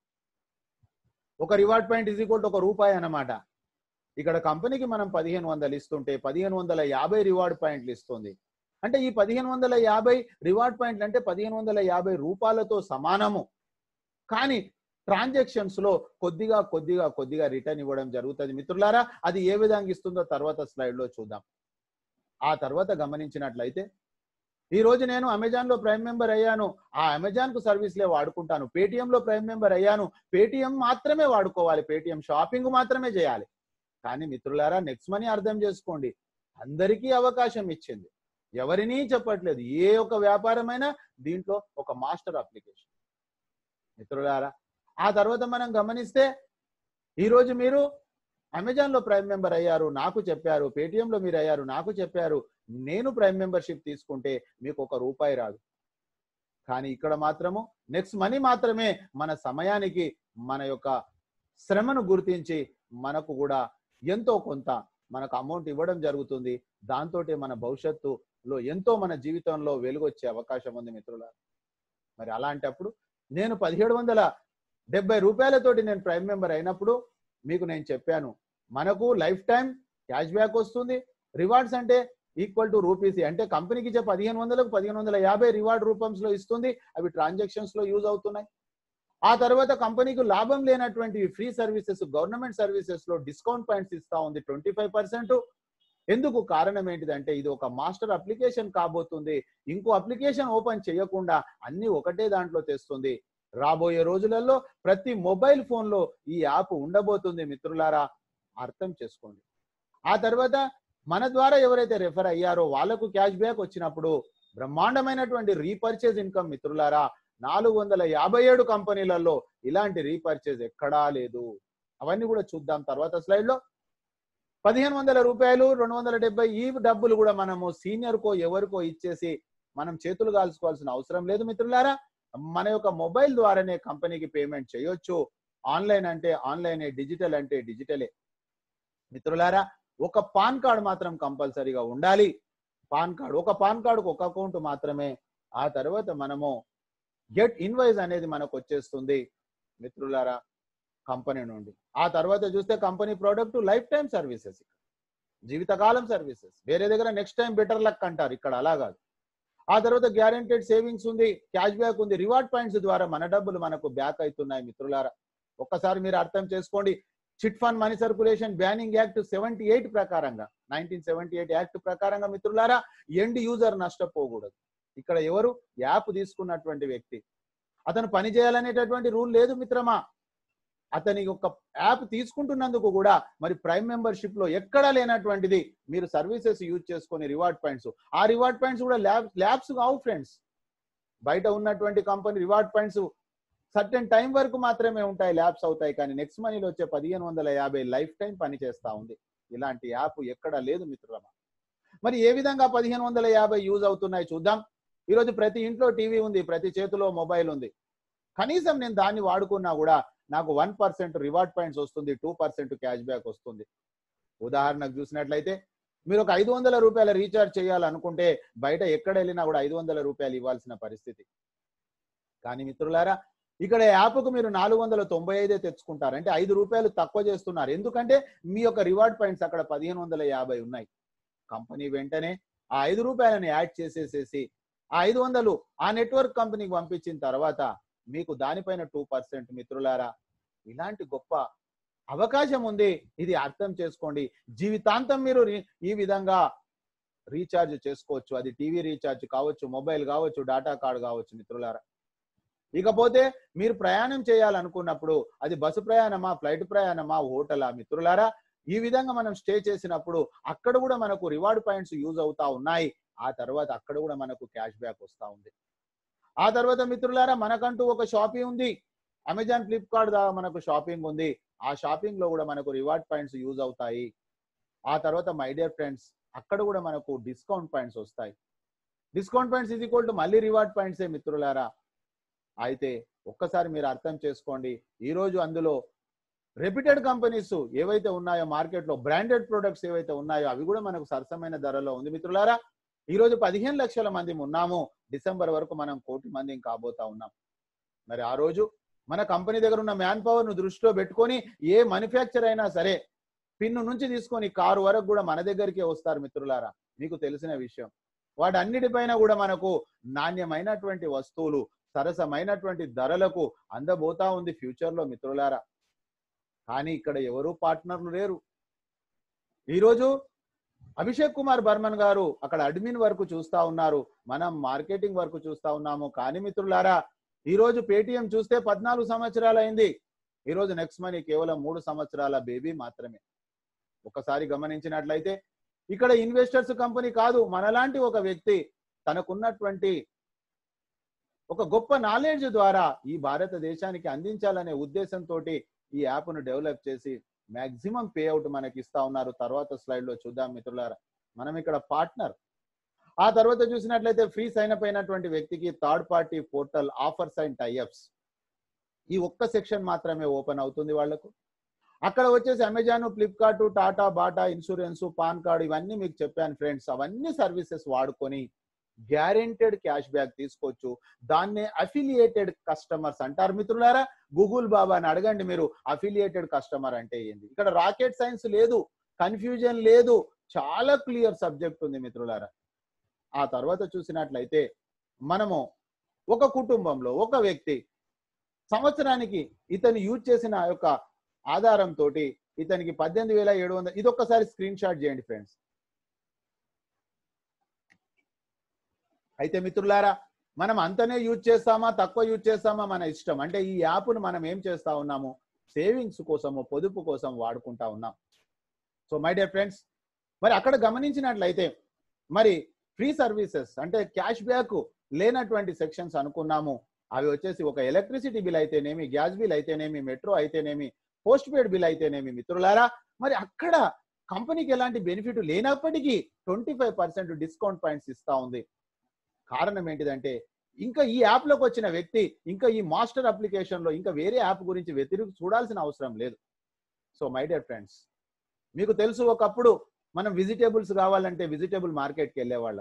ఒక రివార్డ్ పాయింట్ ఇజ్ ఈక్వల్ ఒక రూపాయి అన్నమాట ఇక్కడ కంపెనీకి మనం పదిహేను వందలు ఇస్తుంటే పదిహేను వందల యాభై రివార్డ్ పాయింట్లు ఇస్తుంది అంటే ఈ పదిహేను వందల యాభై రివార్డ్ పాయింట్లు అంటే పదిహేను వందల యాభై రూపాయలతో సమానము కానీ ట్రాన్సాక్షన్స్ లో కొద్దిగా కొద్దిగా కొద్దిగా రిటర్న్ ఇవ్వడం జరుగుతుంది మిత్రులారా అది ఏ విధంగా ఇస్తుందో తర్వాత స్లైడ్ లో చూద్దాం ఆ తర్వాత గమనించినట్లయితే ఈ రోజు నేను అమెజాన్ లో ప్రైమ్ మెంబర్ అయ్యాను ఆ అమెజాన్ కు సర్వీస్లే వాడుకుంటాను పేటిఎం లో ప్రైమ్ మెంబర్ అయ్యాను పేటిఎం మాత్రమే వాడుకోవాలి పేటిఎం షాపింగ్ మాత్రమే చేయాలి కానీ మిత్రులారా నెక్స్ట్ మనీ అర్థం చేసుకోండి అందరికీ అవకాశం ఇచ్చింది ఎవరినీ చెప్పట్లేదు ఏ ఒక్క వ్యాపారమైనా దీంట్లో ఒక మాస్టర్ అప్లికేషన్ మిత్రులారా ఆ తర్వాత మనం గమనిస్తే ఈరోజు మీరు అమెజాన్ లో ప్రైమ్ మెంబర్ అయ్యారు నాకు చెప్పారు పేటిఎం లో మీరు అయ్యారు నాకు చెప్పారు నేను ప్రైమ్ మెంబర్షిప్ తీసుకుంటే మీకు ఒక రూపాయి రాదు కానీ ఇక్కడ మాత్రము నెక్స్ట్ మనీ మాత్రమే మన సమయానికి మన యొక్క శ్రమను గుర్తించి మనకు కూడా ఎంతో కొంత మనకు అమౌంట్ ఇవ్వడం జరుగుతుంది దాంతో మన భవిష్యత్తులో ఎంతో మన జీవితంలో వెలుగొచ్చే అవకాశం ఉంది మిత్రుల మరి అలాంటప్పుడు నేను పదిహేడు వందల డెబ్బై రూపాయలతోటి నేను ప్రైమ్ మెంబర్ అయినప్పుడు మీకు నేను చెప్పాను మనకు లైఫ్ టైం క్యాష్ బ్యాక్ వస్తుంది రివార్డ్స్ అంటే ఈక్వల్ టు రూపీస్ అంటే కంపెనీకి ఇచ్చే పదిహేను వందలకు పదిహేను వందల యాభై రివార్డ్ రూపంలో ఇస్తుంది అవి ట్రాన్సాక్షన్స్ లో యూజ్ అవుతున్నాయి ఆ తర్వాత కంపెనీకి లాభం లేనటువంటి ఫ్రీ సర్వీసెస్ గవర్నమెంట్ సర్వీసెస్ లో డిస్కౌంట్ పాయింట్స్ ఇస్తా ఉంది ట్వంటీ ఫైవ్ పర్సెంట్ ఎందుకు కారణం ఏంటిదంటే ఇది ఒక మాస్టర్ అప్లికేషన్ కాబోతుంది ఇంకో అప్లికేషన్ ఓపెన్ చేయకుండా అన్ని ఒకటే దాంట్లో తెస్తుంది రాబోయే రోజులలో ప్రతి మొబైల్ ఫోన్ లో ఈ యాప్ ఉండబోతుంది మిత్రులారా అర్థం చేసుకోండి ఆ తర్వాత మన ద్వారా ఎవరైతే రెఫర్ అయ్యారో వాళ్ళకు క్యాష్ బ్యాక్ వచ్చినప్పుడు బ్రహ్మాండమైనటువంటి రీపర్చేజ్ ఇన్కమ్ మిత్రులారా నాలుగు వందల యాభై ఏడు కంపెనీలలో ఇలాంటి రీపర్చేజ్ ఎక్కడా లేదు అవన్నీ కూడా చూద్దాం తర్వాత స్లైడ్ లో పదిహేను వందల రూపాయలు రెండు వందల డెబ్బై ఈ డబ్బులు కూడా మనము సీనియర్ కో ఎవరికో ఇచ్చేసి మనం చేతులు కాల్చుకోవాల్సిన అవసరం లేదు మిత్రులారా మన యొక్క మొబైల్ ద్వారానే కంపెనీకి పేమెంట్ చేయొచ్చు ఆన్లైన్ అంటే ఆన్లైన్ డిజిటల్ అంటే డిజిటలే మిత్రులారా ఒక పాన్ కార్డ్ మాత్రం కంపల్సరీగా ఉండాలి పాన్ కార్డ్ ఒక పాన్ కార్డుకు ఒక అకౌంట్ మాత్రమే ఆ తర్వాత మనము గెట్ ఇన్వాయిస్ అనేది మనకు వచ్చేస్తుంది మిత్రులారా కంపెనీ నుండి ఆ తర్వాత చూస్తే company product life time services జీవితకాలం సర్వీసెస్ వేరే దగ్గర నెక్స్ట్ టైం బెటర్ లక్ అంటారు ఇక్కడ అలా కాదు ఆ తర్వాత గ్యారెంటెడ్ సేవింగ్స్ ఉంది క్యాష్ బ్యాక్ ఉంది రివార్డ్ పాయింట్స్ ద్వారా మన డబ్బులు మనకు బ్యాక్ అవుతున్నాయి మిత్రులారా ఒక్కసారి మీరు అర్థం చేసుకోండి chit fund money circulation banning act seventy eight ప్రకారంగా నైన్టీన్ సెవెంటీ ఎయిట్ యాక్ట్ ప్రకారంగా మిత్రులారా ఎండ్ యూజర్ నష్టపోకూడదు ఇక్కడ ఎవరు యాప్ తీసుకున్నటువంటి వ్యక్తి అతను పని చేయాలనేటటువంటి రూల్ లేదు మిత్రమా అతని యొక్క యాప్ తీసుకుంటున్నందుకు కూడా మరి ప్రైమ్ మెంబర్షిప్ లో ఎక్కడా లేనటువంటిది మీరు సర్వీసెస్ యూజ్ చేసుకొని రివార్డ్ పాయింట్స్ ఆ రివార్డ్ పాయింట్స్ కూడా ల్యాబ్ ల్యాబ్స్ కావు ఫ్రెండ్స్ బయట ఉన్నటువంటి company reward points certain time వరకు మాత్రమే ఉంటాయి ల్యాబ్స్ అవుతాయి కానీ నెక్స్ట్ మనీలో వచ్చే పదిహేను వందల యాభై లైఫ్ టైం పని చేస్తా ఉంది ఇలాంటి యాప్ ఎక్కడా లేదు మిత్రులమా మరి ఏ విధంగా పదిహేను వందల యాభై యూజ్ అవుతున్నాయి చూద్దాం ఈరోజు ప్రతి ఇంట్లో టీవీ ఉంది ప్రతి చేతిలో మొబైల్ ఉంది కనీసం నేను దాన్ని వాడుకున్నా కూడా నాకు వన్ పర్సెంట్ రివార్డ్ పాయింట్స్ వస్తుంది టూ పర్సెంట్ క్యాష్ బ్యాక్ వస్తుంది ఉదాహరణకు చూసినట్లయితే మీరు ఒక ఐదు వందల రూపాయల రీఛార్జ్ చేయాలనుకుంటే బయట ఎక్కడ వెళ్ళినా కూడా ఐదు వందల రూపాయలు ఇవ్వాల్సిన పరిస్థితి కానీ మిత్రులారా ఇక్కడ యాప్కు మీరు నాలుగు వందల తొంభై ఐదే తెచ్చుకుంటారు అంటే ఐదు రూపాయలు తక్కువ చేస్తున్నారు ఎందుకంటే మీ యొక్క రివార్డ్ పాయింట్స్ అక్కడ పదిహేను వందల యాభై ఉన్నాయి కంపెనీ వెంటనే ఆ ఐదు రూపాయలను యాడ్ చేసేసేసి ఆ ఐదు వందలు ఆ నెట్వర్క్ కంపెనీకి పంపించిన తర్వాత మీకు దానిపైన టూ పర్సెంట్ మిత్రులారా ఇలాంటి గొప్ప అవకాశం ఉంది ఇది అర్థం చేసుకోండి జీవితాంతం మీరు రీ- ఈ విధంగా రీఛార్జ్ చేసుకోవచ్చు అది టీవీ రీఛార్జ్ కావచ్చు మొబైల్ కావచ్చు డాటా కార్డ్ కావచ్చు మిత్రులారా ఇకపోతే మీరు ప్రయాణం చేయాలనుకున్నప్పుడు అది బస్సు ప్రయాణమా ఫ్లైట్ ప్రయాణమా హోటలా మిత్రులారా ఈ విధంగా మనం స్టే చేసినప్పుడు అక్కడ కూడా మనకు రివార్డ్ పాయింట్స్ యూజ్ అవుతా ఉన్నాయి ఆ తర్వాత అక్కడ కూడా మనకు క్యాష్ బ్యాక్ వస్తా ఉంది ఆ తర్వాత మిత్రులారా మనకంటూ ఒక షాపింగ్ ఉంది అమెజాన్ ఫ్లిప్కార్ట్ ద్వారా మనకు షాపింగ్ ఉంది ఆ షాపింగ్ లో కూడా మనకు రివార్డ్ పాయింట్స్ యూజ్ అవుతాయి ఆ తర్వాత మై డియర్ ఫ్రెండ్స్ అక్కడ కూడా మనకు డిస్కౌంట్ పాయింట్స్ వస్తాయి డిస్కౌంట్ పాయింట్స్ ఇది ఈక్వల్ టు మళ్ళీ రివార్డ్ పాయింట్సే మిత్రులారా అయితే ఒక్కసారి మీరు అర్థం చేసుకోండి ఈ రోజు అందులో రెప్యూటెడ్ కంపెనీస్ ఏవైతే ఉన్నాయో మార్కెట్ లో బ్రాండెడ్ ప్రొడక్ట్స్ ఏవైతే ఉన్నాయో అవి కూడా మనకు సరసమైన ధరలో ఉంది మిత్రులారా ఈ రోజు పదిహేను లక్షల మంది ఉన్నాము డిసెంబర్ వరకు మనం కోటి మంది కాబోతా ఉన్నాం మరి ఆ రోజు మన కంపెనీ దగ్గర ఉన్న మ్యాన్ పవర్ ను దృష్టిలో పెట్టుకొని ఏ మ్యానుఫ్యాక్చర్ అయినా సరే పిన్ను నుంచి తీసుకొని కారు వరకు కూడా మన దగ్గరికే వస్తారు మిత్రులారా మీకు తెలిసిన విషయం వాటన్నిటిపైన కూడా మనకు నాణ్యమైనటువంటి వస్తువులు సరసమైనటువంటి ధరలకు అందబోతా ఉంది ఫ్యూచర్ లో మిత్రులారా కానీ ఇక్కడ ఎవరు పార్ట్నర్లు లేరు ఈరోజు అభిషేక్ కుమార్ బర్మన్ గారు అక్కడ అడ్మిన్ వరకు చూస్తా ఉన్నారు మనం మార్కెటింగ్ వరకు చూస్తా ఉన్నాము కానీ మిత్రులారా ఈ రోజు పేటిఎం చూస్తే పద్నాలుగు సంవత్సరాలు అయింది ఈ రోజు నెక్స్ట్ మనీ కేవలం మూడు సంవత్సరాల బేబీ మాత్రమే ఒకసారి గమనించినట్లయితే ఇక్కడ ఇన్వెస్టర్స్ కంపెనీ కాదు మనలాంటి ఒక వ్యక్తి తనకున్నటువంటి ఒక గొప్ప నాలెడ్జ్ ద్వారా ఈ భారతదేశానికి అందించాలనే ఉద్దేశంతో ఈ యాప్ ను డెవలప్ చేసి మాక్సిమం పే అవుట్ మనకి ఇస్తా ఉన్నారు తర్వాత స్లైడ్ లో చూద్దాం మిత్రులారా మనం ఇక్కడ పార్ట్నర్ ఆ తర్వాత చూసినట్లయితే ఫ్రీ సైన్ అప్ అయినటువంటి వ్యక్తికి third party portal offers and tie ups ఈ ఒక్క సెక్షన్ మాత్రమే ఓపెన్ అవుతుంది వాళ్లకు అక్కడ వచ్చేసి Amazon Flipkart Tata Bata insurance PAN card ఇవన్నీ మీకు చెప్పాను ఫ్రెండ్స్ అవన్నీ సర్వీసెస్ వాడుకొని గ్యారెంటెడ్ క్యాష్ బ్యాక్ తీసుకోవచ్చు దాన్నే అఫిలియేటెడ్ కస్టమర్స్ అంటారు మిత్రులారా గూగుల్ బాబాని అడగండి మీరు అఫిలియేటెడ్ కస్టమర్ అంటే ఏంది ఇక్కడ రాకెట్ సైన్స్ లేదు కన్ఫ్యూజన్ లేదు చాలా క్లియర్ సబ్జెక్ట్ ఉంది మిత్రులారా ఆ తర్వాత చూసినట్లయితే మనము ఒక కుటుంబంలో ఒక వ్యక్తి సంవత్సరానికి ఇతను యూజ్ చేసిన యొక్క ఆధారంతో ఇతనికి పద్దెనిమిది వేల ఏడు వందలు ఇది ఒక్కసారి స్క్రీన్ షాట్ చేయండి ఫ్రెండ్స్ అయితే మిత్రులారా మనం అంతనే యూజ్ చేస్తామా తక్కువ యూజ్ చేస్తామా మన ఇష్టం అంటే ఈ యాప్ను మనం ఏం చేస్తా ఉన్నాము సేవింగ్స్ కోసము పొదుపు కోసం వాడుకుంటా ఉన్నాం సో మై డియర్ ఫ్రెండ్స్ మరి అక్కడ గమనించినట్లయితే మరి ఫ్రీ సర్వీసెస్ అంటే క్యాష్ బ్యాక్ లేనటువంటి సెక్షన్స్ అనుకున్నాము అవి వచ్చేసి ఒక ఎలక్ట్రిసిటీ బిల్ అయితేనేమి గ్యాస్ బిల్ అయితేనేమి మెట్రో అయితేనేమి పోస్ట్ పెయిడ్ బిల్ అయితేనేమి మిత్రులారా మరి అక్కడ కంపెనీకి ఎలాంటి బెనిఫిట్ లేనప్పటికీ twenty five percent discount points ఇస్తా ఉంది కారణం ఏంటిదంటే ఇంకా ఈ యాప్ లోకి వచ్చిన వ్యక్తి ఇంకా ఈ మాస్టర్ అప్లికేషన్ లో ఇంకా వేరే యాప్ గురించి వ్యతిరేక చూడాల్సిన అవసరం లేదు సో మై డియర్ ఫ్రెండ్స్ మీకు తెలుసు ఒకప్పుడు మనం వెజిటేబుల్స్ కావాలంటే వెజిటేబుల్ మార్కెట్కి వెళ్ళేవాళ్ళం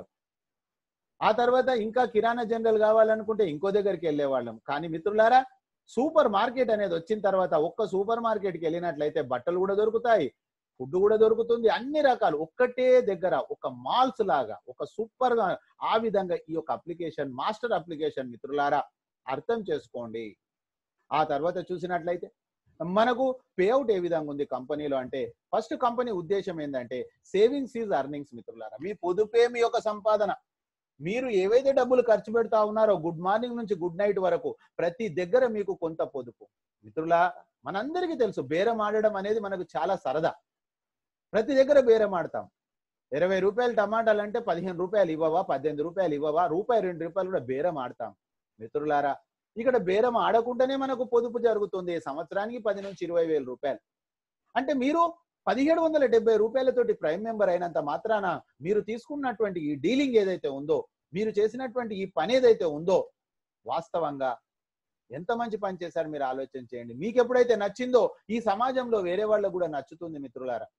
ఆ తర్వాత ఇంకా కిరాణా జనరల్ కావాలనుకుంటే ఇంకో దగ్గరికి వెళ్ళేవాళ్ళం కానీ మిత్రులారా సూపర్ మార్కెట్ అనేది వచ్చిన తర్వాత ఒక్క సూపర్ మార్కెట్కి వెళ్ళినట్లయితే బట్టలు కూడా దొరుకుతాయి ఫుడ్ కూడా దొరుకుతుంది అన్ని రకాలు ఒక్కటే దగ్గర ఒక మాల్స్ లాగా ఒక సూపర్ గా ఆ విధంగా ఈ యొక్క అప్లికేషన్ మాస్టర్ అప్లికేషన్ మిత్రులారా అర్థం చేసుకోండి ఆ తర్వాత చూసినట్లయితే మనకు పేఅవుట్ ఏ విధంగా ఉంది కంపెనీలో అంటే ఫస్ట్ కంపెనీ ఉద్దేశం ఏంటంటే సేవింగ్స్ ఈజ్ అర్నింగ్స్ మిత్రులారా మీ పొదుపే మీ యొక్క సంపాదన మీరు ఏవైతే డబ్బులు ఖర్చు పెడతా ఉన్నారో గుడ్ మార్నింగ్ నుంచి గుడ్ నైట్ వరకు ప్రతి దగ్గర మీకు కొంత పొదుపు మిత్రులా మనందరికీ తెలుసు బేరం ఆడడం అనేది మనకు చాలా సరదా ప్రతి దగ్గర బేరం ఆడతాం ఇరవై రూపాయలు టమాటాలు అంటే పదిహేను రూపాయలు ఇవ్వవా పద్దెనిమిది రూపాయలు ఇవ్వవా రూపాయి రెండు రూపాయలు కూడా బేరం ఆడతాం మిత్రులారా ఇక్కడ బేరం ఆడకుండానే మనకు పొదుపు జరుగుతుంది సంవత్సరానికి పది నుంచి ఇరవై వేల రూపాయలు అంటే మీరు పదిహేడు వందల డెబ్బై రూపాయలతోటి ప్రైమ్ మెంబర్ అయినంత మాత్రాన మీరు తీసుకున్నటువంటి ఈ డీలింగ్ ఏదైతే ఉందో మీరు చేసినటువంటి ఈ పని ఏదైతే ఉందో వాస్తవంగా ఎంత మంచి పని చేశారు మీరు ఆలోచన చేయండి మీకు ఎప్పుడైతే నచ్చిందో ఈ సమాజంలో వేరే వాళ్ళకు కూడా నచ్చుతుంది మిత్రులారా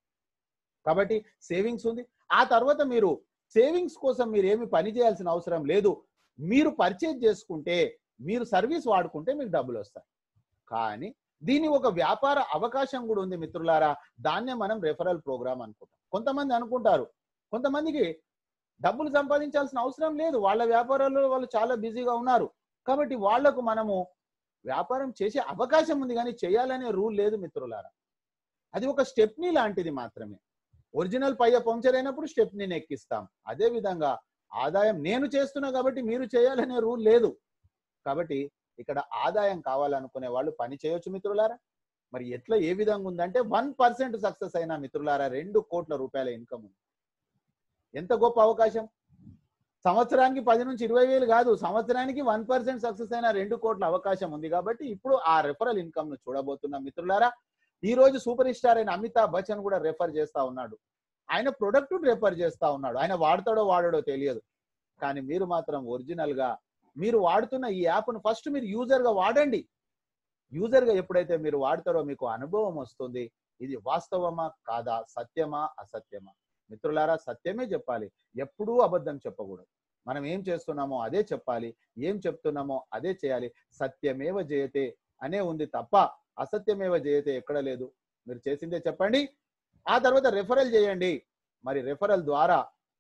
కాబట్టి సేవింగ్స్ ఉంది ఆ తర్వాత మీరు సేవింగ్స్ కోసం మీరు ఏమి పని చేయాల్సిన అవసరం లేదు మీరు పర్చేజ్ చేసుకుంటే మీరు సర్వీస్ వాడుకుంటే మీకు డబ్బులు వస్తాయి కానీ దీని ఒక వ్యాపార అవకాశం కూడా ఉంది మిత్రులారా దాన్నే మనం రెఫరల్ ప్రోగ్రామ్ అనుకుంటాం కొంతమంది అనుకుంటారు కొంతమందికి డబ్బులు సంపాదించాల్సిన అవసరం లేదు వాళ్ళ వ్యాపారాల్లో వాళ్ళు చాలా బిజీగా ఉన్నారు కాబట్టి వాళ్లకు మనము వ్యాపారం చేసే అవకాశం ఉంది కానీ చేయాలనే రూల్ లేదు మిత్రులారా అది ఒక స్టెప్నీ లాంటిది మాత్రమే ఒరిజినల్ పయ్య పంక్చర్ అయినప్పుడు స్టెప్నీని ఎక్కిస్తాం అదే విధంగా ఆదాయం నేను చేస్తున్నా కాబట్టి మీరు చేయాలనే రూల్ లేదు కాబట్టి ఇక్కడ ఆదాయం కావాలనుకునే వాళ్ళు పని చేయొచ్చు మిత్రులారా మరి ఎట్లా ఏ విధంగా ఉందంటే వన్ పర్సెంట్ సక్సెస్ అయిన మిత్రులారా రెండు కోట్ల రూపాయల ఇన్కమ్ ఉంది ఎంత గొప్ప అవకాశం సంవత్సరానికి పది నుంచి ఇరవై వేలు కాదు సంవత్సరానికి వన్ పర్సెంట్ సక్సెస్ అయిన రెండు కోట్ల అవకాశం ఉంది కాబట్టి ఇప్పుడు ఆ రెఫరల్ ఇన్కమ్ ను చూడబోతున్నాం మిత్రులారా ఈ రోజు సూపర్ స్టార్ అయిన అమితాబ్ బచ్చన్ కూడా రెఫర్ చేస్తా ఉన్నాడు ఆయన ప్రొడక్ట్ రెఫర్ చేస్తా ఉన్నాడు ఆయన వాడతాడో వాడడో తెలియదు కానీ మీరు మాత్రం ఒరిజినల్ గా మీరు వాడుతున్న ఈ యాప్ను ఫస్ట్ మీరు యూజర్ గా వాడండి యూజర్ గా ఎప్పుడైతే మీరు వాడతారో మీకు అనుభవం వస్తుంది ఇది వాస్తవమా కాదా సత్యమా అసత్యమా మిత్రులారా సత్యమే చెప్పాలి ఎప్పుడూ అబద్ధం చెప్పకూడదు మనం ఏం చేస్తున్నామో అదే చెప్పాలి ఏం చెప్తున్నామో అదే చేయాలి సత్యమేవ జయతే అనే ఉంది తప్ప అసత్యమేవ జయతే ఎక్కడ లేదు మీరు చేసిందే చెప్పండి ఆ తర్వాత రెఫరల్ చేయండి మరి రెఫరల్ ద్వారా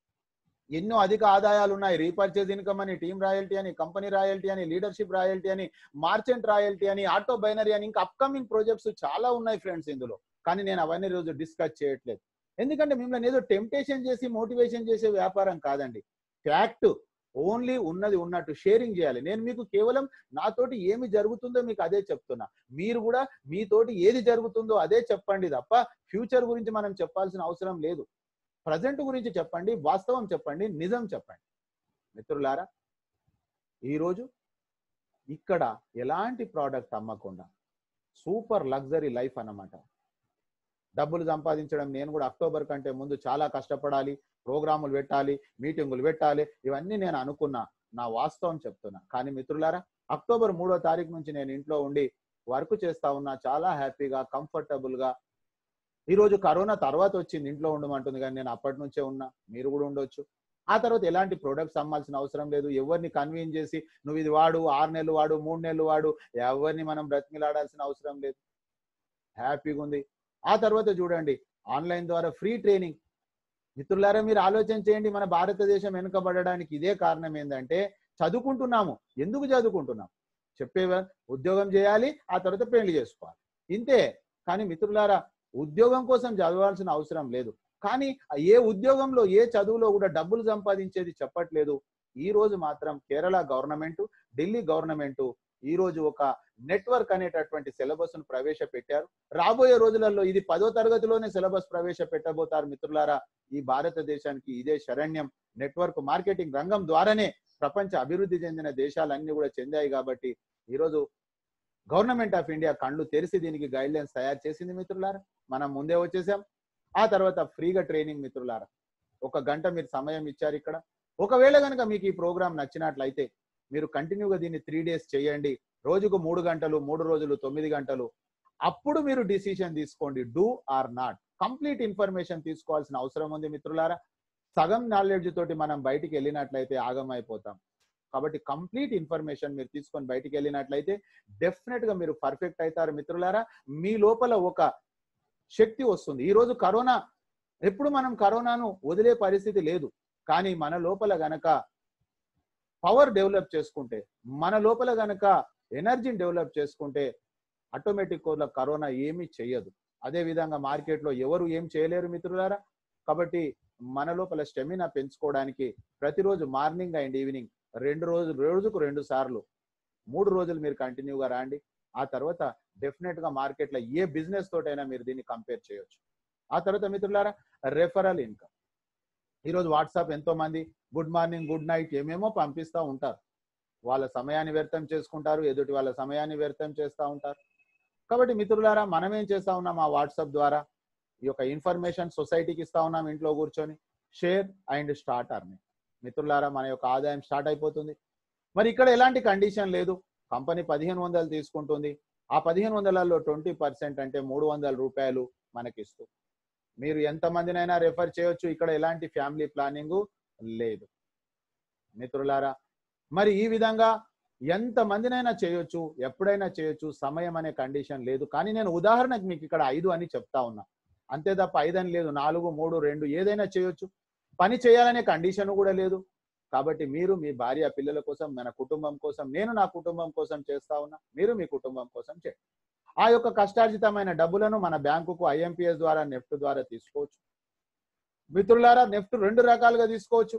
ఎన్నో అధిక ఆదాయాలు ఉన్నాయి రీపర్చేజ్ ఇన్కమ్ అని టీమ్ రాయల్టీ అని కంపెనీ రాయల్టీ అని లీడర్షిప్ రాయల్టీ అని మార్చెంట్ రాయల్టీ అని ఆటో బైనరీ అని ఇంకా అప్కమింగ్ ప్రాజెక్ట్స్ చాలా ఉన్నాయి ఫ్రెండ్స్ ఇందులో కానీ నేను అవన్నీ రోజు డిస్కస్ చేయట్లేదు ఎందుకంటే మిమ్మల్ని ఏదో టెంప్టేషన్ చేసి మోటివేషన్ చేసే వ్యాపారం కాదండి ఫ్యాక్ట్ ఓన్లీ ఉన్నది ఉన్నట్టు షేరింగ్ చేయాలి నేను మీకు కేవలం నాతోటి ఏమి జరుగుతుందో మీకు అదే చెప్తున్నా మీరు కూడా మీతోటి ఏది జరుగుతుందో అదే చెప్పండి తప్ప ఫ్యూచర్ గురించి మనం చెప్పాల్సిన అవసరం లేదు ప్రజెంట్ గురించి చెప్పండి వాస్తవం చెప్పండి నిజం చెప్పండి మిత్రులారా ఈరోజు ఇక్కడ ఎలాంటి ప్రోడక్ట్ అమ్మకుండా సూపర్ లగ్జరీ లైఫ్ అన్నమాట డబ్బులు సంపాదించడం నేను కూడా అక్టోబర్ కంటే ముందు చాలా కష్టపడాలి ప్రోగ్రాములు పెట్టాలి మీటింగులు పెట్టాలి ఇవన్నీ నేను అనుకున్నా నా వాస్తవం చెప్తున్నా కానీ మిత్రులారా అక్టోబర్ మూడో తారీఖు నుంచి నేను ఇంట్లో ఉండి వర్క్ చేస్తా ఉన్నా చాలా హ్యాపీగా కంఫర్టబుల్ గా ఈ రోజు కరోనా తర్వాత వచ్చింది ఇంట్లో ఉండమంటుంది కానీ నేను అప్పటి నుంచే ఉన్నా మీరు కూడా ఉండొచ్చు ఆ తర్వాత ఎలాంటి ప్రొడక్ట్స్ అమ్మాల్సిన అవసరం లేదు ఎవరిని కన్వీన్ చేసి నువ్వు ఇది వాడు ఆరు నెలలు వాడు మూడు నెలలు వాడు ఎవరిని మనం బ్రతిమిలాడాల్సిన అవసరం లేదు హ్యాపీగా ఉంది ఆ తర్వాత చూడండి ఆన్లైన్ ద్వారా ఫ్రీ ట్రైనింగ్ మిత్రులారా మీరు ఆలోచన చేయండి మన భారతదేశం వెనుకబడడానికి ఇదే కారణం ఏంటంటే చదువుకుంటున్నాము ఎందుకు చదువుకుంటున్నాం చెప్పేవా ఉద్యోగం చేయాలి ఆ తర్వాత పెళ్లి చేసుకోవాలి ఇంతే కానీ మిత్రులారా ఉద్యోగం కోసం చదవాల్సిన అవసరం లేదు కానీ ఏ ఉద్యోగంలో ఏ చదువులో కూడా డబ్బులు సంపాదించేది చెప్పట్లేదు ఈ రోజు మాత్రం కేరళ గవర్నమెంట్ ఢిల్లీ గవర్నమెంట్ ఈ రోజు ఒక నెట్వర్క్ అనేటటువంటి సిలబస్ ను ప్రవేశపెట్టారు రాబోయే రోజులలో ఇది పదో తరగతిలోనే సిలబస్ ప్రవేశపెట్టబోతారు మిత్రులారా ఈ భారతదేశానికి ఇదే శరణ్యం నెట్వర్క్ మార్కెటింగ్ రంగం ద్వారానే ప్రపంచ అభివృద్ధి చెందిన దేశాలన్నీ కూడా చెందాయి కాబట్టి ఈరోజు గవర్నమెంట్ ఆఫ్ ఇండియా కళ్ళు తెరిచి దీనికి గైడ్ లైన్స్ తయారు చేసింది మిత్రులారా మనం ముందే వచ్చేసాం ఆ తర్వాత ఫ్రీగా ట్రైనింగ్ మిత్రులారా ఒక గంట మీరు సమయం ఇచ్చారు ఇక్కడ ఒకవేళ కనుక మీకు ఈ ప్రోగ్రామ్ నచ్చినట్లయితే మీరు కంటిన్యూగా దీన్ని త్రీ డేస్ చేయండి రోజుకు మూడు గంటలు మూడు రోజులు తొమ్మిది గంటలు అప్పుడు మీరు డిసిషన్ తీసుకోండి do or not complete information తీసుకోవాల్సిన అవసరం ఉంది మిత్రులారా సగం నాలెడ్జ్ తోటి మనం బయటికి వెళ్ళినట్లయితే ఆగమైపోతాం కాబట్టి కంప్లీట్ ఇన్ఫర్మేషన్ మీరు తీసుకొని బయటికి వెళ్ళినట్లయితే డెఫినెట్ గా మీరు పర్ఫెక్ట్ అవుతారు మిత్రులారా మీ లోపల ఒక శక్తి వస్తుంది ఈ రోజు కరోనా ఎప్పుడు మనం కరోనాను వదిలే పరిస్థితి లేదు కానీ మన లోపల గనక పవర్ డెవలప్ చేసుకుంటే మన లోపల గనక ఎనర్జీని డెవలప్ చేసుకుంటే ఆటోమేటిక్ కోర్ల కరోనా ఏమీ చెయ్యదు అదే విధంగా మార్కెట్లో ఎవరు ఏం చేయలేరు మిత్రులారా కాబట్టి మన లోపల స్టెమినా పెంచుకోవడానికి ప్రతిరోజు మార్నింగ్ అండ్ ఈవినింగ్ రెండు రోజులు రోజుకు రెండు సార్లు మూడు రోజులు మీరు కంటిన్యూగా రాండి ఆ తర్వాత డెఫినెట్ గా మార్కెట్లో ఏ బిజినెస్ తోటైనా మీరు దీన్ని కంపేర్ చేయొచ్చు ఆ తర్వాత మిత్రులారా రెఫరల్ ఇన్కమ్ ఈరోజు వాట్సాప్ ఎంతో మంది గుడ్ మార్నింగ్ గుడ్ నైట్ ఏమేమో పంపిస్తూ ఉంటారు వాళ్ళ సమయాన్ని వ్యర్థం చేసుకుంటారు ఎదుటి వాళ్ళ సమయాన్ని వ్యర్థం చేస్తూ ఉంటారు కాబట్టి మిత్రులారా మనం ఏం చేస్తా ఉన్నాం ఆ వాట్సాప్ ద్వారా ఈ యొక్క ఇన్ఫర్మేషన్ సొసైటీకి ఇస్తా ఉన్నాం ఇంట్లో కూర్చొని షేర్ అండ్ స్టార్ట్ అర్నింగ్ మిత్రులారా మన యొక్క ఆదాయం స్టార్ట్ అయిపోతుంది మరి ఇక్కడ ఎలాంటి కండిషన్ లేదు కంపెనీ పదిహేను వందలు తీసుకుంటుంది ఆ పదిహేను వందలలో ట్వంటీ పర్సెంట్ అంటే మూడు వందల రూపాయలు మనకిస్తూ మీరు ఎంతమందినైనా రెఫర్ చేయొచ్చు ఇక్కడ ఎలాంటి ఫ్యామిలీ ప్లానింగ్ లేదు మిత్రులారా మరి ఈ విధంగా ఎంత మందినైనా చేయొచ్చు ఎప్పుడైనా చేయొచ్చు సమయం అనే కండిషన్ లేదు కానీ నేను ఉదాహరణకు మీకు ఇక్కడ ఐదు అని చెప్తా ఉన్నా అంతే తప్ప ఐదు అని లేదు నాలుగు మూడు రెండు ఏదైనా చేయొచ్చు పని చేయాలనే కండిషన్ కూడా లేదు కాబట్టి మీరు మీ భార్య పిల్లల కోసం మన కుటుంబం కోసం నేను నా కుటుంబం కోసం చేస్తా ఉన్నా మీరు మీ కుటుంబం కోసం చేయండి ఆ యొక్క కష్టార్జితమైన డబ్బులను మన బ్యాంకుకు ఐఎంపిఎస్ ద్వారా నెఫ్ట్ ద్వారా తీసుకోవచ్చు మిత్రులారా నెఫ్ట్ రెండు రకాలుగా తీసుకోవచ్చు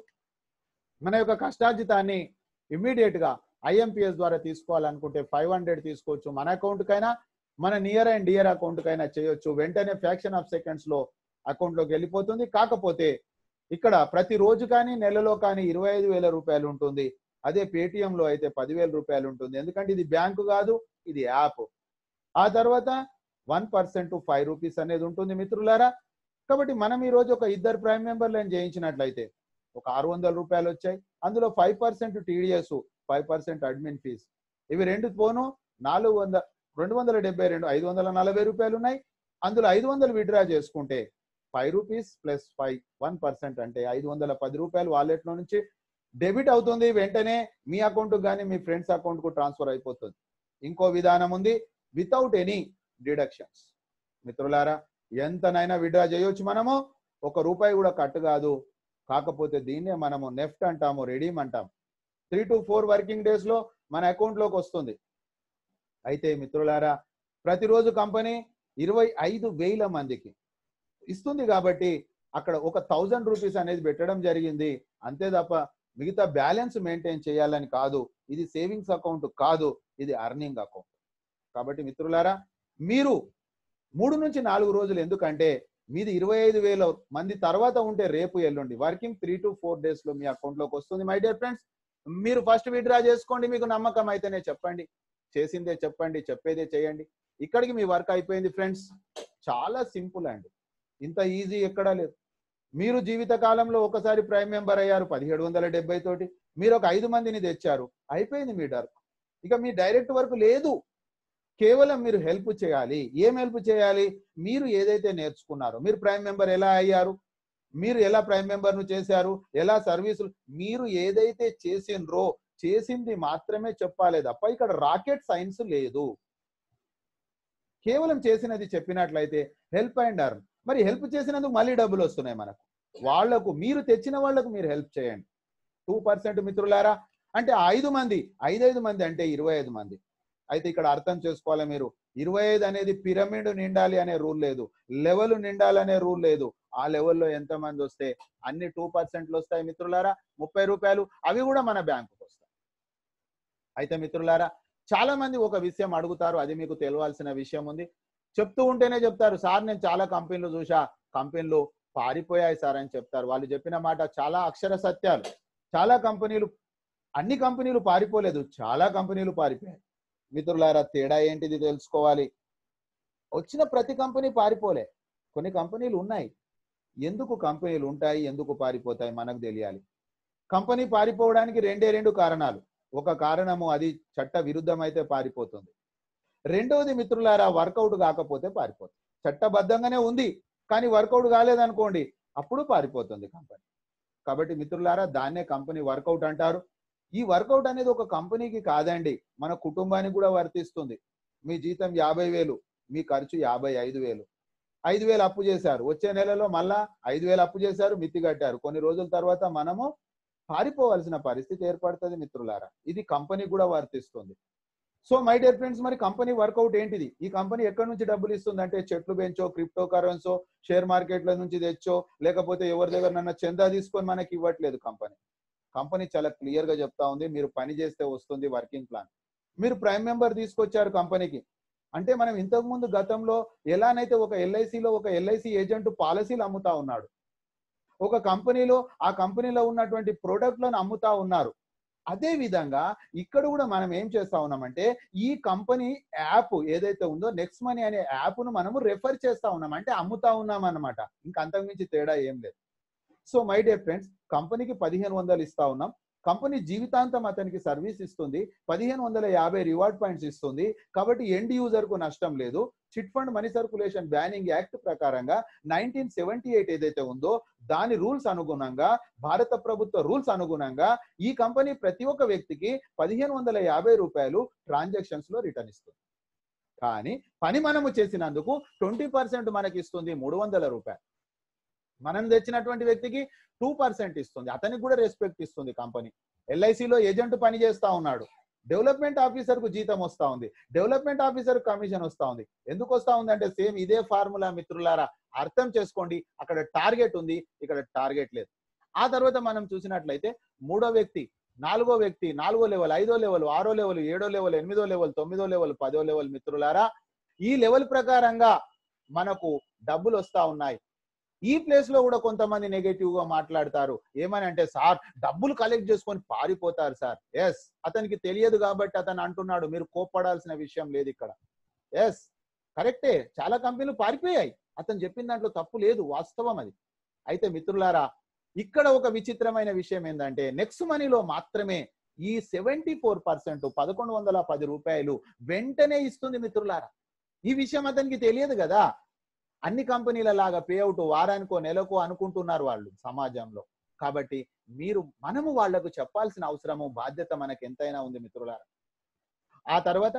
మన యొక్క కష్టార్జితాన్ని ఇమ్మీడియట్ గా ఐఎంపిఎస్ ద్వారా తీసుకోవాలనుకుంటే ఫైవ్ హండ్రెడ్ తీసుకోవచ్చు మన అకౌంట్ కైనా మన నియర్ అండ్ డియర్ అకౌంట్ కైనా చేయొచ్చు వెంటనే ఫ్యాక్షన్ ఆఫ్ సెకండ్స్ లో అకౌంట్ లోకి వెళ్ళిపోతుంది కాకపోతే ఇక్కడ ప్రతి రోజు కానీ నెలలో కానీ ఇరవై ఐదు వేల రూపాయలు ఉంటుంది అదే పేటిఎం లో అయితే పదివేల రూపాయలు ఉంటుంది ఎందుకంటే ఇది బ్యాంకు కాదు ఇది యాప్ ఆ తర్వాత వన్ పర్సెంట్ ఫైవ్ రూపీస్ అనేది ఉంటుంది మిత్రులారా కాబట్టి మనం ఈ రోజు ఒక ఇద్దరు ప్రైమ్ మెంబర్లను చేయించినట్లయితే ఒక ఆరు వందల రూపాయలు వచ్చాయి అందులో five percent TDS five percent admin fees ఇవి రెండు పోను నాలుగు వందల రెండు వందల డెబ్బై రెండు ఐదు వందల నలభై రూపాయలు ఉన్నాయి అందులో ఐదు వందలు విడ్రా చేసుకుంటే five rupees plus five one percent అంటే ఐదు వందల పది రూపాయలు వాలెట్ లో నుంచి డెబిట్ అవుతుంది వెంటనే మీ అకౌంట్ కానీ మీ ఫ్రెండ్స్ అకౌంట్ కు ట్రాన్స్ఫర్ అయిపోతుంది ఇంకో విధానం ఉంది వితౌట్ ఎనీ డిడక్షన్స్ మిత్రులారా ఎంతనైనా విడ్రా చేయొచ్చు మనము ఒక రూపాయి కూడా కట్ కాదు కాకపోతే దీన్నే మనము నెఫ్ట్ అంటాము రెడీమ్ అంటాం three to four working days లో మన అకౌంట్ లోకి వస్తుంది అయితే మిత్రులారా ప్రతిరోజు కంపెనీ ఇరవై ఐదు వేల మందికి ఇస్తుంది కాబట్టి అక్కడ ఒక థౌజండ్ రూపీస్ అనేది పెట్టడం జరిగింది అంతే తప్ప మిగతా బ్యాలెన్స్ మెయింటైన్ చేయాలని కాదు ఇది సేవింగ్స్ అకౌంట్ కాదు ఇది అర్నింగ్ అకౌంట్ కాబట్టి మిత్రులారా మీరు మూడు నుంచి నాలుగు రోజులు ఎందుకంటే మీది ఇరవై ఐదు వేల మంది తర్వాత ఉంటే రేపు ఎల్లుండి working three to four days లో మీ అకౌంట్ లోకి వస్తుంది మై డియర్ ఫ్రెండ్స్ మీరు ఫస్ట్ విత్డ్రా చేసుకోండి మీకు నమ్మకం అయితేనే చెప్పండి చేసిందే చెప్పండి చెప్పేదే చేయండి ఇక్కడికి మీ వర్క్ అయిపోయింది ఫ్రెండ్స్ చాలా సింపుల్ అండి ఇంత ఈజీ ఎక్కడా లేదు మీరు జీవిత కాలంలో ఒకసారి ప్రైమ్ మెంబర్ అయ్యారు పదిహేడు వందల డెబ్బై తోటి మీరు ఒక ఐదు మందిని తెచ్చారు అయిపోయింది మీ వర్క్ ఇక మీ డైరెక్ట్ వర్క్ లేదు కేవలం మీరు హెల్ప్ చేయాలి ఏం హెల్ప్ చేయాలి మీరు ఏదైతే నేర్చుకున్నారో మీరు ప్రైమ్ మెంబర్ ఎలా అయ్యారు మీరు ఎలా ప్రైమ్ మెంబర్ ను చేశారు ఎలా సర్వీసులు మీరు ఏదైతే చేసిండ్రో చేసింది మాత్రమే చెప్పాలి తప్ప ఇక్కడ రాకెట్ సైన్స్ లేదు కేవలం చేసినది చెప్పినట్లయితే హెల్ప్ అండ్ అర్న్ మరి హెల్ప్ చేసినందుకు మళ్ళీ డబ్బులు వస్తున్నాయి మనకు వాళ్లకు మీరు తెచ్చిన వాళ్లకు మీరు హెల్ప్ చేయండి టూ పర్సెంట్ మిత్రులారా అంటే ఐదు మంది ఐదైదు మంది అంటే ఇరవై ఐదు మంది అయితే ఇక్కడ అర్థం చేసుకోవాలి మీరు ఇరవై ఐదు అనేది పిరమిడ్ నిండాలి అనే రూల్ లేదు లెవెల్ నిండాలనే రూల్ లేదు ఆ లెవెల్లో ఎంత మంది వస్తే అన్ని టూ పర్సెంట్లు వస్తాయి మిత్రులారా ముప్పై రూపాయలు అవి కూడా మన బ్యాంకుకు వస్తాయి అయితే మిత్రులారా చాలా మంది ఒక విషయం అడుగుతారు అది మీకు తెలియాల్సిన విషయం ఉంది చెప్తూ ఉంటేనే చెప్తారు సార్ నేను చాలా కంపెనీలు చూసా కంపెనీలు పారిపోయాయి సార్ అని చెప్తారు వాళ్ళు చెప్పిన మాట చాలా అక్షర సత్యాలు చాలా కంపెనీలు అన్ని కంపెనీలు పారిపోలేదు చాలా కంపెనీలు పారిపోయాయి మిత్రులారా తేడా ఏంటిది తెలుసుకోవాలి వచ్చిన ప్రతి కంపెనీ పారిపోలే కొన్ని కంపెనీలు ఉన్నాయి ఎందుకు కంపెనీలు ఉంటాయి ఎందుకు పారిపోతాయి మనకు తెలియాలి కంపెనీ పారిపోవడానికి రెండే రెండు కారణాలు ఒక కారణము అది చట్ట విరుద్ధమైతే పారిపోతుంది రెండవది మిత్రులారా వర్కౌట్ కాకపోతే పారిపోతుంది చట్టబద్ధంగానే ఉంది కానీ వర్కౌట్ కాలేదనుకోండి అప్పుడు పారిపోతుంది కంపెనీ కాబట్టి మిత్రులారా దాన్నే కంపెనీ వర్కౌట్ అంటారు ఈ వర్కౌట్ అనేది ఒక కంపెనీకి కాదండి మన కుటుంబానికి కూడా వర్తిస్తుంది మీ జీతం యాభై వేలు మీ ఖర్చు యాభై ఐదు వేలు ఐదు వేలు అప్పు చేశారు వచ్చే నెలలో మళ్ళా ఐదు వేలు అప్పు చేశారు మిత్తి కట్టారు కొన్ని రోజుల తర్వాత మనము పారిపోవాల్సిన పరిస్థితి ఏర్పడుతుంది మిత్రులారా ఇది కంపెనీ కూడా వర్తిస్తుంది సో మై డియర్ ఫ్రెండ్స్ మరి కంపెనీ వర్కౌట్ ఏంటిది ఈ కంపెనీ ఎక్కడి నుంచి డబ్బులు ఇస్తుంది అంటే చెట్లు పెంచో క్రిప్టో కరెన్సో షేర్ మార్కెట్ల నుంచి తెచ్చో లేకపోతే ఎవరి దగ్గర నన్న చందా తీసుకొని మనకి ఇవ్వట్లేదు కంపెనీ కంపెనీ చాలా క్లియర్ గా చెప్తా ఉంది మీరు పని చేస్తే వస్తుంది వర్కింగ్ ప్లాన్ మీరు ప్రైమ్ మెంబర్ తీసుకొచ్చారు కంపెనీకి అంటే మనం ఇంతకు ముందు గతంలో ఎలానైతే ఒక ఎల్ఐసిలో ఒక ఎల్ఐసి ఏజెంట్ పాలసీలు అమ్ముతా ఉన్నాడు ఒక కంపెనీలో ఆ కంపెనీలో ఉన్నటువంటి ప్రోడక్ట్లను అమ్ముతా ఉన్నారు అదే విధంగా ఇక్కడ కూడా మనం ఏం చేస్తా ఉన్నామంటే ఈ కంపెనీ యాప్ ఏదైతే ఉందో నెక్స్ట్ మనీ అనే యాప్ ను మనము రెఫర్ చేస్తా ఉన్నాం అంటే అమ్ముతా ఉన్నాం అన్నమాట ఇంకా అంతకుమించి తేడా ఏం లేదు సో మై డియర్ ఫ్రెండ్స్ కంపెనీకి పదిహేను వందలు ఇస్తా ఉన్నాం కంపెనీ జీవితాంతం అతనికి సర్వీస్ ఇస్తుంది పదిహేను వందల యాభై రివార్డ్ పాయింట్స్ ఇస్తుంది కాబట్టి ఎండ్ యూజర్ కు నష్టం లేదు chit fund money circulation banning act ప్రకారంగా నైన్టీన్ సెవెంటీ ఎయిట్ ఏదైతే ఉందో దాని రూల్స్ అనుగుణంగా భారత ప్రభుత్వ రూల్స్ అనుగుణంగా ఈ కంపెనీ ప్రతి ఒక్క వ్యక్తికి పదిహేను వందల యాభై రూపాయలు ట్రాన్సాక్షన్స్ లో రిటర్న్ ఇస్తుంది కానీ పని మనము చేసినందుకు ట్వంటీ పర్సెంట్ మనకి ఇస్తుంది మూడు వందల రూపాయలు మనం తెచ్చినటువంటి వ్యక్తికి టూ పర్సెంట్ ఇస్తుంది అతనికి కూడా రెస్పెక్ట్ ఇస్తుంది కంపెనీ ఎల్ఐసిలో ఏజెంట్ పని చేస్తా ఉన్నాడు డెవలప్మెంట్ ఆఫీసర్ కు జీతం వస్తా ఉంది డెవలప్మెంట్ ఆఫీసర్ కమిషన్ వస్తా ఉంది ఎందుకు వస్తా ఉంది అంటే సేమ్ ఇదే ఫార్ములా మిత్రులారా అర్థం చేసుకోండి అక్కడ టార్గెట్ ఉంది ఇక్కడ టార్గెట్ లేదు ఆ తర్వాత మనం చూసినట్లయితే మూడో వ్యక్తి నాలుగో వ్యక్తి నాలుగో లెవెల్ ఐదో లెవెల్ ఆరో లెవెల్ ఏడో లెవెల్ ఎనిమిదో లెవెల్ తొమ్మిదో లెవెల్ పదో లెవెల్ మిత్రులారా ఈ లెవెల్ ప్రకారంగా మనకు డబ్బులు వస్తా ఉన్నాయి ఈ ప్లేస్ లో కూడా కొంతమంది నెగటివ్ గా మాట్లాడతారు ఏమని అంటే సార్ డబ్బులు కలెక్ట్ చేసుకొని పారిపోతారు సార్ ఎస్ అతనికి తెలియదు కాబట్టి అతను అంటున్నాడు మీరు కోప్పడాల్సిన విషయం లేదు ఇక్కడ ఎస్ కరెక్టే చాలా కంపెనీలు పారిపోయాయి అతను చెప్పిన దాంట్లో తప్పు లేదు వాస్తవం అది అయితే మిత్రులారా ఇక్కడ ఒక విచిత్రమైన విషయం ఏంటంటే నెక్స్ట్ మనీలో మాత్రమే ఈ సెవెంటీ ఫోర్ పర్సెంట్ పదకొండు వందల పది రూపాయలు వెంటనే ఇస్తుంది మిత్రులారా ఈ విషయం అతనికి తెలియదు కదా అన్ని కంపెనీల లాగా పేఅవుట్ వారానికో నెలకో అనుకుంటున్నారు వాళ్ళు సమాజంలో కాబట్టి మీరు మనము వాళ్లకు చెప్పాల్సిన అవసరము బాధ్యత మనకు ఎంతైనా ఉంది మిత్రులారా ఆ తర్వాత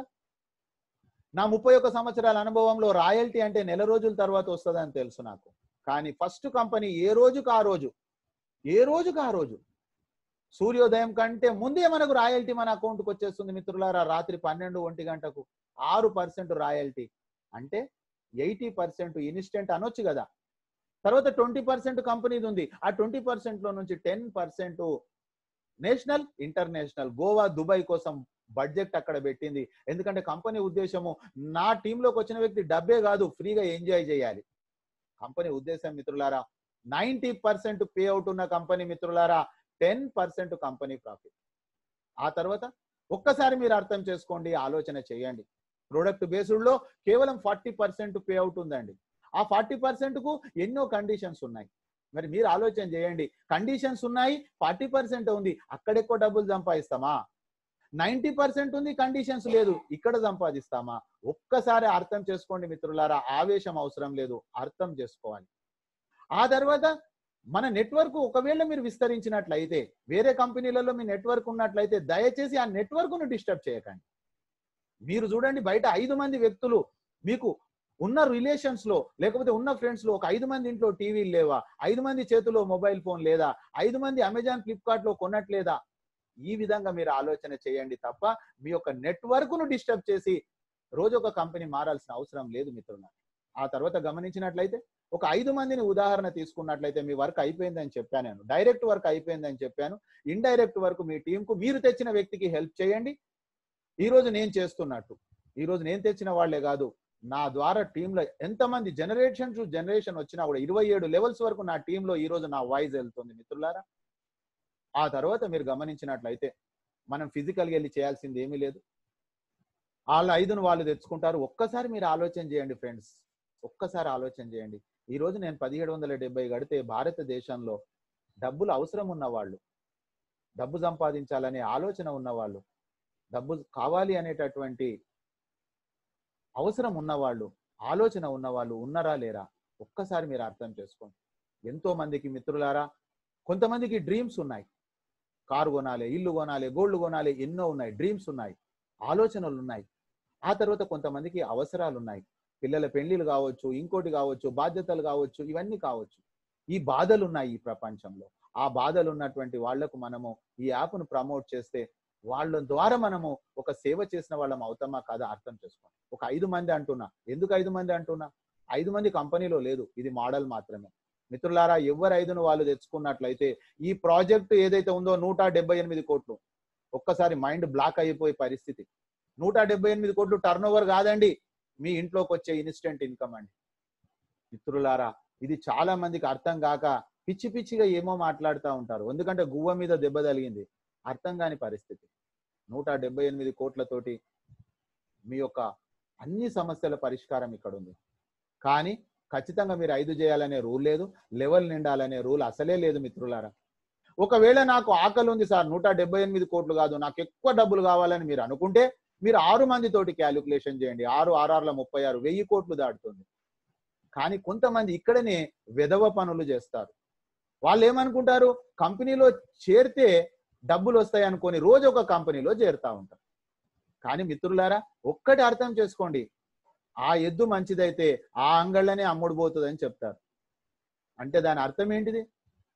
నా ముప్పై ఒక్క సంవత్సరాల అనుభవంలో రాయల్టీ అంటే నెల రోజుల తర్వాత వస్తుందని తెలుసు నాకు కానీ ఫస్ట్ కంపెనీ ఏ రోజుకు ఆ రోజు ఏ రోజుకు ఆ రోజు సూర్యోదయం కంటే ముందే మనకు రాయల్టీ మన అకౌంట్కి వచ్చేస్తుంది మిత్రులారా రాత్రి పన్నెండు ఒంటి గంటకు ఆరు పర్సెంట్ రాయల్టీ అంటే ఎయిటీ పర్సెంట్ ఇన్స్టెంట్ అనొచ్చు కదా తర్వాత ట్వంటీ పర్సెంట్ కంపెనీది ఉంది ఆ ట్వంటీ పర్సెంట్ లో నుంచి ten percent national international Goa Dubai కోసం బడ్జెట్ అక్కడ పెట్టింది ఎందుకంటే కంపెనీ ఉద్దేశము నా టీంలోకి వచ్చిన వ్యక్తి డబ్బే కాదు ఫ్రీగా ఎంజాయ్ చేయాలి కంపెనీ ఉద్దేశం మిత్రులారా నైన్టీ పర్సెంట్ పే అవుట్ ఉన్న కంపెనీ మిత్రులారా టెన్ పర్సెంట్ కంపెనీ ప్రాఫిట్ ఆ తర్వాత ఒక్కసారి మీరు అర్థం చేసుకోండి ఆలోచన చేయండి ప్రోడక్ట్ బేస్డ్ లో కేవలం ఫార్టీ పర్సెంట్ పే అవుట్ ఉందండి ఆ ఫార్టీ పర్సెంట్ కు ఎన్నో కండిషన్స్ ఉన్నాయి మరి మీరు ఆలోచన చేయండి కండిషన్స్ ఉన్నాయి ఫార్టీ పర్సెంట్ ఉంది అక్కడ ఎక్కువ డబ్బులు సంపాదిస్తామా నైన్టీ పర్సెంట్ ఉంది కండిషన్స్ లేదు ఇక్కడ సంపాదిస్తామా ఒక్కసారి అర్థం చేసుకోండి మిత్రులారా ఆవేశం అవసరం లేదు అర్థం చేసుకోవాలి ఆ తర్వాత మన నెట్వర్క్ ఒకవేళ మీరు విస్తరించినట్లయితే వేరే కంపెనీలలో మీ నెట్వర్క్ ఉన్నట్లయితే దయచేసి ఆ నెట్వర్క్ ను డిస్టర్బ్ చేయకండి మీరు చూడండి బయట ఐదు మంది వ్యక్తులు మీకు ఉన్న రిలేషన్స్ లో లేకపోతే ఉన్న ఫ్రెండ్స్ లో ఒక ఐదు మంది ఇంట్లో టీవీలు లేవా ఐదు మంది చేతిలో మొబైల్ ఫోన్ లేదా ఐదు మంది అమెజాన్ ఫ్లిప్కార్ట్ లో కొనట్లేదా ఈ విధంగా మీరు ఆలోచన చేయండి తప్ప మీ యొక్క నెట్వర్క్ ను డిస్టర్బ్ చేసి రోజు ఒక కంపెనీ మారాల్సిన అవసరం లేదు మిత్రులు ఆ తర్వాత గమనించినట్లయితే ఒక ఐదు మందిని ఉదాహరణ తీసుకున్నట్లయితే మీ వర్క్ అయిపోయిందని చెప్పాను నేను డైరెక్ట్ వర్క్ అయిపోయిందని చెప్పాను ఇండైరెక్ట్ వర్క్ మీ టీంకు మీరు తెచ్చిన వ్యక్తికి హెల్ప్ చేయండి ఈ రోజు నేను చేస్తున్నట్టు ఈ రోజు నేను తెచ్చిన వాళ్లే కాదు నా ద్వారా టీంలో ఎంతమంది జనరేషన్ టు జనరేషన్ వచ్చినా కూడా ఇరవై ఏడు లెవెల్స్ వరకు నా టీంలో ఈ రోజు నా వాయిస్ వెళ్తుంది మిత్రులారా ఆ తర్వాత మీరు గమనించినట్లయితే మనం ఫిజికల్గా వెళ్ళి చేయాల్సింది ఏమీ లేదు వాళ్ళ ఐదును వాళ్ళు తెచ్చుకుంటారు ఒక్కసారి మీరు ఆలోచన చేయండి ఫ్రెండ్స్ ఒక్కసారి ఆలోచన చేయండి ఈ రోజు నేను పదిహేడు వందల డెబ్బై గడితే భారతదేశంలో డబ్బులు అవసరం ఉన్న వాళ్ళు డబ్బు సంపాదించాలనే ఆలోచన ఉన్నవాళ్ళు డబ్బు కావాలి అనేటటువంటి అవసరం ఉన్నవాళ్ళు ఆలోచన ఉన్నవాళ్ళు ఉన్నారా లేరా ఒక్కసారి మీరు అర్థం చేసుకోండి ఎంతో మందికి మిత్రులారా కొంతమందికి డ్రీమ్స్ ఉన్నాయి కారు కొనాలి ఇల్లు కొనాలి గోల్డ్ కొనాలి ఎన్నో ఉన్నాయి డ్రీమ్స్ ఉన్నాయి ఆలోచనలు ఉన్నాయి ఆ తర్వాత కొంతమందికి అవసరాలు ఉన్నాయి పిల్లల పెళ్లిళ్ళు కావచ్చు ఇంకోటి కావచ్చు బాధ్యతలు కావచ్చు ఇవన్నీ కావచ్చు ఈ బాధలు ఉన్నాయి ఈ ప్రపంచంలో ఆ బాధలు ఉన్నటువంటి వాళ్లకు మనము ఈ యాప్ను ప్రమోట్ చేస్తే వాళ్ళ ద్వారా మనము ఒక సేవ చేసిన వాళ్ళం అవుతామా కాదా అర్థం చేసుకోండి ఒక ఐదు మంది అంటున్నా ఎందుకు ఐదు మంది అంటున్నా ఐదు మంది కంపెనీలో లేదు ఇది మోడల్ మాత్రమే మిత్రులారా ఎవరు ఐదును వాళ్ళు తెచ్చుకున్నట్లయితే ఈ ప్రాజెక్ట్ ఏదైతే ఉందో నూట డెబ్బై ఎనిమిది కోట్లు ఒక్కసారి మైండ్ బ్లాక్ అయిపోయే పరిస్థితి నూట డెబ్బై ఎనిమిది కోట్లు టర్న్ ఓవర్ కాదండి మీ ఇంట్లోకి వచ్చే ఇన్స్టెంట్ ఇన్కమ్ అండి మిత్రులారా ఇది చాలా మందికి అర్థం కాక పిచ్చి పిచ్చిగా ఏమో మాట్లాడుతూ ఉంటారు ఎందుకంటే గువ్వ మీద దెబ్బ తగిలింది అర్థం కాని పరిస్థితి నూట డెబ్బై ఎనిమిది కోట్లతోటి మీ యొక్క అన్ని సమస్యల పరిష్కారం ఇక్కడ ఉంది కానీ ఖచ్చితంగా మీరు ఐదు చేయాలనే రూల్ లేదు లెవెల్ నిండాలనే రూల్ అసలే లేదు మిత్రులారా ఒకవేళ నాకు ఆకలి ఉంది సార్ నూట డెబ్బై ఎనిమిది కోట్లు కాదు నాకు ఎక్కువ డబ్బులు కావాలని మీరు అనుకుంటే మీరు ఆరు మంది తోటి క్యాలిక్యులేషన్ చేయండి ఆరు ఆర్ఆర్ల ముప్పై ఆరు వెయ్యి కోట్లు దాటుతుంది కానీ కొంతమంది ఇక్కడనే వెధవ పనులు చేస్తారు వాళ్ళు ఏమనుకుంటారు కంపెనీలో చేరితే డబ్బులు వస్తాయి అనుకొని రోజు ఒక కంపెనీలో చేరుతా ఉంటారు కానీ మిత్రులారా ఒక్కటి అర్థం చేసుకోండి ఆ ఎద్దు మంచిదైతే ఆ అంగళ్ళనే అమ్ముడు పోతుంది అని చెప్తారు అంటే దాని అర్థం ఏంటిది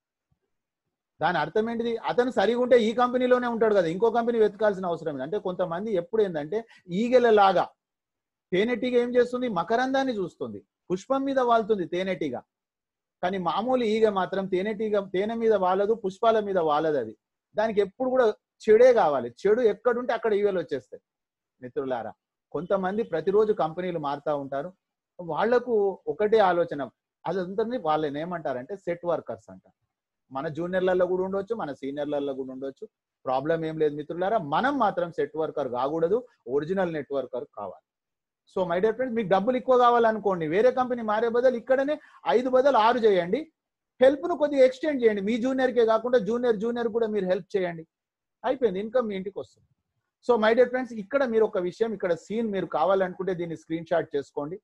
దాని అర్థం ఏంటిది అతను సరిగా ఉంటే ఈ కంపెనీలోనే ఉంటాడు కదా ఇంకో కంపెనీ వెతకాల్సిన అవసరం లేదు అంటే కొంతమంది ఎప్పుడు ఏంటంటే ఈగెలలాగా తేనెటీగ ఏం చేస్తుంది మకరందాన్ని చూస్తుంది పుష్పం మీద వాళ్తుంది తేనెటీగ కానీ మామూలు ఈగ మాత్రం తేనెటీగ తేనె మీద వాలదు పుష్పాల మీద వాలదు అది దానికి ఎప్పుడు కూడా చెడే కావాలి చెడు ఎక్కడుంటే అక్కడ ఈగలు వచ్చేస్తాయి మిత్రులారా కొంతమంది ప్రతిరోజు కంపెనీలు మారుతూ ఉంటారు వాళ్లకు ఒకటే ఆలోచన అదంతా వాళ్ళని ఏమంటారంటే సెట్ వర్కర్స్ అంటారు మన జూనియర్లలో కూడా ఉండొచ్చు మన సీనియర్లలో కూడా ఉండొచ్చు ప్రాబ్లం ఏం లేదు మిత్రులారా మనం మాత్రం సెట్ వర్కర్ కాకూడదు ఒరిజినల్ నెట్వర్కర్ కావాలి సో మై డియర్ ఫ్రెండ్స్ మీకు డబ్బులు ఎక్కువ కావాలనుకోండి వేరే కంపెనీ మారే బదులు ఇక్కడనే ఐదు బదులు ఆరు చేయండి హెల్ప్ ను కొద్దిగా ఎక్స్టెండ్ చేయండి మీ జూనియర్కే కాకుండా జూనియర్ జూనియర్ కూడా మీరు హెల్ప్ చేయండి అయిపోయింది ఇన్కమ్ మీ ఇంటికి వస్తుంది సో మై డియర్ ఫ్రెండ్స్ ఇక్కడ మీరు ఒక విషయం ఇక్కడ సీన్ మీరు కావాలనుకుంటే దీన్ని స్క్రీన్ షాట్ చేసుకోండి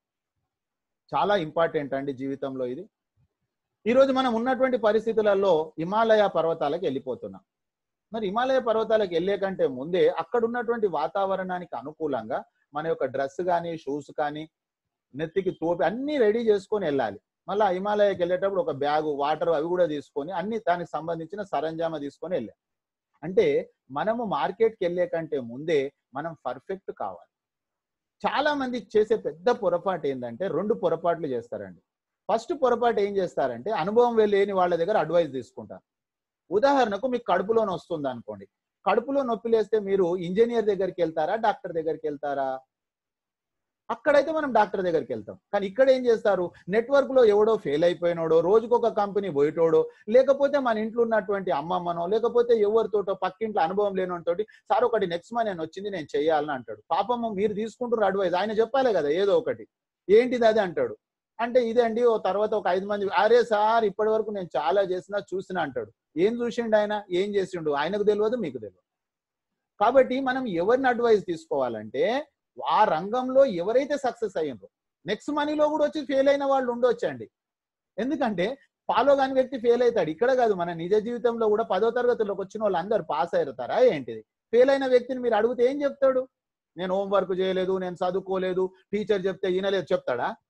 చాలా ఇంపార్టెంట్ అండి జీవితంలో ఇది ఈ రోజు మనం ఉన్నటువంటి పరిస్థితులలో హిమాలయ పర్వతాలకు వెళ్ళిపోతున్నాం మరి హిమాలయ పర్వతాలకు వెళ్ళే కంటే ముందే అక్కడ ఉన్నటువంటి వాతావరణానికి అనుకూలంగా మన యొక్క డ్రెస్ కానీ షూస్ కానీ నెత్తికి టోపి అన్ని రెడీ చేసుకొని వెళ్ళాలి మళ్ళీ హిమాలయకి వెళ్ళేటప్పుడు ఒక బ్యాగు వాటర్ అవి కూడా తీసుకొని అన్ని దానికి సంబంధించిన సరంజామా తీసుకొని వెళ్ళాం అంటే మనము మార్కెట్కి వెళ్ళే కంటే ముందే మనం పర్ఫెక్ట్ కావాలి చాలా మంది చేసే పెద్ద పొరపాటు ఏంటంటే రెండు పొరపాట్లు చేస్తారండి ఫస్ట్ పొరపాటు ఏం చేస్తారంటే అనుభవం లేని వాళ్ళ దగ్గర అడ్వైస్ తీసుకుంటారు ఉదాహరణకు మీకు కడుపులో వస్తుంది అనుకోండి కడుపులో నొప్పి లేస్తే మీరు ఇంజనీర్ దగ్గరికి వెళ్తారా డాక్టర్ దగ్గరికి వెళ్తారా అక్కడైతే మనం డాక్టర్ దగ్గరికి వెళ్తాం కానీ ఇక్కడ ఏం చేస్తారు నెట్వర్క్ లో ఎవడో ఫెయిల్ అయిపోయినోడో రోజుకొక ఒక కంపెనీ పోయేటోడో లేకపోతే మన ఇంట్లో ఉన్నటువంటి అమ్మమ్మనో లేకపోతే ఎవరితోటో పక్కింట్లో అనుభవం లేనితోటి సార్ ఒకటి నెక్స్ట్ మనీ నేను వచ్చింది నేను చేయాలని అంటాడు పాపము మీరు తీసుకుంటున్న అడ్వైజ్ ఆయన చెప్పాలి కదా ఏదో ఒకటి ఏంటిది అది అంటాడు అంటే ఇదండి ఓ తర్వాత ఒక ఐదు మంది అరే సార్ ఇప్పటి వరకు నేను చాలా చేసినా చూసినా అంటాడు ఏం చూసిండు ఆయన ఏం చేసిండు ఆయనకు తెలియదు మీకు తెలియదు కాబట్టి మనం ఎవరిని అడ్వైజ్ తీసుకోవాలంటే ఆ రంగంలో ఎవరైతే సక్సెస్ అయ్యిండ్రో నెక్స్ట్ మనీలో కూడా వచ్చి ఫెయిల్ అయిన వాళ్ళు ఉండొచ్చండి ఎందుకంటే ఫాలో కాని వ్యక్తి ఫెయిల్ అవుతాడు ఇక్కడ కాదు మన నిజ జీవితంలో కూడా పదో తరగతిలోకి వచ్చిన వాళ్ళు అందరు పాస్ అవుతారా ఏంటిది ఫెయిల్ అయిన వ్యక్తిని మీరు అడిగితే ఏం చెప్తాడు నేను హోంవర్క్ చేయలేదు నేను చదువుకోలేదు టీచర్ చెప్తే వినలేదు చెప్తాడా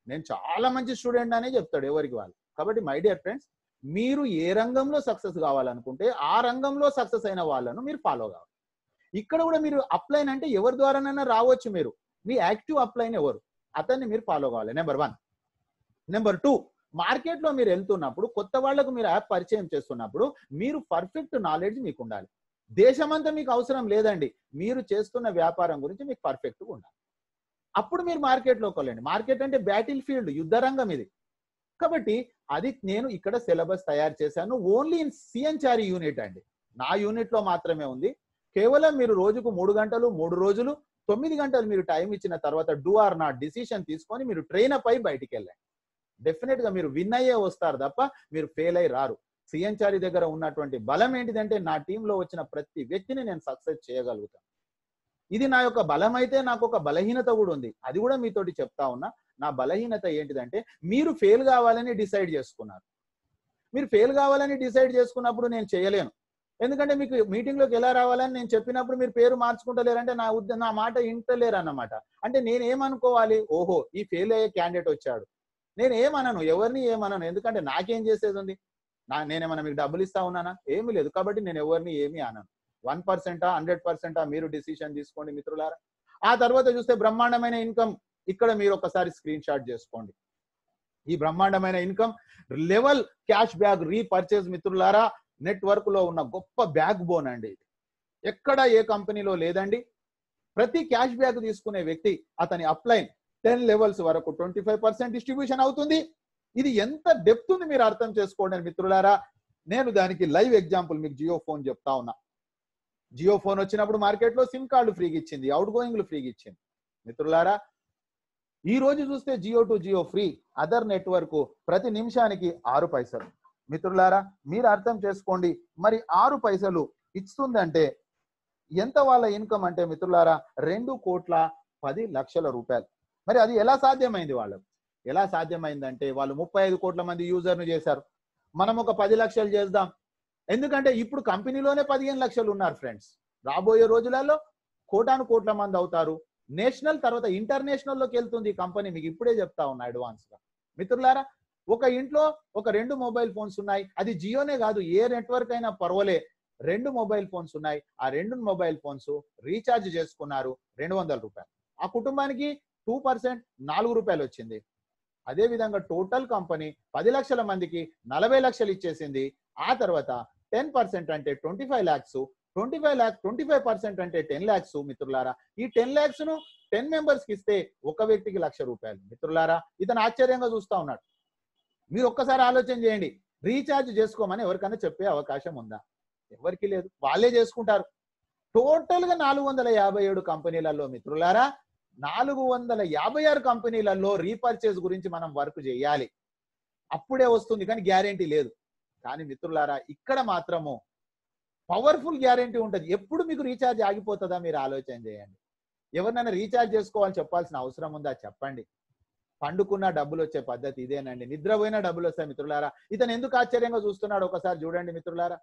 నేను చాలా మంచి స్టూడెంట్ అనే చెప్తాడు ఎవరికి వాళ్ళు కాబట్టి మై డియర్ ఫ్రెండ్స్ మీరు ఏ రంగంలో సక్సెస్ కావాలనుకుంటే ఆ రంగంలో సక్సెస్ అయిన వాళ్ళను మీరు ఫాలో కావాలి ఇక్కడ కూడా మీరు అప్లైన్ అంటే ఎవరి ద్వారానైనా రావచ్చు మీరు మీ యాక్టివ్ అప్లైన్ ఎవరు అతన్ని మీరు ఫాలో కావాలి number one number two market లో మీరు వెళ్తున్నప్పుడు కొత్త వాళ్లకు మీరు యాప్ పరిచయం చేస్తున్నప్పుడు మీరు పర్ఫెక్ట్ నాలెడ్జ్ మీకు ఉండాలి దేశమంతా మీకు అవసరం లేదండి మీరు చేస్తున్న వ్యాపారం గురించి మీకు పర్ఫెక్ట్గా ఉండాలి అప్పుడు మీరు మార్కెట్లోకి వెళ్ళండి మార్కెట్ అంటే బ్యాటిల్ ఫీల్డ్ యుద్ధ రంగం ఇది కాబట్టి అది నేను ఇక్కడ సిలబస్ తయారు చేశాను ఓన్లీ ఇన్ సిఎన్చారి యూనిట్ అండి నా యూనిట్ లో మాత్రమే ఉంది కేవలం మీరు రోజుకు మూడు గంటలు మూడు రోజులు తొమ్మిది గంటలు మీరు టైం ఇచ్చిన తర్వాత డూ ఆర్ నాట్ డిసిషన్ తీసుకొని మీరు ట్రైన్ అప్ అయి బయటికి వెళ్ళండి డెఫినెట్ గా మీరు విన్ అయ్యే వస్తారు తప్ప మీరు ఫెయిల్ అయి రారు సిఎన్చారి దగ్గర ఉన్నటువంటి బలం ఏంటిదంటే నా టీంలో వచ్చిన ప్రతి వ్యక్తిని నేను సక్సెస్ చేయగలుగుతాను ఇది నా యొక్క బలం అయితే నాకు ఒక బలహీనత కూడా ఉంది అది కూడా మీతోటి చెప్తా ఉన్నా నా బలహీనత ఏంటిదంటే మీరు ఫెయిల్ కావాలని డిసైడ్ చేసుకున్నారు మీరు ఫెయిల్ కావాలని డిసైడ్ చేసుకున్నప్పుడు నేను చేయలేను ఎందుకంటే మీకు మీటింగ్ లోకి ఎలా రావాలని నేను చెప్పినప్పుడు మీరు పేరు మార్చుకుంటలేరంటే నా ఉద్ద నా మాట ఇంటలేరు అన్నమాట అంటే నేను ఏమనుకోవాలి ఓహో ఈ ఫెయిల్ అయ్యే క్యాండిడేట్ వచ్చాడు నేను ఏమనను ఎవరిని ఏమనను ఎందుకంటే నాకేం చేసేది ఉంది నా నేనేమన్నా మీకు డబ్బులు ఇస్తా ఉన్నానా ఏమీ లేదు కాబట్టి నేను ఎవరిని ఏమీ అనను వన్ పర్సెంటా హండ్రెడ్ పర్సెంటా మీరు డిసిషన్ తీసుకోండి మిత్రులారా ఆ తర్వాత చూస్తే బ్రహ్మాండమైన ఇన్కమ్ ఇక్కడ మీరు ఒకసారి స్క్రీన్ షాట్ చేసుకోండి ఈ బ్రహ్మాండమైన income level cash back repurchase మిత్రులారా నెట్వర్క్ లో ఉన్న గొప్ప బ్యాక్ బోన్ అండి ఇది ఎక్కడ ఏ కంపెనీలో లేదండి ప్రతి క్యాష్ బ్యాక్ తీసుకునే వ్యక్తి అతని అప్లైన్ టెన్ లెవెల్స్ వరకు ట్వంటీ ఫైవ్ పర్సెంట్ డిస్ట్రిబ్యూషన్ అవుతుంది ఇది ఎంత డెప్త్ ఉంది మీరు అర్థం చేసుకోండి మిత్రులారా నేను దానికి లైవ్ ఎగ్జాంపుల్ మీకు జియో ఫోన్ చెప్తా ఉన్నా జియో ఫోన్ వచ్చినప్పుడు మార్కెట్ లో సిమ్ కార్డు ఫ్రీగా ఇచ్చింది అవుట్ గోయింగ్లు ఫ్రీగా ఇచ్చింది మిత్రులారా ఈ రోజు చూస్తే Jio to Jio free other network ప్రతి నిమిషానికి ఆరు పైసలు మిత్రులారా మీరు అర్థం చేసుకోండి మరి ఆరు పైసలు ఇస్తుందంటే ఎంత వాళ్ళ ఇన్కమ్ అంటే మిత్రులారా రెండు కోట్ల పది లక్షల రూపాయలు మరి అది ఎలా సాధ్యమైంది వాళ్ళకు ఎలా సాధ్యమైందంటే వాళ్ళు ముప్పై ఐదు కోట్ల మంది యూజర్ను చేశారు మనం ఒక పది లక్షలు చేద్దాం ఎందుకంటే ఇప్పుడు కంపెనీలోనే పదిహేను లక్షలు ఉన్నారు ఫ్రెండ్స్ రాబోయే రోజులలో కోటాను కోట్ల మంది అవుతారు నేషనల్ తర్వాత ఇంటర్నేషనల్ లోకి వెళ్తుంది ఈ కంపెనీ మీకు ఇప్పుడే చెప్తా ఉన్నా అడ్వాన్స్ గా మిత్రులారా ఒక ఇంట్లో ఒక రెండు మొబైల్ ఫోన్స్ ఉన్నాయి అది జియోనే కాదు ఏ నెట్వర్క్ అయినా పర్వాలే రెండు మొబైల్ ఫోన్స్ ఉన్నాయి ఆ రెండు మొబైల్ ఫోన్స్ రీఛార్జ్ చేసుకున్నారు రెండు వందల రూపాయలు ఆ కుటుంబానికి టూ పర్సెంట్ నాలుగు రూపాయలు వచ్చింది అదే విధంగా టోటల్ కంపెనీ పది లక్షల మందికి నలభై లక్షలు ఇచ్చేసింది ఆ తర్వాత టెన్ పర్సెంట్ అంటే twenty five lakhs twenty five lakhs twenty five percent అంటే టెన్ ల్యాక్స్ మిత్రులారా ఈ టెన్ ల్యాక్స్ ను టెన్ మెంబర్స్ కి ఇస్తే ఒక వ్యక్తికి లక్ష రూపాయలు మిత్రులారా ఇతను ఆశ్చర్యంగా చూస్తా ఉన్నాడు మీరు ఒక్కసారి ఆలోచన చేయండి రీఛార్జ్ చేసుకోమని ఎవరికైనా చెప్పే అవకాశం ఉందా ఎవరికి లేదు వాళ్ళే చేసుకుంటారు టోటల్ గా నాలుగు వందల యాభై ఏడు కంపెనీలలో మిత్రులారా నాలుగు వందల యాభై ఆరు కంపెనీలలో రీపర్చేజ్ గురించి మనం వర్క్ చేయాలి అప్పుడే వస్తుంది కానీ గ్యారెంటీ లేదు కానీ మిత్రులారా ఇక్కడ మాత్రము పవర్ఫుల్ గ్యారెంటీ ఉంటుంది ఎప్పుడు మీకు రీఛార్జ్ ఆగిపోతుందా మీరు ఆలోచన చేయండి ఎవరినైనా రీఛార్జ్ చేసుకోవాలని చెప్పాల్సిన అవసరం ఉందా చెప్పండి పండుకున్న డబ్బులు వచ్చే పద్ధతి ఇదేనండి నిద్రపోయిన డబ్బులు వస్తాయి మిత్రులారా ఇతను ఎందుకు ఆశ్చర్యంగా చూస్తున్నాడు ఒకసారి చూడండి మిత్రులారా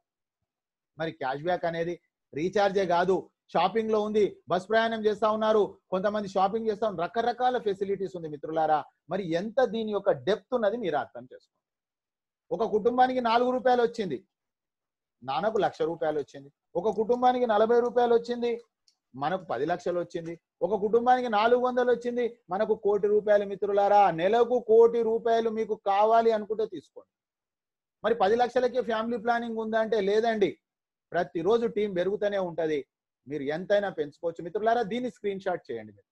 మరి క్యాష్ బ్యాక్ అనేది రీఛార్జే కాదు షాపింగ్ లో ఉంది బస్ ప్రయాణం చేస్తా ఉన్నారు కొంతమంది షాపింగ్ చేస్తా ఉన్నారు రకరకాల ఫెసిలిటీస్ ఉంది మిత్రులారా మరి ఎంత దీని యొక్క డెప్త్ ఉన్నది మీరు అర్థం చేసుకోండి ఒక కుటుంబానికి నాలుగు రూపాయలు వచ్చింది నాన్నకు లక్ష రూపాయలు వచ్చింది ఒక కుటుంబానికి నలభై రూపాయలు వచ్చింది మనకు పది లక్షలు వచ్చింది ఒక కుటుంబానికి నాలుగు వందలు వచ్చింది మనకు కోటి రూపాయలు మిత్రులారా నెలకు కోటి రూపాయలు మీకు కావాలి అనుకుంటే తీసుకోండి మరి పది లక్షలకే ఫ్యామిలీ ప్లానింగ్ ఉందా అంటే లేదండి ప్రతిరోజు టీం పెరుగుతూనే ఉంటది మీరు ఎంతైనా పెంచుకోవచ్చు మిత్రులారా దీన్ని స్క్రీన్ షాట్ చేయండి మీరు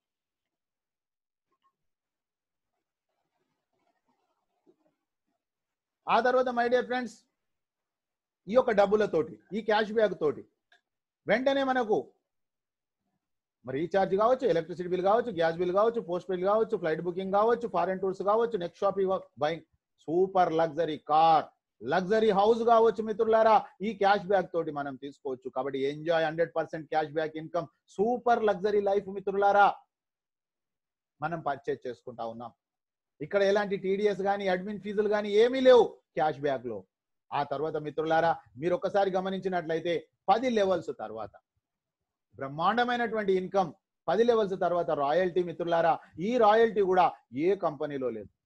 ఆ తర్వాత మై డియర్ ఫ్రెండ్స్ ఈ యొక్క డబ్బులతోటి ఈ క్యాష్ బ్యాక్ తోటి వెంటనే మనకు మరి రీఛార్జ్ కావచ్చు ఎలక్ట్రిసిటీ బిల్ కావచ్చు గ్యాస్ బిల్ కావచ్చు పోస్ట్ బిల్ కావచ్చు ఫ్లైట్ బుకింగ్ కావచ్చు ఫారెన్ టూర్స్ కావచ్చు next shopping bike super luxury car luxury house కావచ్చు మిత్రులారా ఈ క్యాష్ బ్యాక్ తోటి మనం తీసుకోవచ్చు కాబట్టి enjoy hundred percent cash back income super luxury life మిత్రులారా మనం పర్చేజ్ చేసుకుంటా ఉన్నాం ఇక్కడ ఎలాంటి టీడీఎస్ కానీ అడ్మిన్ ఫీజులు కానీ ఏమీ లేవు క్యాష్ బ్యాక్ లో ఆ తర్వాత మిత్రులారా మీరు ఒక్కసారి గమనించినట్లయితే పది లెవెల్స్ తర్వాత బ్రహ్మాండమైనటువంటి ఇన్కమ్ పది లెవెల్స్ తర్వాత రాయల్టీ మిత్రులారా ఈ రాయల్టీ కూడా ఏ కంపెనీలో లేదు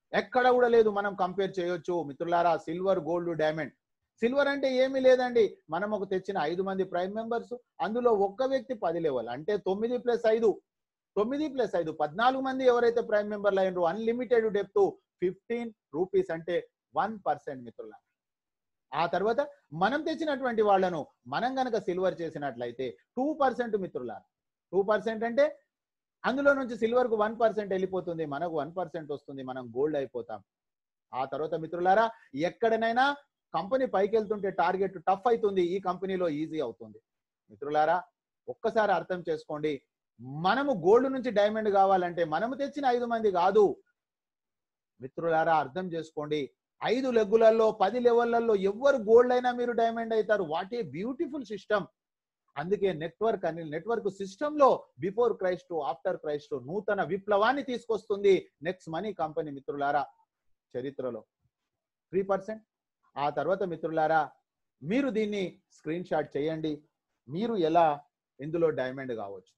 ఎక్కడ కూడా లేదు మనం కంపేర్ చేయొచ్చు మిత్రులారా సిల్వర్ గోల్డ్ డైమండ్ సిల్వర్ అంటే ఏమీ లేదండి మనం ఒక తెచ్చిన ఐదు మంది ప్రైమ్ మెంబర్స్ అందులో ఒక్క వ్యక్తి పది లెవెల్ అంటే తొమ్మిది ప్లస్ ఐదు తొమ్మిది ప్లస్ ఐదు పద్నాలుగు మంది ఎవరైతే ప్రైమ్ మెంబర్లు అయినరు అన్లిమిటెడ్ డెప్త్ ఫిఫ్టీన్ రూపీస్ అంటే వన్ పర్సెంట్ మిత్రులారా ఆ తర్వాత మనం తెచ్చినటువంటి వాళ్ళను మనం గనక సిల్వర్ చేసినట్లయితే టూ పర్సెంట్ మిత్రులారా టూ పర్సెంట్ అంటే అందులో నుంచి సిల్వర్ కు వన్ పర్సెంట్ వెళ్ళిపోతుంది మనకు వన్ పర్సెంట్ వస్తుంది మనం గోల్డ్ అయిపోతాం ఆ తర్వాత మిత్రులారా ఎక్కడనైనా కంపెనీ పైకి వెళ్తుంటే టార్గెట్ టఫ్ అవుతుంది ఈ కంపెనీలో ఈజీ అవుతుంది మిత్రులారా ఒక్కసారి అర్థం చేసుకోండి మనము గోల్డ్ నుంచి డైమండ్ కావాలంటే మనము తెచ్చిన ఐదు మంది కాదు మిత్రులారా అర్థం చేసుకోండి ఐదు లెగ్గులలో పది లెవెళ్లలో ఎవరు గోల్డ్ అయినా మీరు డైమండ్ అవుతారు వాట్ ఏ బ్యూటిఫుల్ సిస్టమ్ అందుకే నెట్వర్క్ అని నెట్వర్క్ సిస్టమ్ లో బిఫోర్ క్రైస్ట్ ఆఫ్టర్ క్రైస్ట్ నూతన విప్లవాన్ని తీసుకొస్తుంది నెక్స్ట్ మనీ కంపెనీ మిత్రులారా చరిత్రలో త్రీ పర్సెంట్ ఆ తర్వాత మిత్రులారా మీరు దీన్ని స్క్రీన్ షాట్ చేయండి మీరు ఎలా ఇందులో డైమండ్ కావచ్చు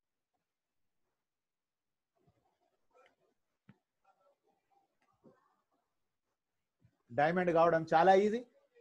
డైమండ్ కావడం చాలా ఈజీ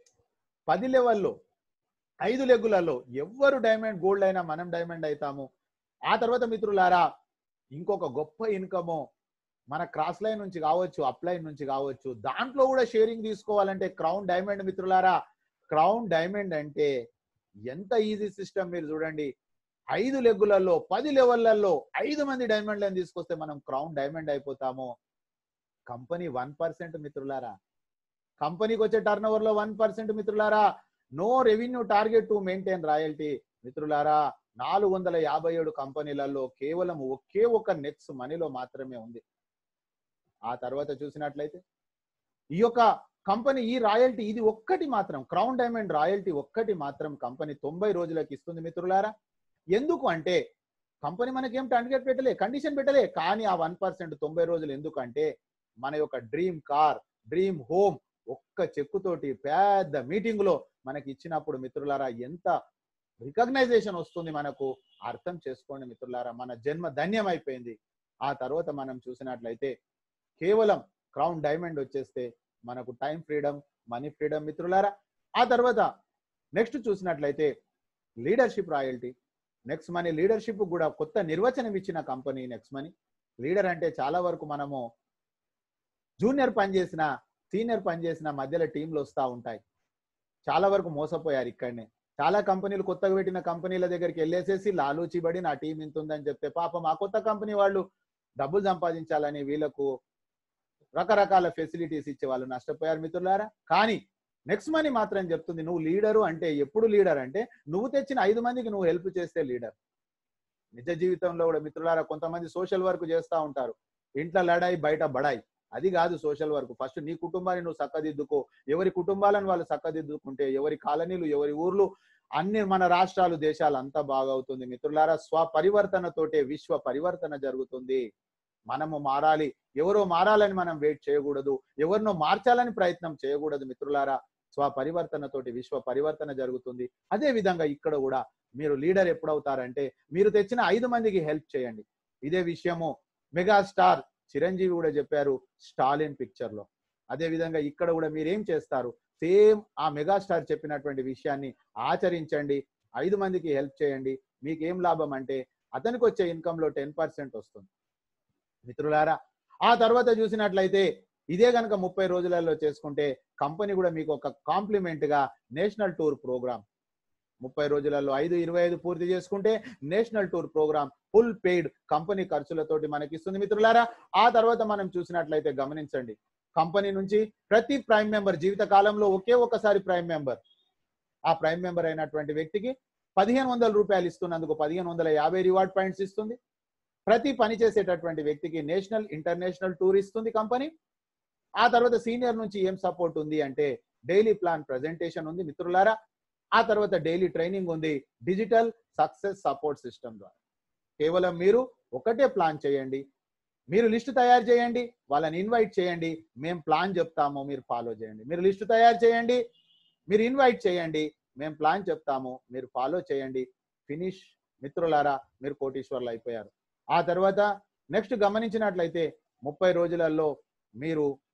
పది లెవెల్లో ఐదు లెగ్గులలో ఎవ్వరు డైమండ్ గోల్డ్ అయినా మనం డైమండ్ అవుతాము ఆ తర్వాత మిత్రులారా ఇంకొక గొప్ప ఇన్కమ్ మన క్రాస్ లైన్ నుంచి కావచ్చు అప్ లైన్ నుంచి కావచ్చు దాంట్లో కూడా షేరింగ్ తీసుకోవాలంటే క్రౌన్ డైమండ్ మిత్రులారా క్రౌన్ డైమండ్ అంటే ఎంత ఈజీ సిస్టమ్ మీరు చూడండి ఐదు లెగ్గులలో పది లెవెళ్లలో ఐదు మంది డైమండ్లను తీసుకొస్తే మనం క్రౌన్ డైమండ్ అయిపోతాము కంపెనీ వన్ పర్సెంట్ మిత్రులారా కంపెనీకి వచ్చే టర్న్ ఓవర్ లో వన్ పర్సెంట్ మిత్రులారా no revenue target to maintain royalty మిత్రులారా నాలుగు వందల యాభై ఏడు కంపెనీలలో కేవలం ఒకే ఒక నెక్స్ మనీలో మాత్రమే ఉంది ఆ తర్వాత చూసినట్లయితే ఈ యొక్క కంపెనీ ఈ రాయల్టీ ఇది ఒక్కటి మాత్రం క్రౌన్ డైమండ్ రాయల్టీ ఒక్కటి మాత్రం కంపెనీ తొంభై రోజులకు ఇస్తుంది మిత్రులారా ఎందుకు అంటే కంపెనీ మనకేం టార్గెట్ పెట్టలే కండిషన్ పెట్టలే కానీ ఆ వన్ పర్సెంట్ తొంభై రోజులు ఎందుకంటే మన యొక్క డ్రీమ్ కార్ డ్రీమ్ హోమ్ ఒక్క చెక్కుతోటి పెద్ద మీటింగ్ లో మనకి ఇచ్చినప్పుడు మిత్రులారా ఎంత రికగ్నైజేషన్ వస్తుంది మనకు అర్థం చేసుకోండి మిత్రులారా మన జన్మ ధన్యం అయిపోయింది ఆ తర్వాత మనం చూసినట్లయితే కేవలం క్రౌన్ డైమండ్ వచ్చేస్తే మనకు టైం ఫ్రీడమ్ మనీ ఫ్రీడమ్ మిత్రులారా ఆ తర్వాత నెక్స్ట్ చూసినట్లయితే leadership royalty next money leadership కూడా కొత్త నిర్వచనం ఇచ్చిన కంపెనీ నెక్స్ట్ మనీ లీడర్ అంటే చాలా వరకు మనము జూనియర్ పనిచేసిన సీనియర్ పనిచేసిన మధ్యలో టీంలు వస్తూ ఉంటాయి చాలా వరకు మోసపోయారు ఇక్కడనే చాలా కంపెనీలు కొత్తగా పెట్టిన కంపెనీల దగ్గరికి వెళ్ళేసేసి లాలూచిబడి నా టీం ఇంత ఉందని చెప్తే పాపం ఆ కొత్త కంపెనీ వాళ్ళు డబ్బులు సంపాదించాలని వీళ్ళకు రకరకాల ఫెసిలిటీస్ ఇచ్చే వాళ్ళు నష్టపోయారు మిత్రులారా కానీ నెక్స్ట్ మనీ మాత్రం చెప్తుంది నువ్వు లీడరు అంటే ఎప్పుడు లీడర్ అంటే నువ్వు తెచ్చిన ఐదు మందికి నువ్వు హెల్ప్ చేస్తే లీడర్ నిజ జీవితంలో కూడా మిత్రులారా కొంతమంది సోషల్ వర్క్ చేస్తూ ఉంటారు ఇంట్లో లడాయి బయట బడాయి అది కాదు సోషల్ వర్క్ ఫస్ట్ నీ కుటుంబాన్ని నువ్వు చక్కదిద్దుకో ఎవరి కుటుంబాలను వాళ్ళు చక్కదిద్దుకుంటే ఎవరి కాలనీలు ఎవరి ఊర్లు అన్ని మన రాష్ట్రాలు దేశాలు అంతా బాగవుతుంది మిత్రులారా స్వ పరివర్తనతోటే విశ్వ పరివర్తన జరుగుతుంది మనము మారాలి ఎవరో మారాలని మనం వెయిట్ చేయకూడదు ఎవరినో మార్చాలని ప్రయత్నం చేయకూడదు మిత్రులారా స్వ పరివర్తనతోటి విశ్వ పరివర్తన జరుగుతుంది అదే విధంగా ఇక్కడ కూడా మీరు లీడర్ ఎప్పుడవుతారంటే మీరు తెచ్చిన ఐదు మందికి హెల్ప్ చేయండి ఇదే విషయము మెగాస్టార్ చిరంజీవి కూడా చెప్పారు స్టాలిన్ పిక్చర్ లో అదే విధంగా ఇక్కడ కూడా మీరు ఏం చేస్తారు సేమ్ ఆ మెగాస్టార్ చెప్పినటువంటి విషయాన్ని ఆచరించండి ఐదు మందికి హెల్ప్ చేయండి మీకు ఏం లాభం అంటే అతనికి వచ్చే ఇన్కమ్ లో టెన్ పర్సెంట్ వస్తుంది మిత్రులారా ఆ తర్వాత చూసినట్లయితే ఇదే కనుక ముప్పై రోజులలో చేసుకుంటే కంపెనీ కూడా మీకు ఒక కాంప్లిమెంట్ గా నేషనల్ టూర్ ప్రోగ్రామ్ ముప్పై రోజులలో ఐదు ఇరవై ఐదు పూర్తి చేసుకుంటే national tour program full paid company ఖర్చులతోటి మనకి ఇస్తుంది మిత్రులారా ఆ తర్వాత మనం చూసినట్లయితే గమనించండి కంపెనీ నుంచి ప్రతి ప్రైమ్ మెంబర్ జీవిత కాలంలో ఒకే ఒకసారి ప్రైమ్ మెంబర్ ఆ ప్రైమ్ మెంబర్ అయినటువంటి వ్యక్తికి పదిహేను వందల రూపాయలు ఇస్తున్నందుకు పదిహేను వందల యాభై రివార్డ్ పాయింట్స్ ఇస్తుంది ప్రతి పని చేసేటటువంటి వ్యక్తికి నేషనల్ ఇంటర్నేషనల్ టూర్ ఇస్తుంది కంపెనీ ఆ తర్వాత సీనియర్ నుంచి ఏం సపోర్ట్ ఉంది అంటే డైలీ ప్లాన్ ప్రజెంటేషన్ ఉంది మిత్రులారా ఆ తర్వాత డైలీ ట్రైనింగ్ ఉంది డిజిటల్ సక్సెస్ సపోర్ట్ సిస్టమ్ ద్వారా కేవలం మీరు ఒకటే ప్లాన్ చేయండి మీరు లిస్ట్ తయారు చేయండి వాళ్ళని ఇన్వైట్ చేయండి మేము ప్లాన్ చెప్తాము మీరు ఫాలో చేయండి మీరు లిస్ట్ తయారు చేయండి మీరు ఇన్వైట్ చేయండి మేము ప్లాన్ చెప్తాము మీరు ఫాలో చేయండి ఫినిష్ మిత్రులారా మీరు కోటీశ్వర్లు అయిపోయారు ఆ తర్వాత నెక్స్ట్ గమనించినట్లయితే ముప్పై రోజులలో మీరు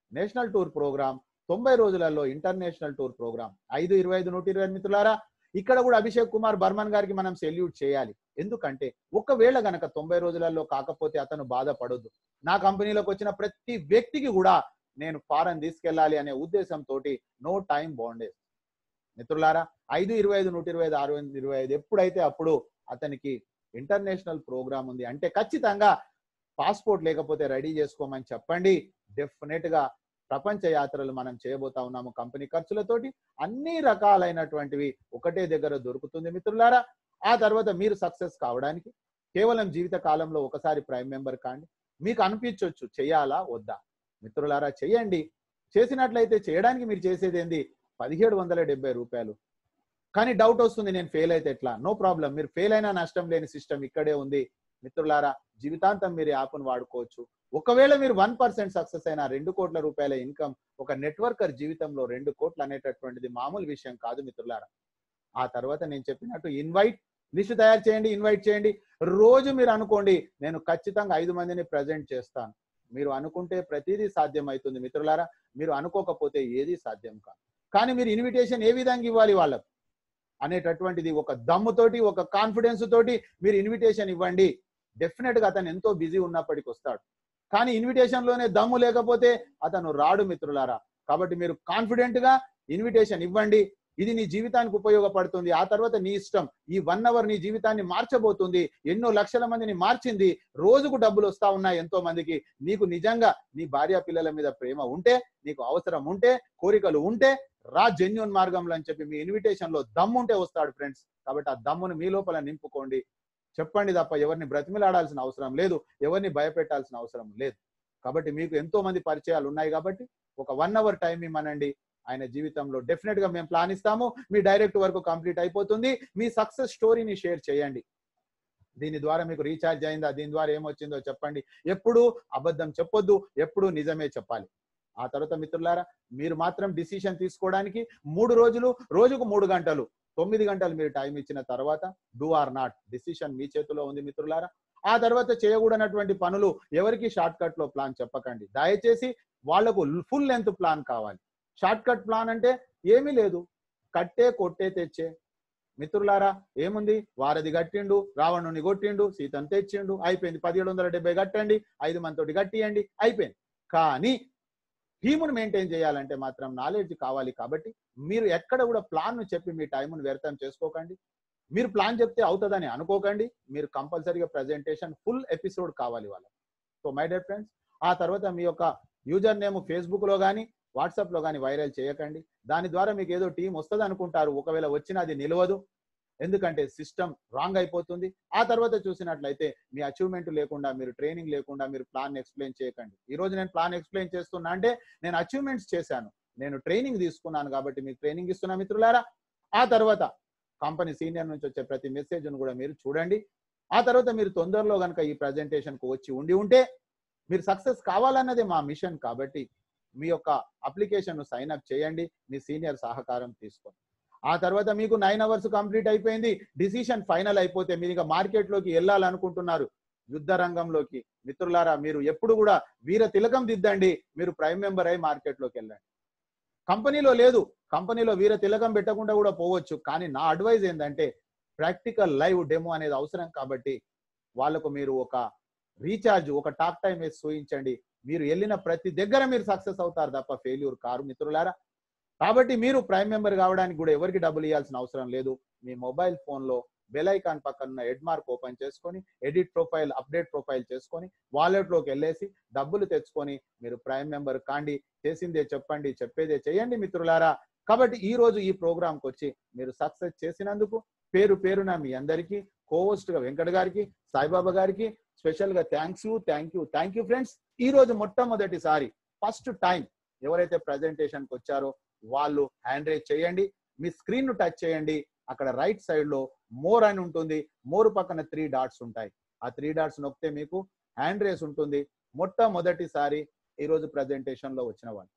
నేషనల్ టూర్ ప్రోగ్రామ్ తొంభై రోజులలో ఇంటర్నేషనల్ టూర్ ప్రోగ్రామ్ ఐదు ఇరవై ఐదు నూట ఇరవై మిత్రులారా ఇక్కడ కూడా అభిషేక్ కుమార్ బర్మన్ గారికి మనం సెల్యూట్ చేయాలి ఎందుకంటే ఒకవేళ గనక తొంభై రోజులలో కాకపోతే అతను బాధపడొద్దు నా కంపెనీలోకి వచ్చిన ప్రతి వ్యక్తికి కూడా నేను ఫారెన్ తీసుకెళ్ళాలి అనే ఉద్దేశంతో నో టైం బాండేజ్ మిత్రులారా ఐదు ఇరవై ఐదు నూట ఇరవై ఐదు ఆరు ఇరవై ఐదు ఎప్పుడైతే అప్పుడు అతనికి ఇంటర్నేషనల్ ప్రోగ్రామ్ ఉంది అంటే ఖచ్చితంగా పాస్పోర్ట్ లేకపోతే రెడీ చేసుకోమని చెప్పండి డెఫినెట్ గా ప్రపంచ యాత్రలు మనం చేయబోతా ఉన్నాము కంపెనీ ఖర్చులతోటి అన్ని రకాలైనటువంటివి ఒకటే దగ్గర దొరుకుతుంది మిత్రులారా ఆ తర్వాత మీరు సక్సెస్ కావడానికి కేవలం జీవిత కాలంలో ఒకసారి ప్రైమ్ మెంబర్ కాండి మీకు అనిపించవచ్చు చేయాలా వద్దా మిత్రులారా చేయండి చేసినట్లయితే చేయడానికి మీరు చేసేది ఏంది పదిహేడు వందల డెబ్బై రూపాయలు కానీ డౌట్ వస్తుంది నేను ఫెయిల్ అయితే ఎట్లా నో ప్రాబ్లం మీరు ఫెయిల్ అయినా నష్టం లేని సిస్టమ్ ఇక్కడే ఉంది మిత్రులారా జీవితాంతం మీరు యాప్ను వాడుకోవచ్చు ఒకవేళ మీరు వన్ పర్సెంట్ సక్సెస్ అయినా రెండు కోట్ల రూపాయల ఇన్కమ్ ఒక నెట్వర్కర్ జీవితంలో రెండు కోట్లు అనేటటువంటిది మామూలు విషయం కాదు మిత్రులారా ఆ తర్వాత నేను చెప్పినట్టు ఇన్వైట్ లిస్ట్ తయారు చేయండి ఇన్వైట్ చేయండి రోజు మీరు అనుకోండి నేను ఖచ్చితంగా ఐదు మందిని ప్రజెంట్ చేస్తాను మీరు అనుకుంటే ప్రతిదీ సాధ్యం అవుతుంది మిత్రులారా మీరు అనుకోకపోతే ఏది సాధ్యం కాదు కానీ మీరు ఇన్విటేషన్ ఏ విధంగా ఇవ్వాలి వాళ్ళకు అనేటటువంటిది ఒక దమ్ముతోటి ఒక కాన్ఫిడెన్స్ తోటి మీరు ఇన్విటేషన్ ఇవ్వండి డెఫినెట్ గా అతను ఎంతో బిజీ ఉన్నప్పటికీ వస్తాడు కానీ ఇన్విటేషన్ లోనే దమ్ము లేకపోతే అతను రాడు మిత్రులారా కాబట్టి మీరు కాన్ఫిడెంట్ గా ఇన్విటేషన్ ఇవ్వండి ఇది నీ జీవితానికి ఉపయోగపడుతుంది ఆ తర్వాత నీ ఇష్టం ఈ వన్ అవర్ నీ జీవితాన్ని మార్చబోతుంది ఎన్నో లక్షల మందిని మార్చింది రోజుకు డబ్బులు వస్తా ఉన్నాయి ఎంతో మందికి నీకు నిజంగా నీ భార్య పిల్లల మీద ప్రేమ ఉంటే నీకు అవసరం ఉంటే కోరికలు ఉంటే రా జెన్యున్ మార్గంలో అని చెప్పి మీ ఇన్విటేషన్ లో దమ్ముంటే వస్తాడు ఫ్రెండ్స్ కాబట్టి ఆ దమ్మును మీ లోపల నింపుకోండి చెప్పండి తప్ప ఎవరిని బ్రతిమిలాడాల్సిన అవసరం లేదు ఎవరిని భయపెట్టాల్సిన అవసరం లేదు కాబట్టి మీకు ఎంతో మంది పరిచయాలు ఉన్నాయి కాబట్టి ఒక వన్ అవర్ టైం ఇమ్మనండి ఆయన జీవితంలో డెఫినెట్ గా మేము ప్లాన్ ఇస్తాము మీ డైరెక్ట్ వరకు కంప్లీట్ అయిపోతుంది మీ సక్సెస్ స్టోరీని షేర్ చేయండి దీని ద్వారా మీకు రీఛార్జ్ అయిందా దీని ద్వారా ఏమొచ్చిందో చెప్పండి ఎప్పుడు అబద్ధం చెప్పొద్దు ఎప్పుడు నిజమే చెప్పాలి ఆ తర్వాత మిత్రులారా మీరు మాత్రం డిసిషన్ తీసుకోవడానికి మూడు రోజులు రోజుకు మూడు గంటలు తొమ్మిది గంటలు మీరు టైం ఇచ్చిన తర్వాత డూ ఆర్ నాట్ డిసిషన్ మీ చేతిలో ఉంది మిత్రులారా ఆ తర్వాత చేయకూడనటువంటి పనులు ఎవరికి షార్ట్ కట్ లో ప్లాన్ చెప్పకండి దయచేసి వాళ్లకు ఫుల్ లెంత్ ప్లాన్ కావాలి షార్ట్ కట్ ప్లాన్ అంటే ఏమీ లేదు కట్టే కొట్టే తెచ్చే మిత్రులారా ఏముంది వారధి కట్టిండు రావణుని కొట్టిండు సీతను తెచ్చిండు అయిపోయింది పదిహేడు వందల డెబ్బై కట్టండి ఐదు మందితోటి కట్టియండి అయిపోయింది కానీ టీమును మెయింటైన్ చేయాలంటే మాత్రం నాలెడ్జ్ కావాలి కాబట్టి మీరు ఎక్కడ కూడా ప్లాన్ చెప్పి మీ టైంను వ్యర్థం చేసుకోకండి మీరు ప్లాన్ చెప్తే అవుతుందని అనుకోకండి మీరు కంపల్సరీగా ప్రజెంటేషన్ ఫుల్ ఎపిసోడ్ కావాలి వాళ్ళకి సో మై డియర్ ఫ్రెండ్స్ ఆ తర్వాత మీ యొక్క యూజర్ నేమ్ ఫేస్బుక్ లో కానీ వాట్సాప్ లో కానీ వైరల్ చేయకండి దాని ద్వారా మీకు ఏదో టీం వస్తుంది అనుకుంటారు ఒకవేళ వచ్చినా అది నిలవదు ఎందుకంటే సిస్టమ్ రాంగ్ అయిపోతుంది ఆ తర్వాత చూసినట్లయితే మీ అచీవ్మెంట్ లేకుండా మీరు ట్రైనింగ్ లేకుండా మీరు ప్లాన్ ఎక్స్ప్లెయిన్ చేయకండి ఈ రోజు నేను ప్లాన్ ఎక్స్ప్లెయిన్ చేస్తున్నా అంటే నేను అచీవ్మెంట్స్ చేశాను నేను ట్రైనింగ్ తీసుకున్నాను కాబట్టి మీకు ట్రైనింగ్ ఇస్తున్నా మిత్రులారా ఆ తర్వాత కంపెనీ సీనియర్ నుంచి వచ్చే ప్రతి మెసేజ్ కూడా మీరు చూడండి ఆ తర్వాత మీరు తొందరలో కనుక ఈ ప్రజెంటేషన్ కు వచ్చి ఉండి ఉంటే మీరు సక్సెస్ కావాలన్నదే మా మిషన్ కాబట్టి మీ యొక్క అప్లికేషన్ సైన్ అప్ చేయండి మీ సీనియర్ సహకారం తీసుకోండి ఆ తర్వాత మీకు నైన్ అవర్స్ కంప్లీట్ అయిపోయింది డిసిషన్ ఫైనల్ అయిపోతే మీరు ఇక మార్కెట్ లోకి వెళ్ళాలనుకుంటున్నారు యుద్ధ రంగంలోకి మిత్రులారా మీరు ఎప్పుడు కూడా వీర తిలకం దిద్దండి మీరు ప్రైమ్ మెంబర్ అయి మార్కెట్ లోకి వెళ్ళండి కంపెనీలో లేదు కంపెనీలో వీర తిలకం పెట్టకుండా కూడా పోవచ్చు కానీ నా అడ్వైజ్ ఏంటంటే ప్రాక్టికల్ లైవ్ డెమో అనేది అవసరం కాబట్టి వాళ్ళకు మీరు ఒక రీఛార్జ్ ఒక టాక్ టైం వేసి చూయించండి మీరు వెళ్ళిన ప్రతి దగ్గర మీరు సక్సెస్ అవుతారు తప్ప ఫెయిల్యూర్ కారు మిత్రులారా కాబట్టి మీరు ప్రైమ్ మెంబర్ కావడానికి కూడా ఎవరికి డబ్బులు ఇవ్వాల్సిన అవసరం లేదు మీ మొబైల్ ఫోన్ లో బెల్ ఐకాన్ పక్కన ఉన్న ఎడ్ మార్క్ ఓపెన్ చేసుకొని ఎడిట్ ప్రొఫైల్ అప్డేట్ ప్రొఫైల్ చేసుకొని వాలెట్ లోకి వెళ్ళేసి డబ్బులు తెచ్చుకొని మీరు ప్రైమ్ మెంబర్ కాండి చేసిందే చెప్పండి చెప్పేదే చేయండి మిత్రులారా కాబట్టి ఈ రోజు ఈ ప్రోగ్రామ్ కి వచ్చి మీరు సక్సెస్ చేసినందుకు పేరు పేరున మీ అందరికీ కోవోస్ట్ గా వెంకట గారికి సాయిబాబా గారికి స్పెషల్ గా thanks you thank you thank you friends ఈ రోజు మొట్టమొదటిసారి ఫస్ట్ టైం ఎవరైతే ప్రజెంటేషన్ కి వచ్చారో వాళ్ళు హ్యాండ్ రేజ్ చేయండి మీ స్క్రీన్ ను టచ్ చేయండి అక్కడ రైట్ సైడ్ లో మోర్ అని ఉంటుంది మోర్ పక్కన త్రీ డాట్స్ ఉంటాయి ఆ త్రీ డాట్స్ నొక్కితే మీకు హ్యాండ్ రేస్ ఉంటుంది మొట్టమొదటిసారి ఈ రోజు ప్రజెంటేషన్ లో వచ్చిన వాళ్ళు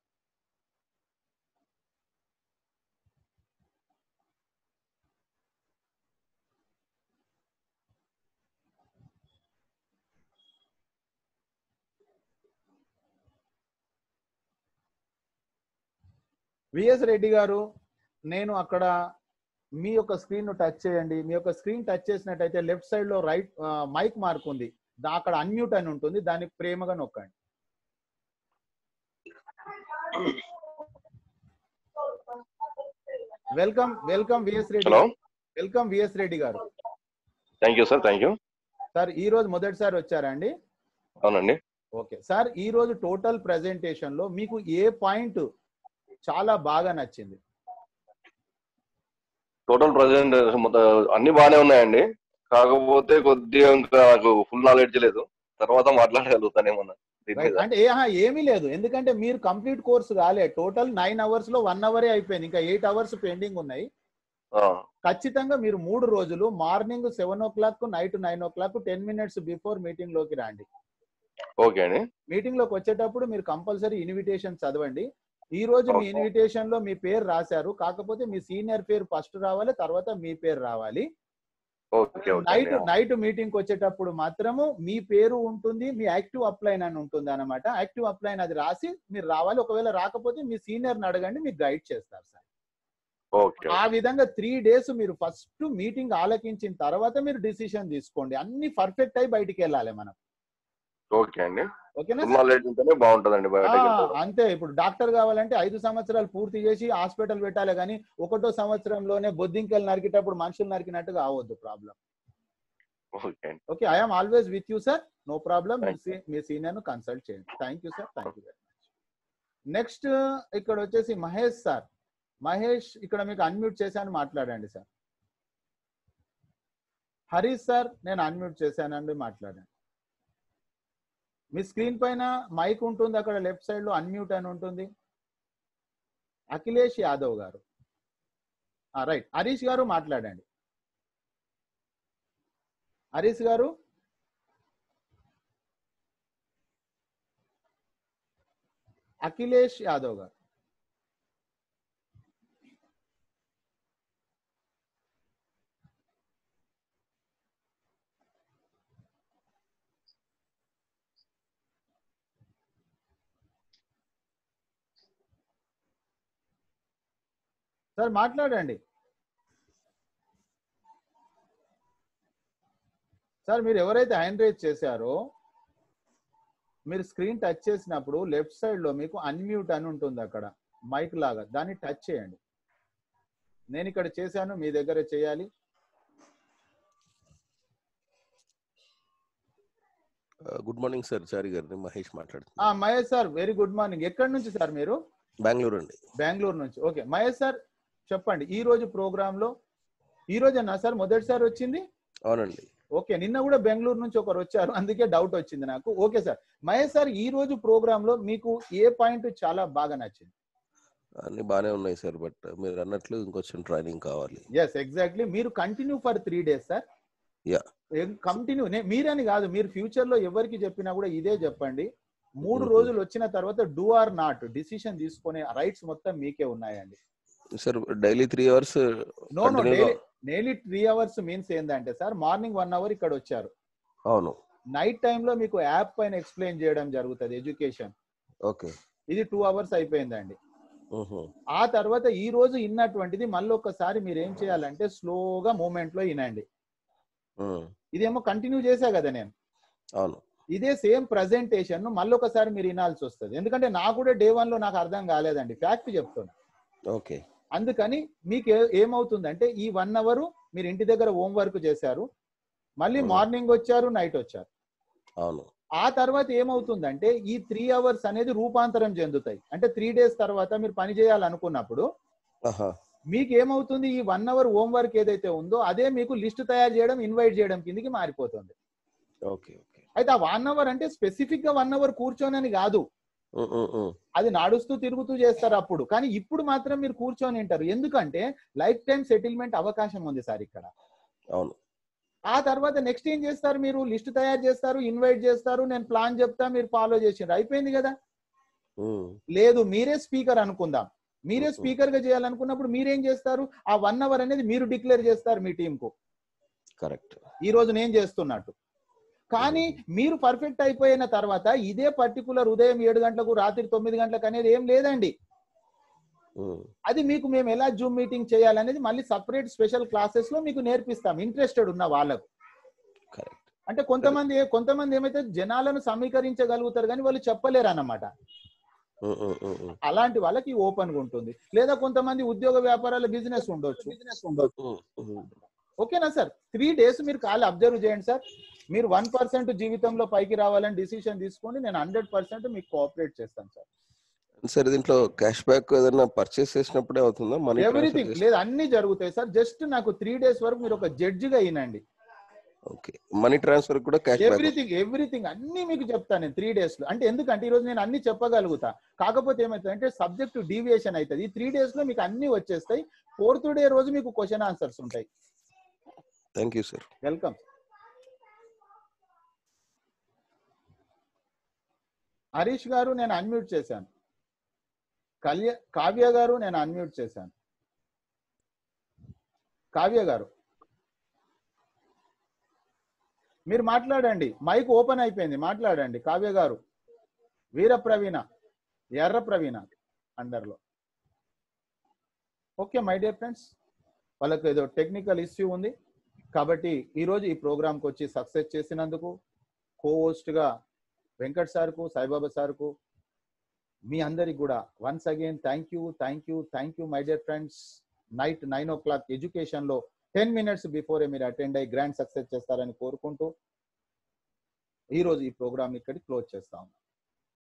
విఎస్ రెడ్డి గారు నేను అక్కడ మీ యొక్క స్క్రీన్ టచ్ చేయండి మీ యొక్క స్క్రీన్ టచ్ చేసినట్టయితే లెఫ్ట్ సైడ్ లో రైట్ మైక్ మార్క్ ఉంది దా- అక్కడ అన్మ్యూట్ అని ఉంటుంది దాన్ని ప్రేమగా నొక్కండి welcome welcome VS Reddy hello welcome VS Reddy గారు thank you sir thank you sir ఈ రోజు మొదటిసారి వచ్చారండి అవునండి ఓకే సార్ ఈ రోజు టోటల్ ప్రెజెంటేషన్ లో మీకు ఏ పాయింట్ చాలా బాగా నచ్చింది టోటల్ ప్రజెంట్ అన్ని బాగానే ఉన్నాయండి కాకపోతే కొద్దిగా ఇంకా నాకు ఫుల్ నాలెడ్జ్ లేదు తర్వాత మాట్లాడగలుగుతానేమన్నా దీని రైట్ మీద అంటే ఏ ఆహా, ఏమీ లేదు ఎందుకంటే మీరు కంప్లీట్ కోర్స్ కాలే టోటల్ నైన్ అవర్స్ లో వన్ అవరే అయిపోయింది ఇంకా ఎయిట్ అవర్స్ పెండింగ్ ఉన్నాయి ఆ, ఖచ్చితంగా మీరు మూడు రోజులు morning seven o'clock night nine o'clock ten minutes before meeting లోకి రండి ఓకే అండి మీటింగ్ లోకి వచ్చేటప్పుడు మీరు కంపల్సరీ ఇన్విటేషన్ చదవండి ఈ రోజు మీ Okay. ఇన్విటేషన్ లో మీ పేరు రాశారు కాకపోతే మీ సీనియర్ పేరు ఫస్ట్ రావాలి తర్వాత మీ పేరు రావాలి ఓకే ఓకే నైట్ అండి. నైట్ మీటింగ్ వచ్చేటప్పుడు మాత్రము మీ పేరు ఉంటుంది మీ యాక్టివ్ అప్లైన్ అని ఉంటుంది అనమాట యాక్టివ్ అప్లైన్ అది రాసి మీరు రావాలి ఒకవేళ రాకపోతే మీ సీనియర్ అడగండి మీకు గైడ్ చేస్తారు సార్ ఓకే ఆ విధంగా త్రీ డేస్ మీరు ఫస్ట్ మీటింగ్ ఆలకించిన తర్వాత మీరు డిసిషన్ తీసుకోండి అన్ని పర్ఫెక్ట్ అయి బయటికి వెళ్ళాలి మనం ఓకే అండి ఓకేనా ఫుల్ సార్? నాలెడ్జ్ ఉంటేనే బాగుంటదండి ఆ, బయటకి వెళ్ళడం. అంతే ఇప్పుడు డాక్టర్ కావాలంటే ఐదు సంవత్సరాలు పూర్తి చేసి హాస్పిటల్ పెట్టాలి కానీ ఒకటో సంవత్సరంలోనే బొద్దింకలు నరికేటప్పుడు మనుషులు నరికినట్టుగా అవద్దు ప్రాబ్లం ఓకే అండి okay I'm always with you sir no problem Thank మీ సీనియర్ ను కన్సల్ట్ చేయండి thank you sir thank you very much next ఇక్కడ వచ్చేసి మహేష్ సార్ మహేష్ ఇక్కడ మీకు అన్మ్యూట్ చేశాను మాట్లాడండి సార్ హరీష్ సార్ నేను అన్మ్యూట్ చేశానండి మాట్లాడండి మీ స్క్రీన్ పైన మైక్ ఉంటుంది అక్కడ లెఫ్ట్ సైడ్ లో అన్మ్యూట్ అని ఉంటుంది అఖిలేష్ యాదవ్ గారు రైట్ హరీష్ గారు మాట్లాడండి హరీష్ గారు అఖిలేష్ యాదవ్ గారు సార్ మాట్లాడండి సార్ మీరు ఎవరైతే హ్యాండ్ రేజ్ చేశారో మీరు స్క్రీన్ టచ్ చేసినప్పుడు లెఫ్ట్ సైడ్ లో మీకు అన్మ్యూట్ అని ఉంటుంది అక్కడ మైక్ లాగా దాన్ని టచ్ చేయండి నేను ఇక్కడ చేశాను మీ దగ్గర చేయాలి గుడ్ మార్నింగ్ సార్ చారి గారిని మహేష్ ఆ మాట్లాడుతున్నాను Mahesh sir very good morning ఎక్కడి నుంచి సార్ మీరు బెంగళూరు అండి బెంగళూరు నుంచి ఓకే మహేష్ సార్ చెప్పండి ఈ రోజు ప్రోగ్రామ్ లో ఈ రోజేనా సార్ మొదటిసారి వచ్చింది అవునండి ఓకే నిన్న కూడా బెంగళూరు నుంచి ఒకరు వచ్చారు అందుకే డౌట్ వచ్చింది నాకు ఓకే సార్ మహేష్ సార్ ఈ రోజు ప్రోగ్రామ్ లో మీకు ఏ పాయింట్ చాలా బాగా నచ్చింది అన్ని బాగానే ఉన్నాయి సార్ బట్ మీరు అన్నట్లు ఇంకొంచెం ట్రైనింగ్ కావాలి ఎస్ ఎగ్జాక్ట్లీ మీరు continue for three days sir Yeah. Continue మీరని కాదు మీరు ఫ్యూచర్ లో ఎవరికి చెప్పినా కూడా ఇదే చెప్పండి మూడు Mhm. రోజులు వచ్చిన తర్వాత డూ ఆర్ నాట్ డిసిషన్ తీసుకునే రైట్స్ మొత్తం మీకే ఉన్నాయండి sir daily three hours no no Continue daily గా- డైలీ త్రీ అవర్స్ మీన్స్ ఏంటంటే సార్ మార్నింగ్ వన్ అవర్ ఇక్కడ వచ్చారు అవును నైట్ లో మీకు యాప్ పైన ఎక్స్ప్లెయిన్ చేయడం జరుగుతుంది ఎడ్యుకేషన్ ఓకే ఇది టూ అవర్స్ అయిపోయిందండి ఆ తర్వాత ఈ రోజు ఇన్నటువంటిది మళ్ళీ ఒకసారి మీరు ఏం చేయాలంటే స్లోగా మూమెంట్ లో వినండి ఇదేమో కంటిన్యూ చేశా కదా నేను అవును ఇదే సేమ్ ప్రజెంటేషన్ మళ్ళీ ఒకసారి మీరు వినాల్సి వస్తుంది ఎందుకంటే నాకు కూడా డే వన్ లో నాకు అర్థం కాలేదండి ఫ్యాక్ట్ చెప్తున్నా ఓకే అందుకని మీకు ఏ- ఏమవుతుందంటే ఈ వన్ అవర్ మీరు ఇంటి దగ్గర హోంవర్క్ చేశారు మళ్ళీ Hmm. మార్నింగ్ వచ్చారు నైట్ వచ్చారు అవును ఆ తర్వాత ఏమవుతుందంటే ఈ త్రీ అవర్స్ అనేది రూపాంతరం చెందుతాయి అంటే త్రీ డేస్ తర్వాత మీరు పని చేయాలనుకున్నప్పుడు ఆహా మీకు ఏమవుతుంది ఈ వన్ అవర్ హోంవర్క్ ఏదైతే ఉందో అదే మీకు లిస్ట్ తయారు చేయడం ఇన్వైట్ చేయడం కిందకి మారిపోతుంది ఓకే ఓకే అయితే ఆ వన్ అవర్ అంటే స్పెసిఫిక్ గా వన్ అవర్ కూర్చోనని కాదు అది నడుస్తూ తిరుగుతూ చేస్తారు అప్పుడు కానీ ఇప్పుడు మాత్రం మీరు కూర్చొని ఉంటారు ఎందుకంటే లైఫ్ టైం సెటిల్మెంట్ అవకాశం ఉంది సార్ ఇక్కడ అవును ఆ తర్వాత నెక్స్ట్ ఏం చేస్తారు మీరు లిస్ట్ తయారు చేస్తారు ఇన్వైట్ చేస్తారు నేను ప్లాన్ చెప్తా మీరు ఫాలో చేసిండ్రు అయిపోయింది కదా ఉమ్, లేదు మీరే స్పీకర్ అనుకుందాం మీరే Mhm. స్పీకర్ గా చేయాలనుకున్నప్పుడు మీరేం చేస్తారు ఆ వన్ అవర్ అనేది మీరు డిక్లేర్ చేస్తారు మీ టీం కు కరెక్ట్ ఈ రోజు నేను చేస్తున్నట్టు కానీ మీరు పర్ఫెక్ట్ అయిపోయిన తర్వాత ఇదే పర్టికులర్ ఉదయం ఏడు గంటలకు రాత్రి తొమ్మిది గంటలకు అనేది ఏం లేదండి ఉమ్, అది మీకు మేము ఎలా జూమ్ మీటింగ్ చేయాలనేది మళ్ళీ సపరేట్ స్పెషల్ క్లాసెస్ లో మీకు నేర్పిస్తాం ఇంట్రెస్టెడ్ ఉన్న వాళ్ళకు కరెక్ట్ అంటే కొంతమంది కొంతమంది ఏమైతే జనాలను సమీకరించగలుగుతారు కానీ వాళ్ళు చెప్పలేరు అన్నమాట ఉమ్, ఉమ్, ఉమ్, ఉమ్, అలాంటి వాళ్ళకి ఓపెన్ గా ఉంటుంది లేదా కొంతమంది ఉద్యోగ వ్యాపారాల బిజినెస్ ఉండొచ్చు బిజినెస్ ఉండొచ్చు ఉమ్, ఉమ్. ఓకేనా సార్ త్రీ డేస్ మీరు కాల్ అబ్జర్వ్ చేయండి సార్ మీరు వన్ పర్సెంట్ జీవితంలో పైకి రావాలని డిసిషన్ తీసుకోండి నేను హండ్రెడ్ పర్సెంట్ మీకు కోఆపరేట్ చేస్తాను సార్ సార్ దీంట్లో క్యాష్ బ్యాక్ ఏదైనా పర్చేస్ చేసినప్పుడే అవుతుందా మనీ ఎవ్రీథింగ్ లేదు అన్ని జరుగుతాయి సార్ జస్ట్ నాకు త్రీ డేస్ వరకు మీరు ఒక జడ్జిగా అయినండి ఓకే మనీ ట్రాన్స్ఫర్ కూడా క్యాష్ బ్యాక్ ఎవ్రీథింగ్ ఎవ్రీథింగ్ అన్ని మీకు చెప్తాను నేను త్రీ డేస్ లో అంటే ఎందుకంటే ఈ రోజు నేను అన్ని చెప్పగలుగుతా కాకపోతే ఏమవుతుంది అంటే సబ్జెక్ట్ డీవియేషన్ అవుతుంది ఈ త్రీ డేస్ లో మీకు అన్ని వచ్చేస్తాయి ఫోర్త్ డే రోజు మీకు క్వశ్చన్ ఆన్సర్స్ ఉంటాయి thank you sir welcome Harish గారు నేను అన్మ్యూట్ చేశాను కళ్య కావ్య గారు నేను అన్మ్యూట్ చేశాను కావ్య గారు మీరు మాట్లాడండి మైక్ ఓపెన్ అయిపోయింది మాట్లాడండి కావ్య గారు వీర ప్రవీణ ఎర్ర ప్రవీణ అండర్లో ఓకే మై డియర్ ఫ్రెండ్స్ వాళ్ళకి ఏదో టెక్నికల్ ఇష్యూ ఉంది కాబట్టి ఈరోజు ఈ ప్రోగ్రామ్కి వచ్చి సక్సెస్ చేసినందుకు కో గా వెంకట్ సార్కు సాయిబాబా సార్కు మీ అందరికి కూడా once again thank you thank you thank you my dear friends night nine o'clock ఎడ్యుకేషన్లో టెన్ మినిట్స్ బిఫోరే మీరు అటెండ్ అయ్యి గ్రాండ్ సక్సెస్ చేస్తారని కోరుకుంటూ ఈరోజు ఈ ప్రోగ్రామ్ ఇక్కడికి క్లోజ్ చేస్తాం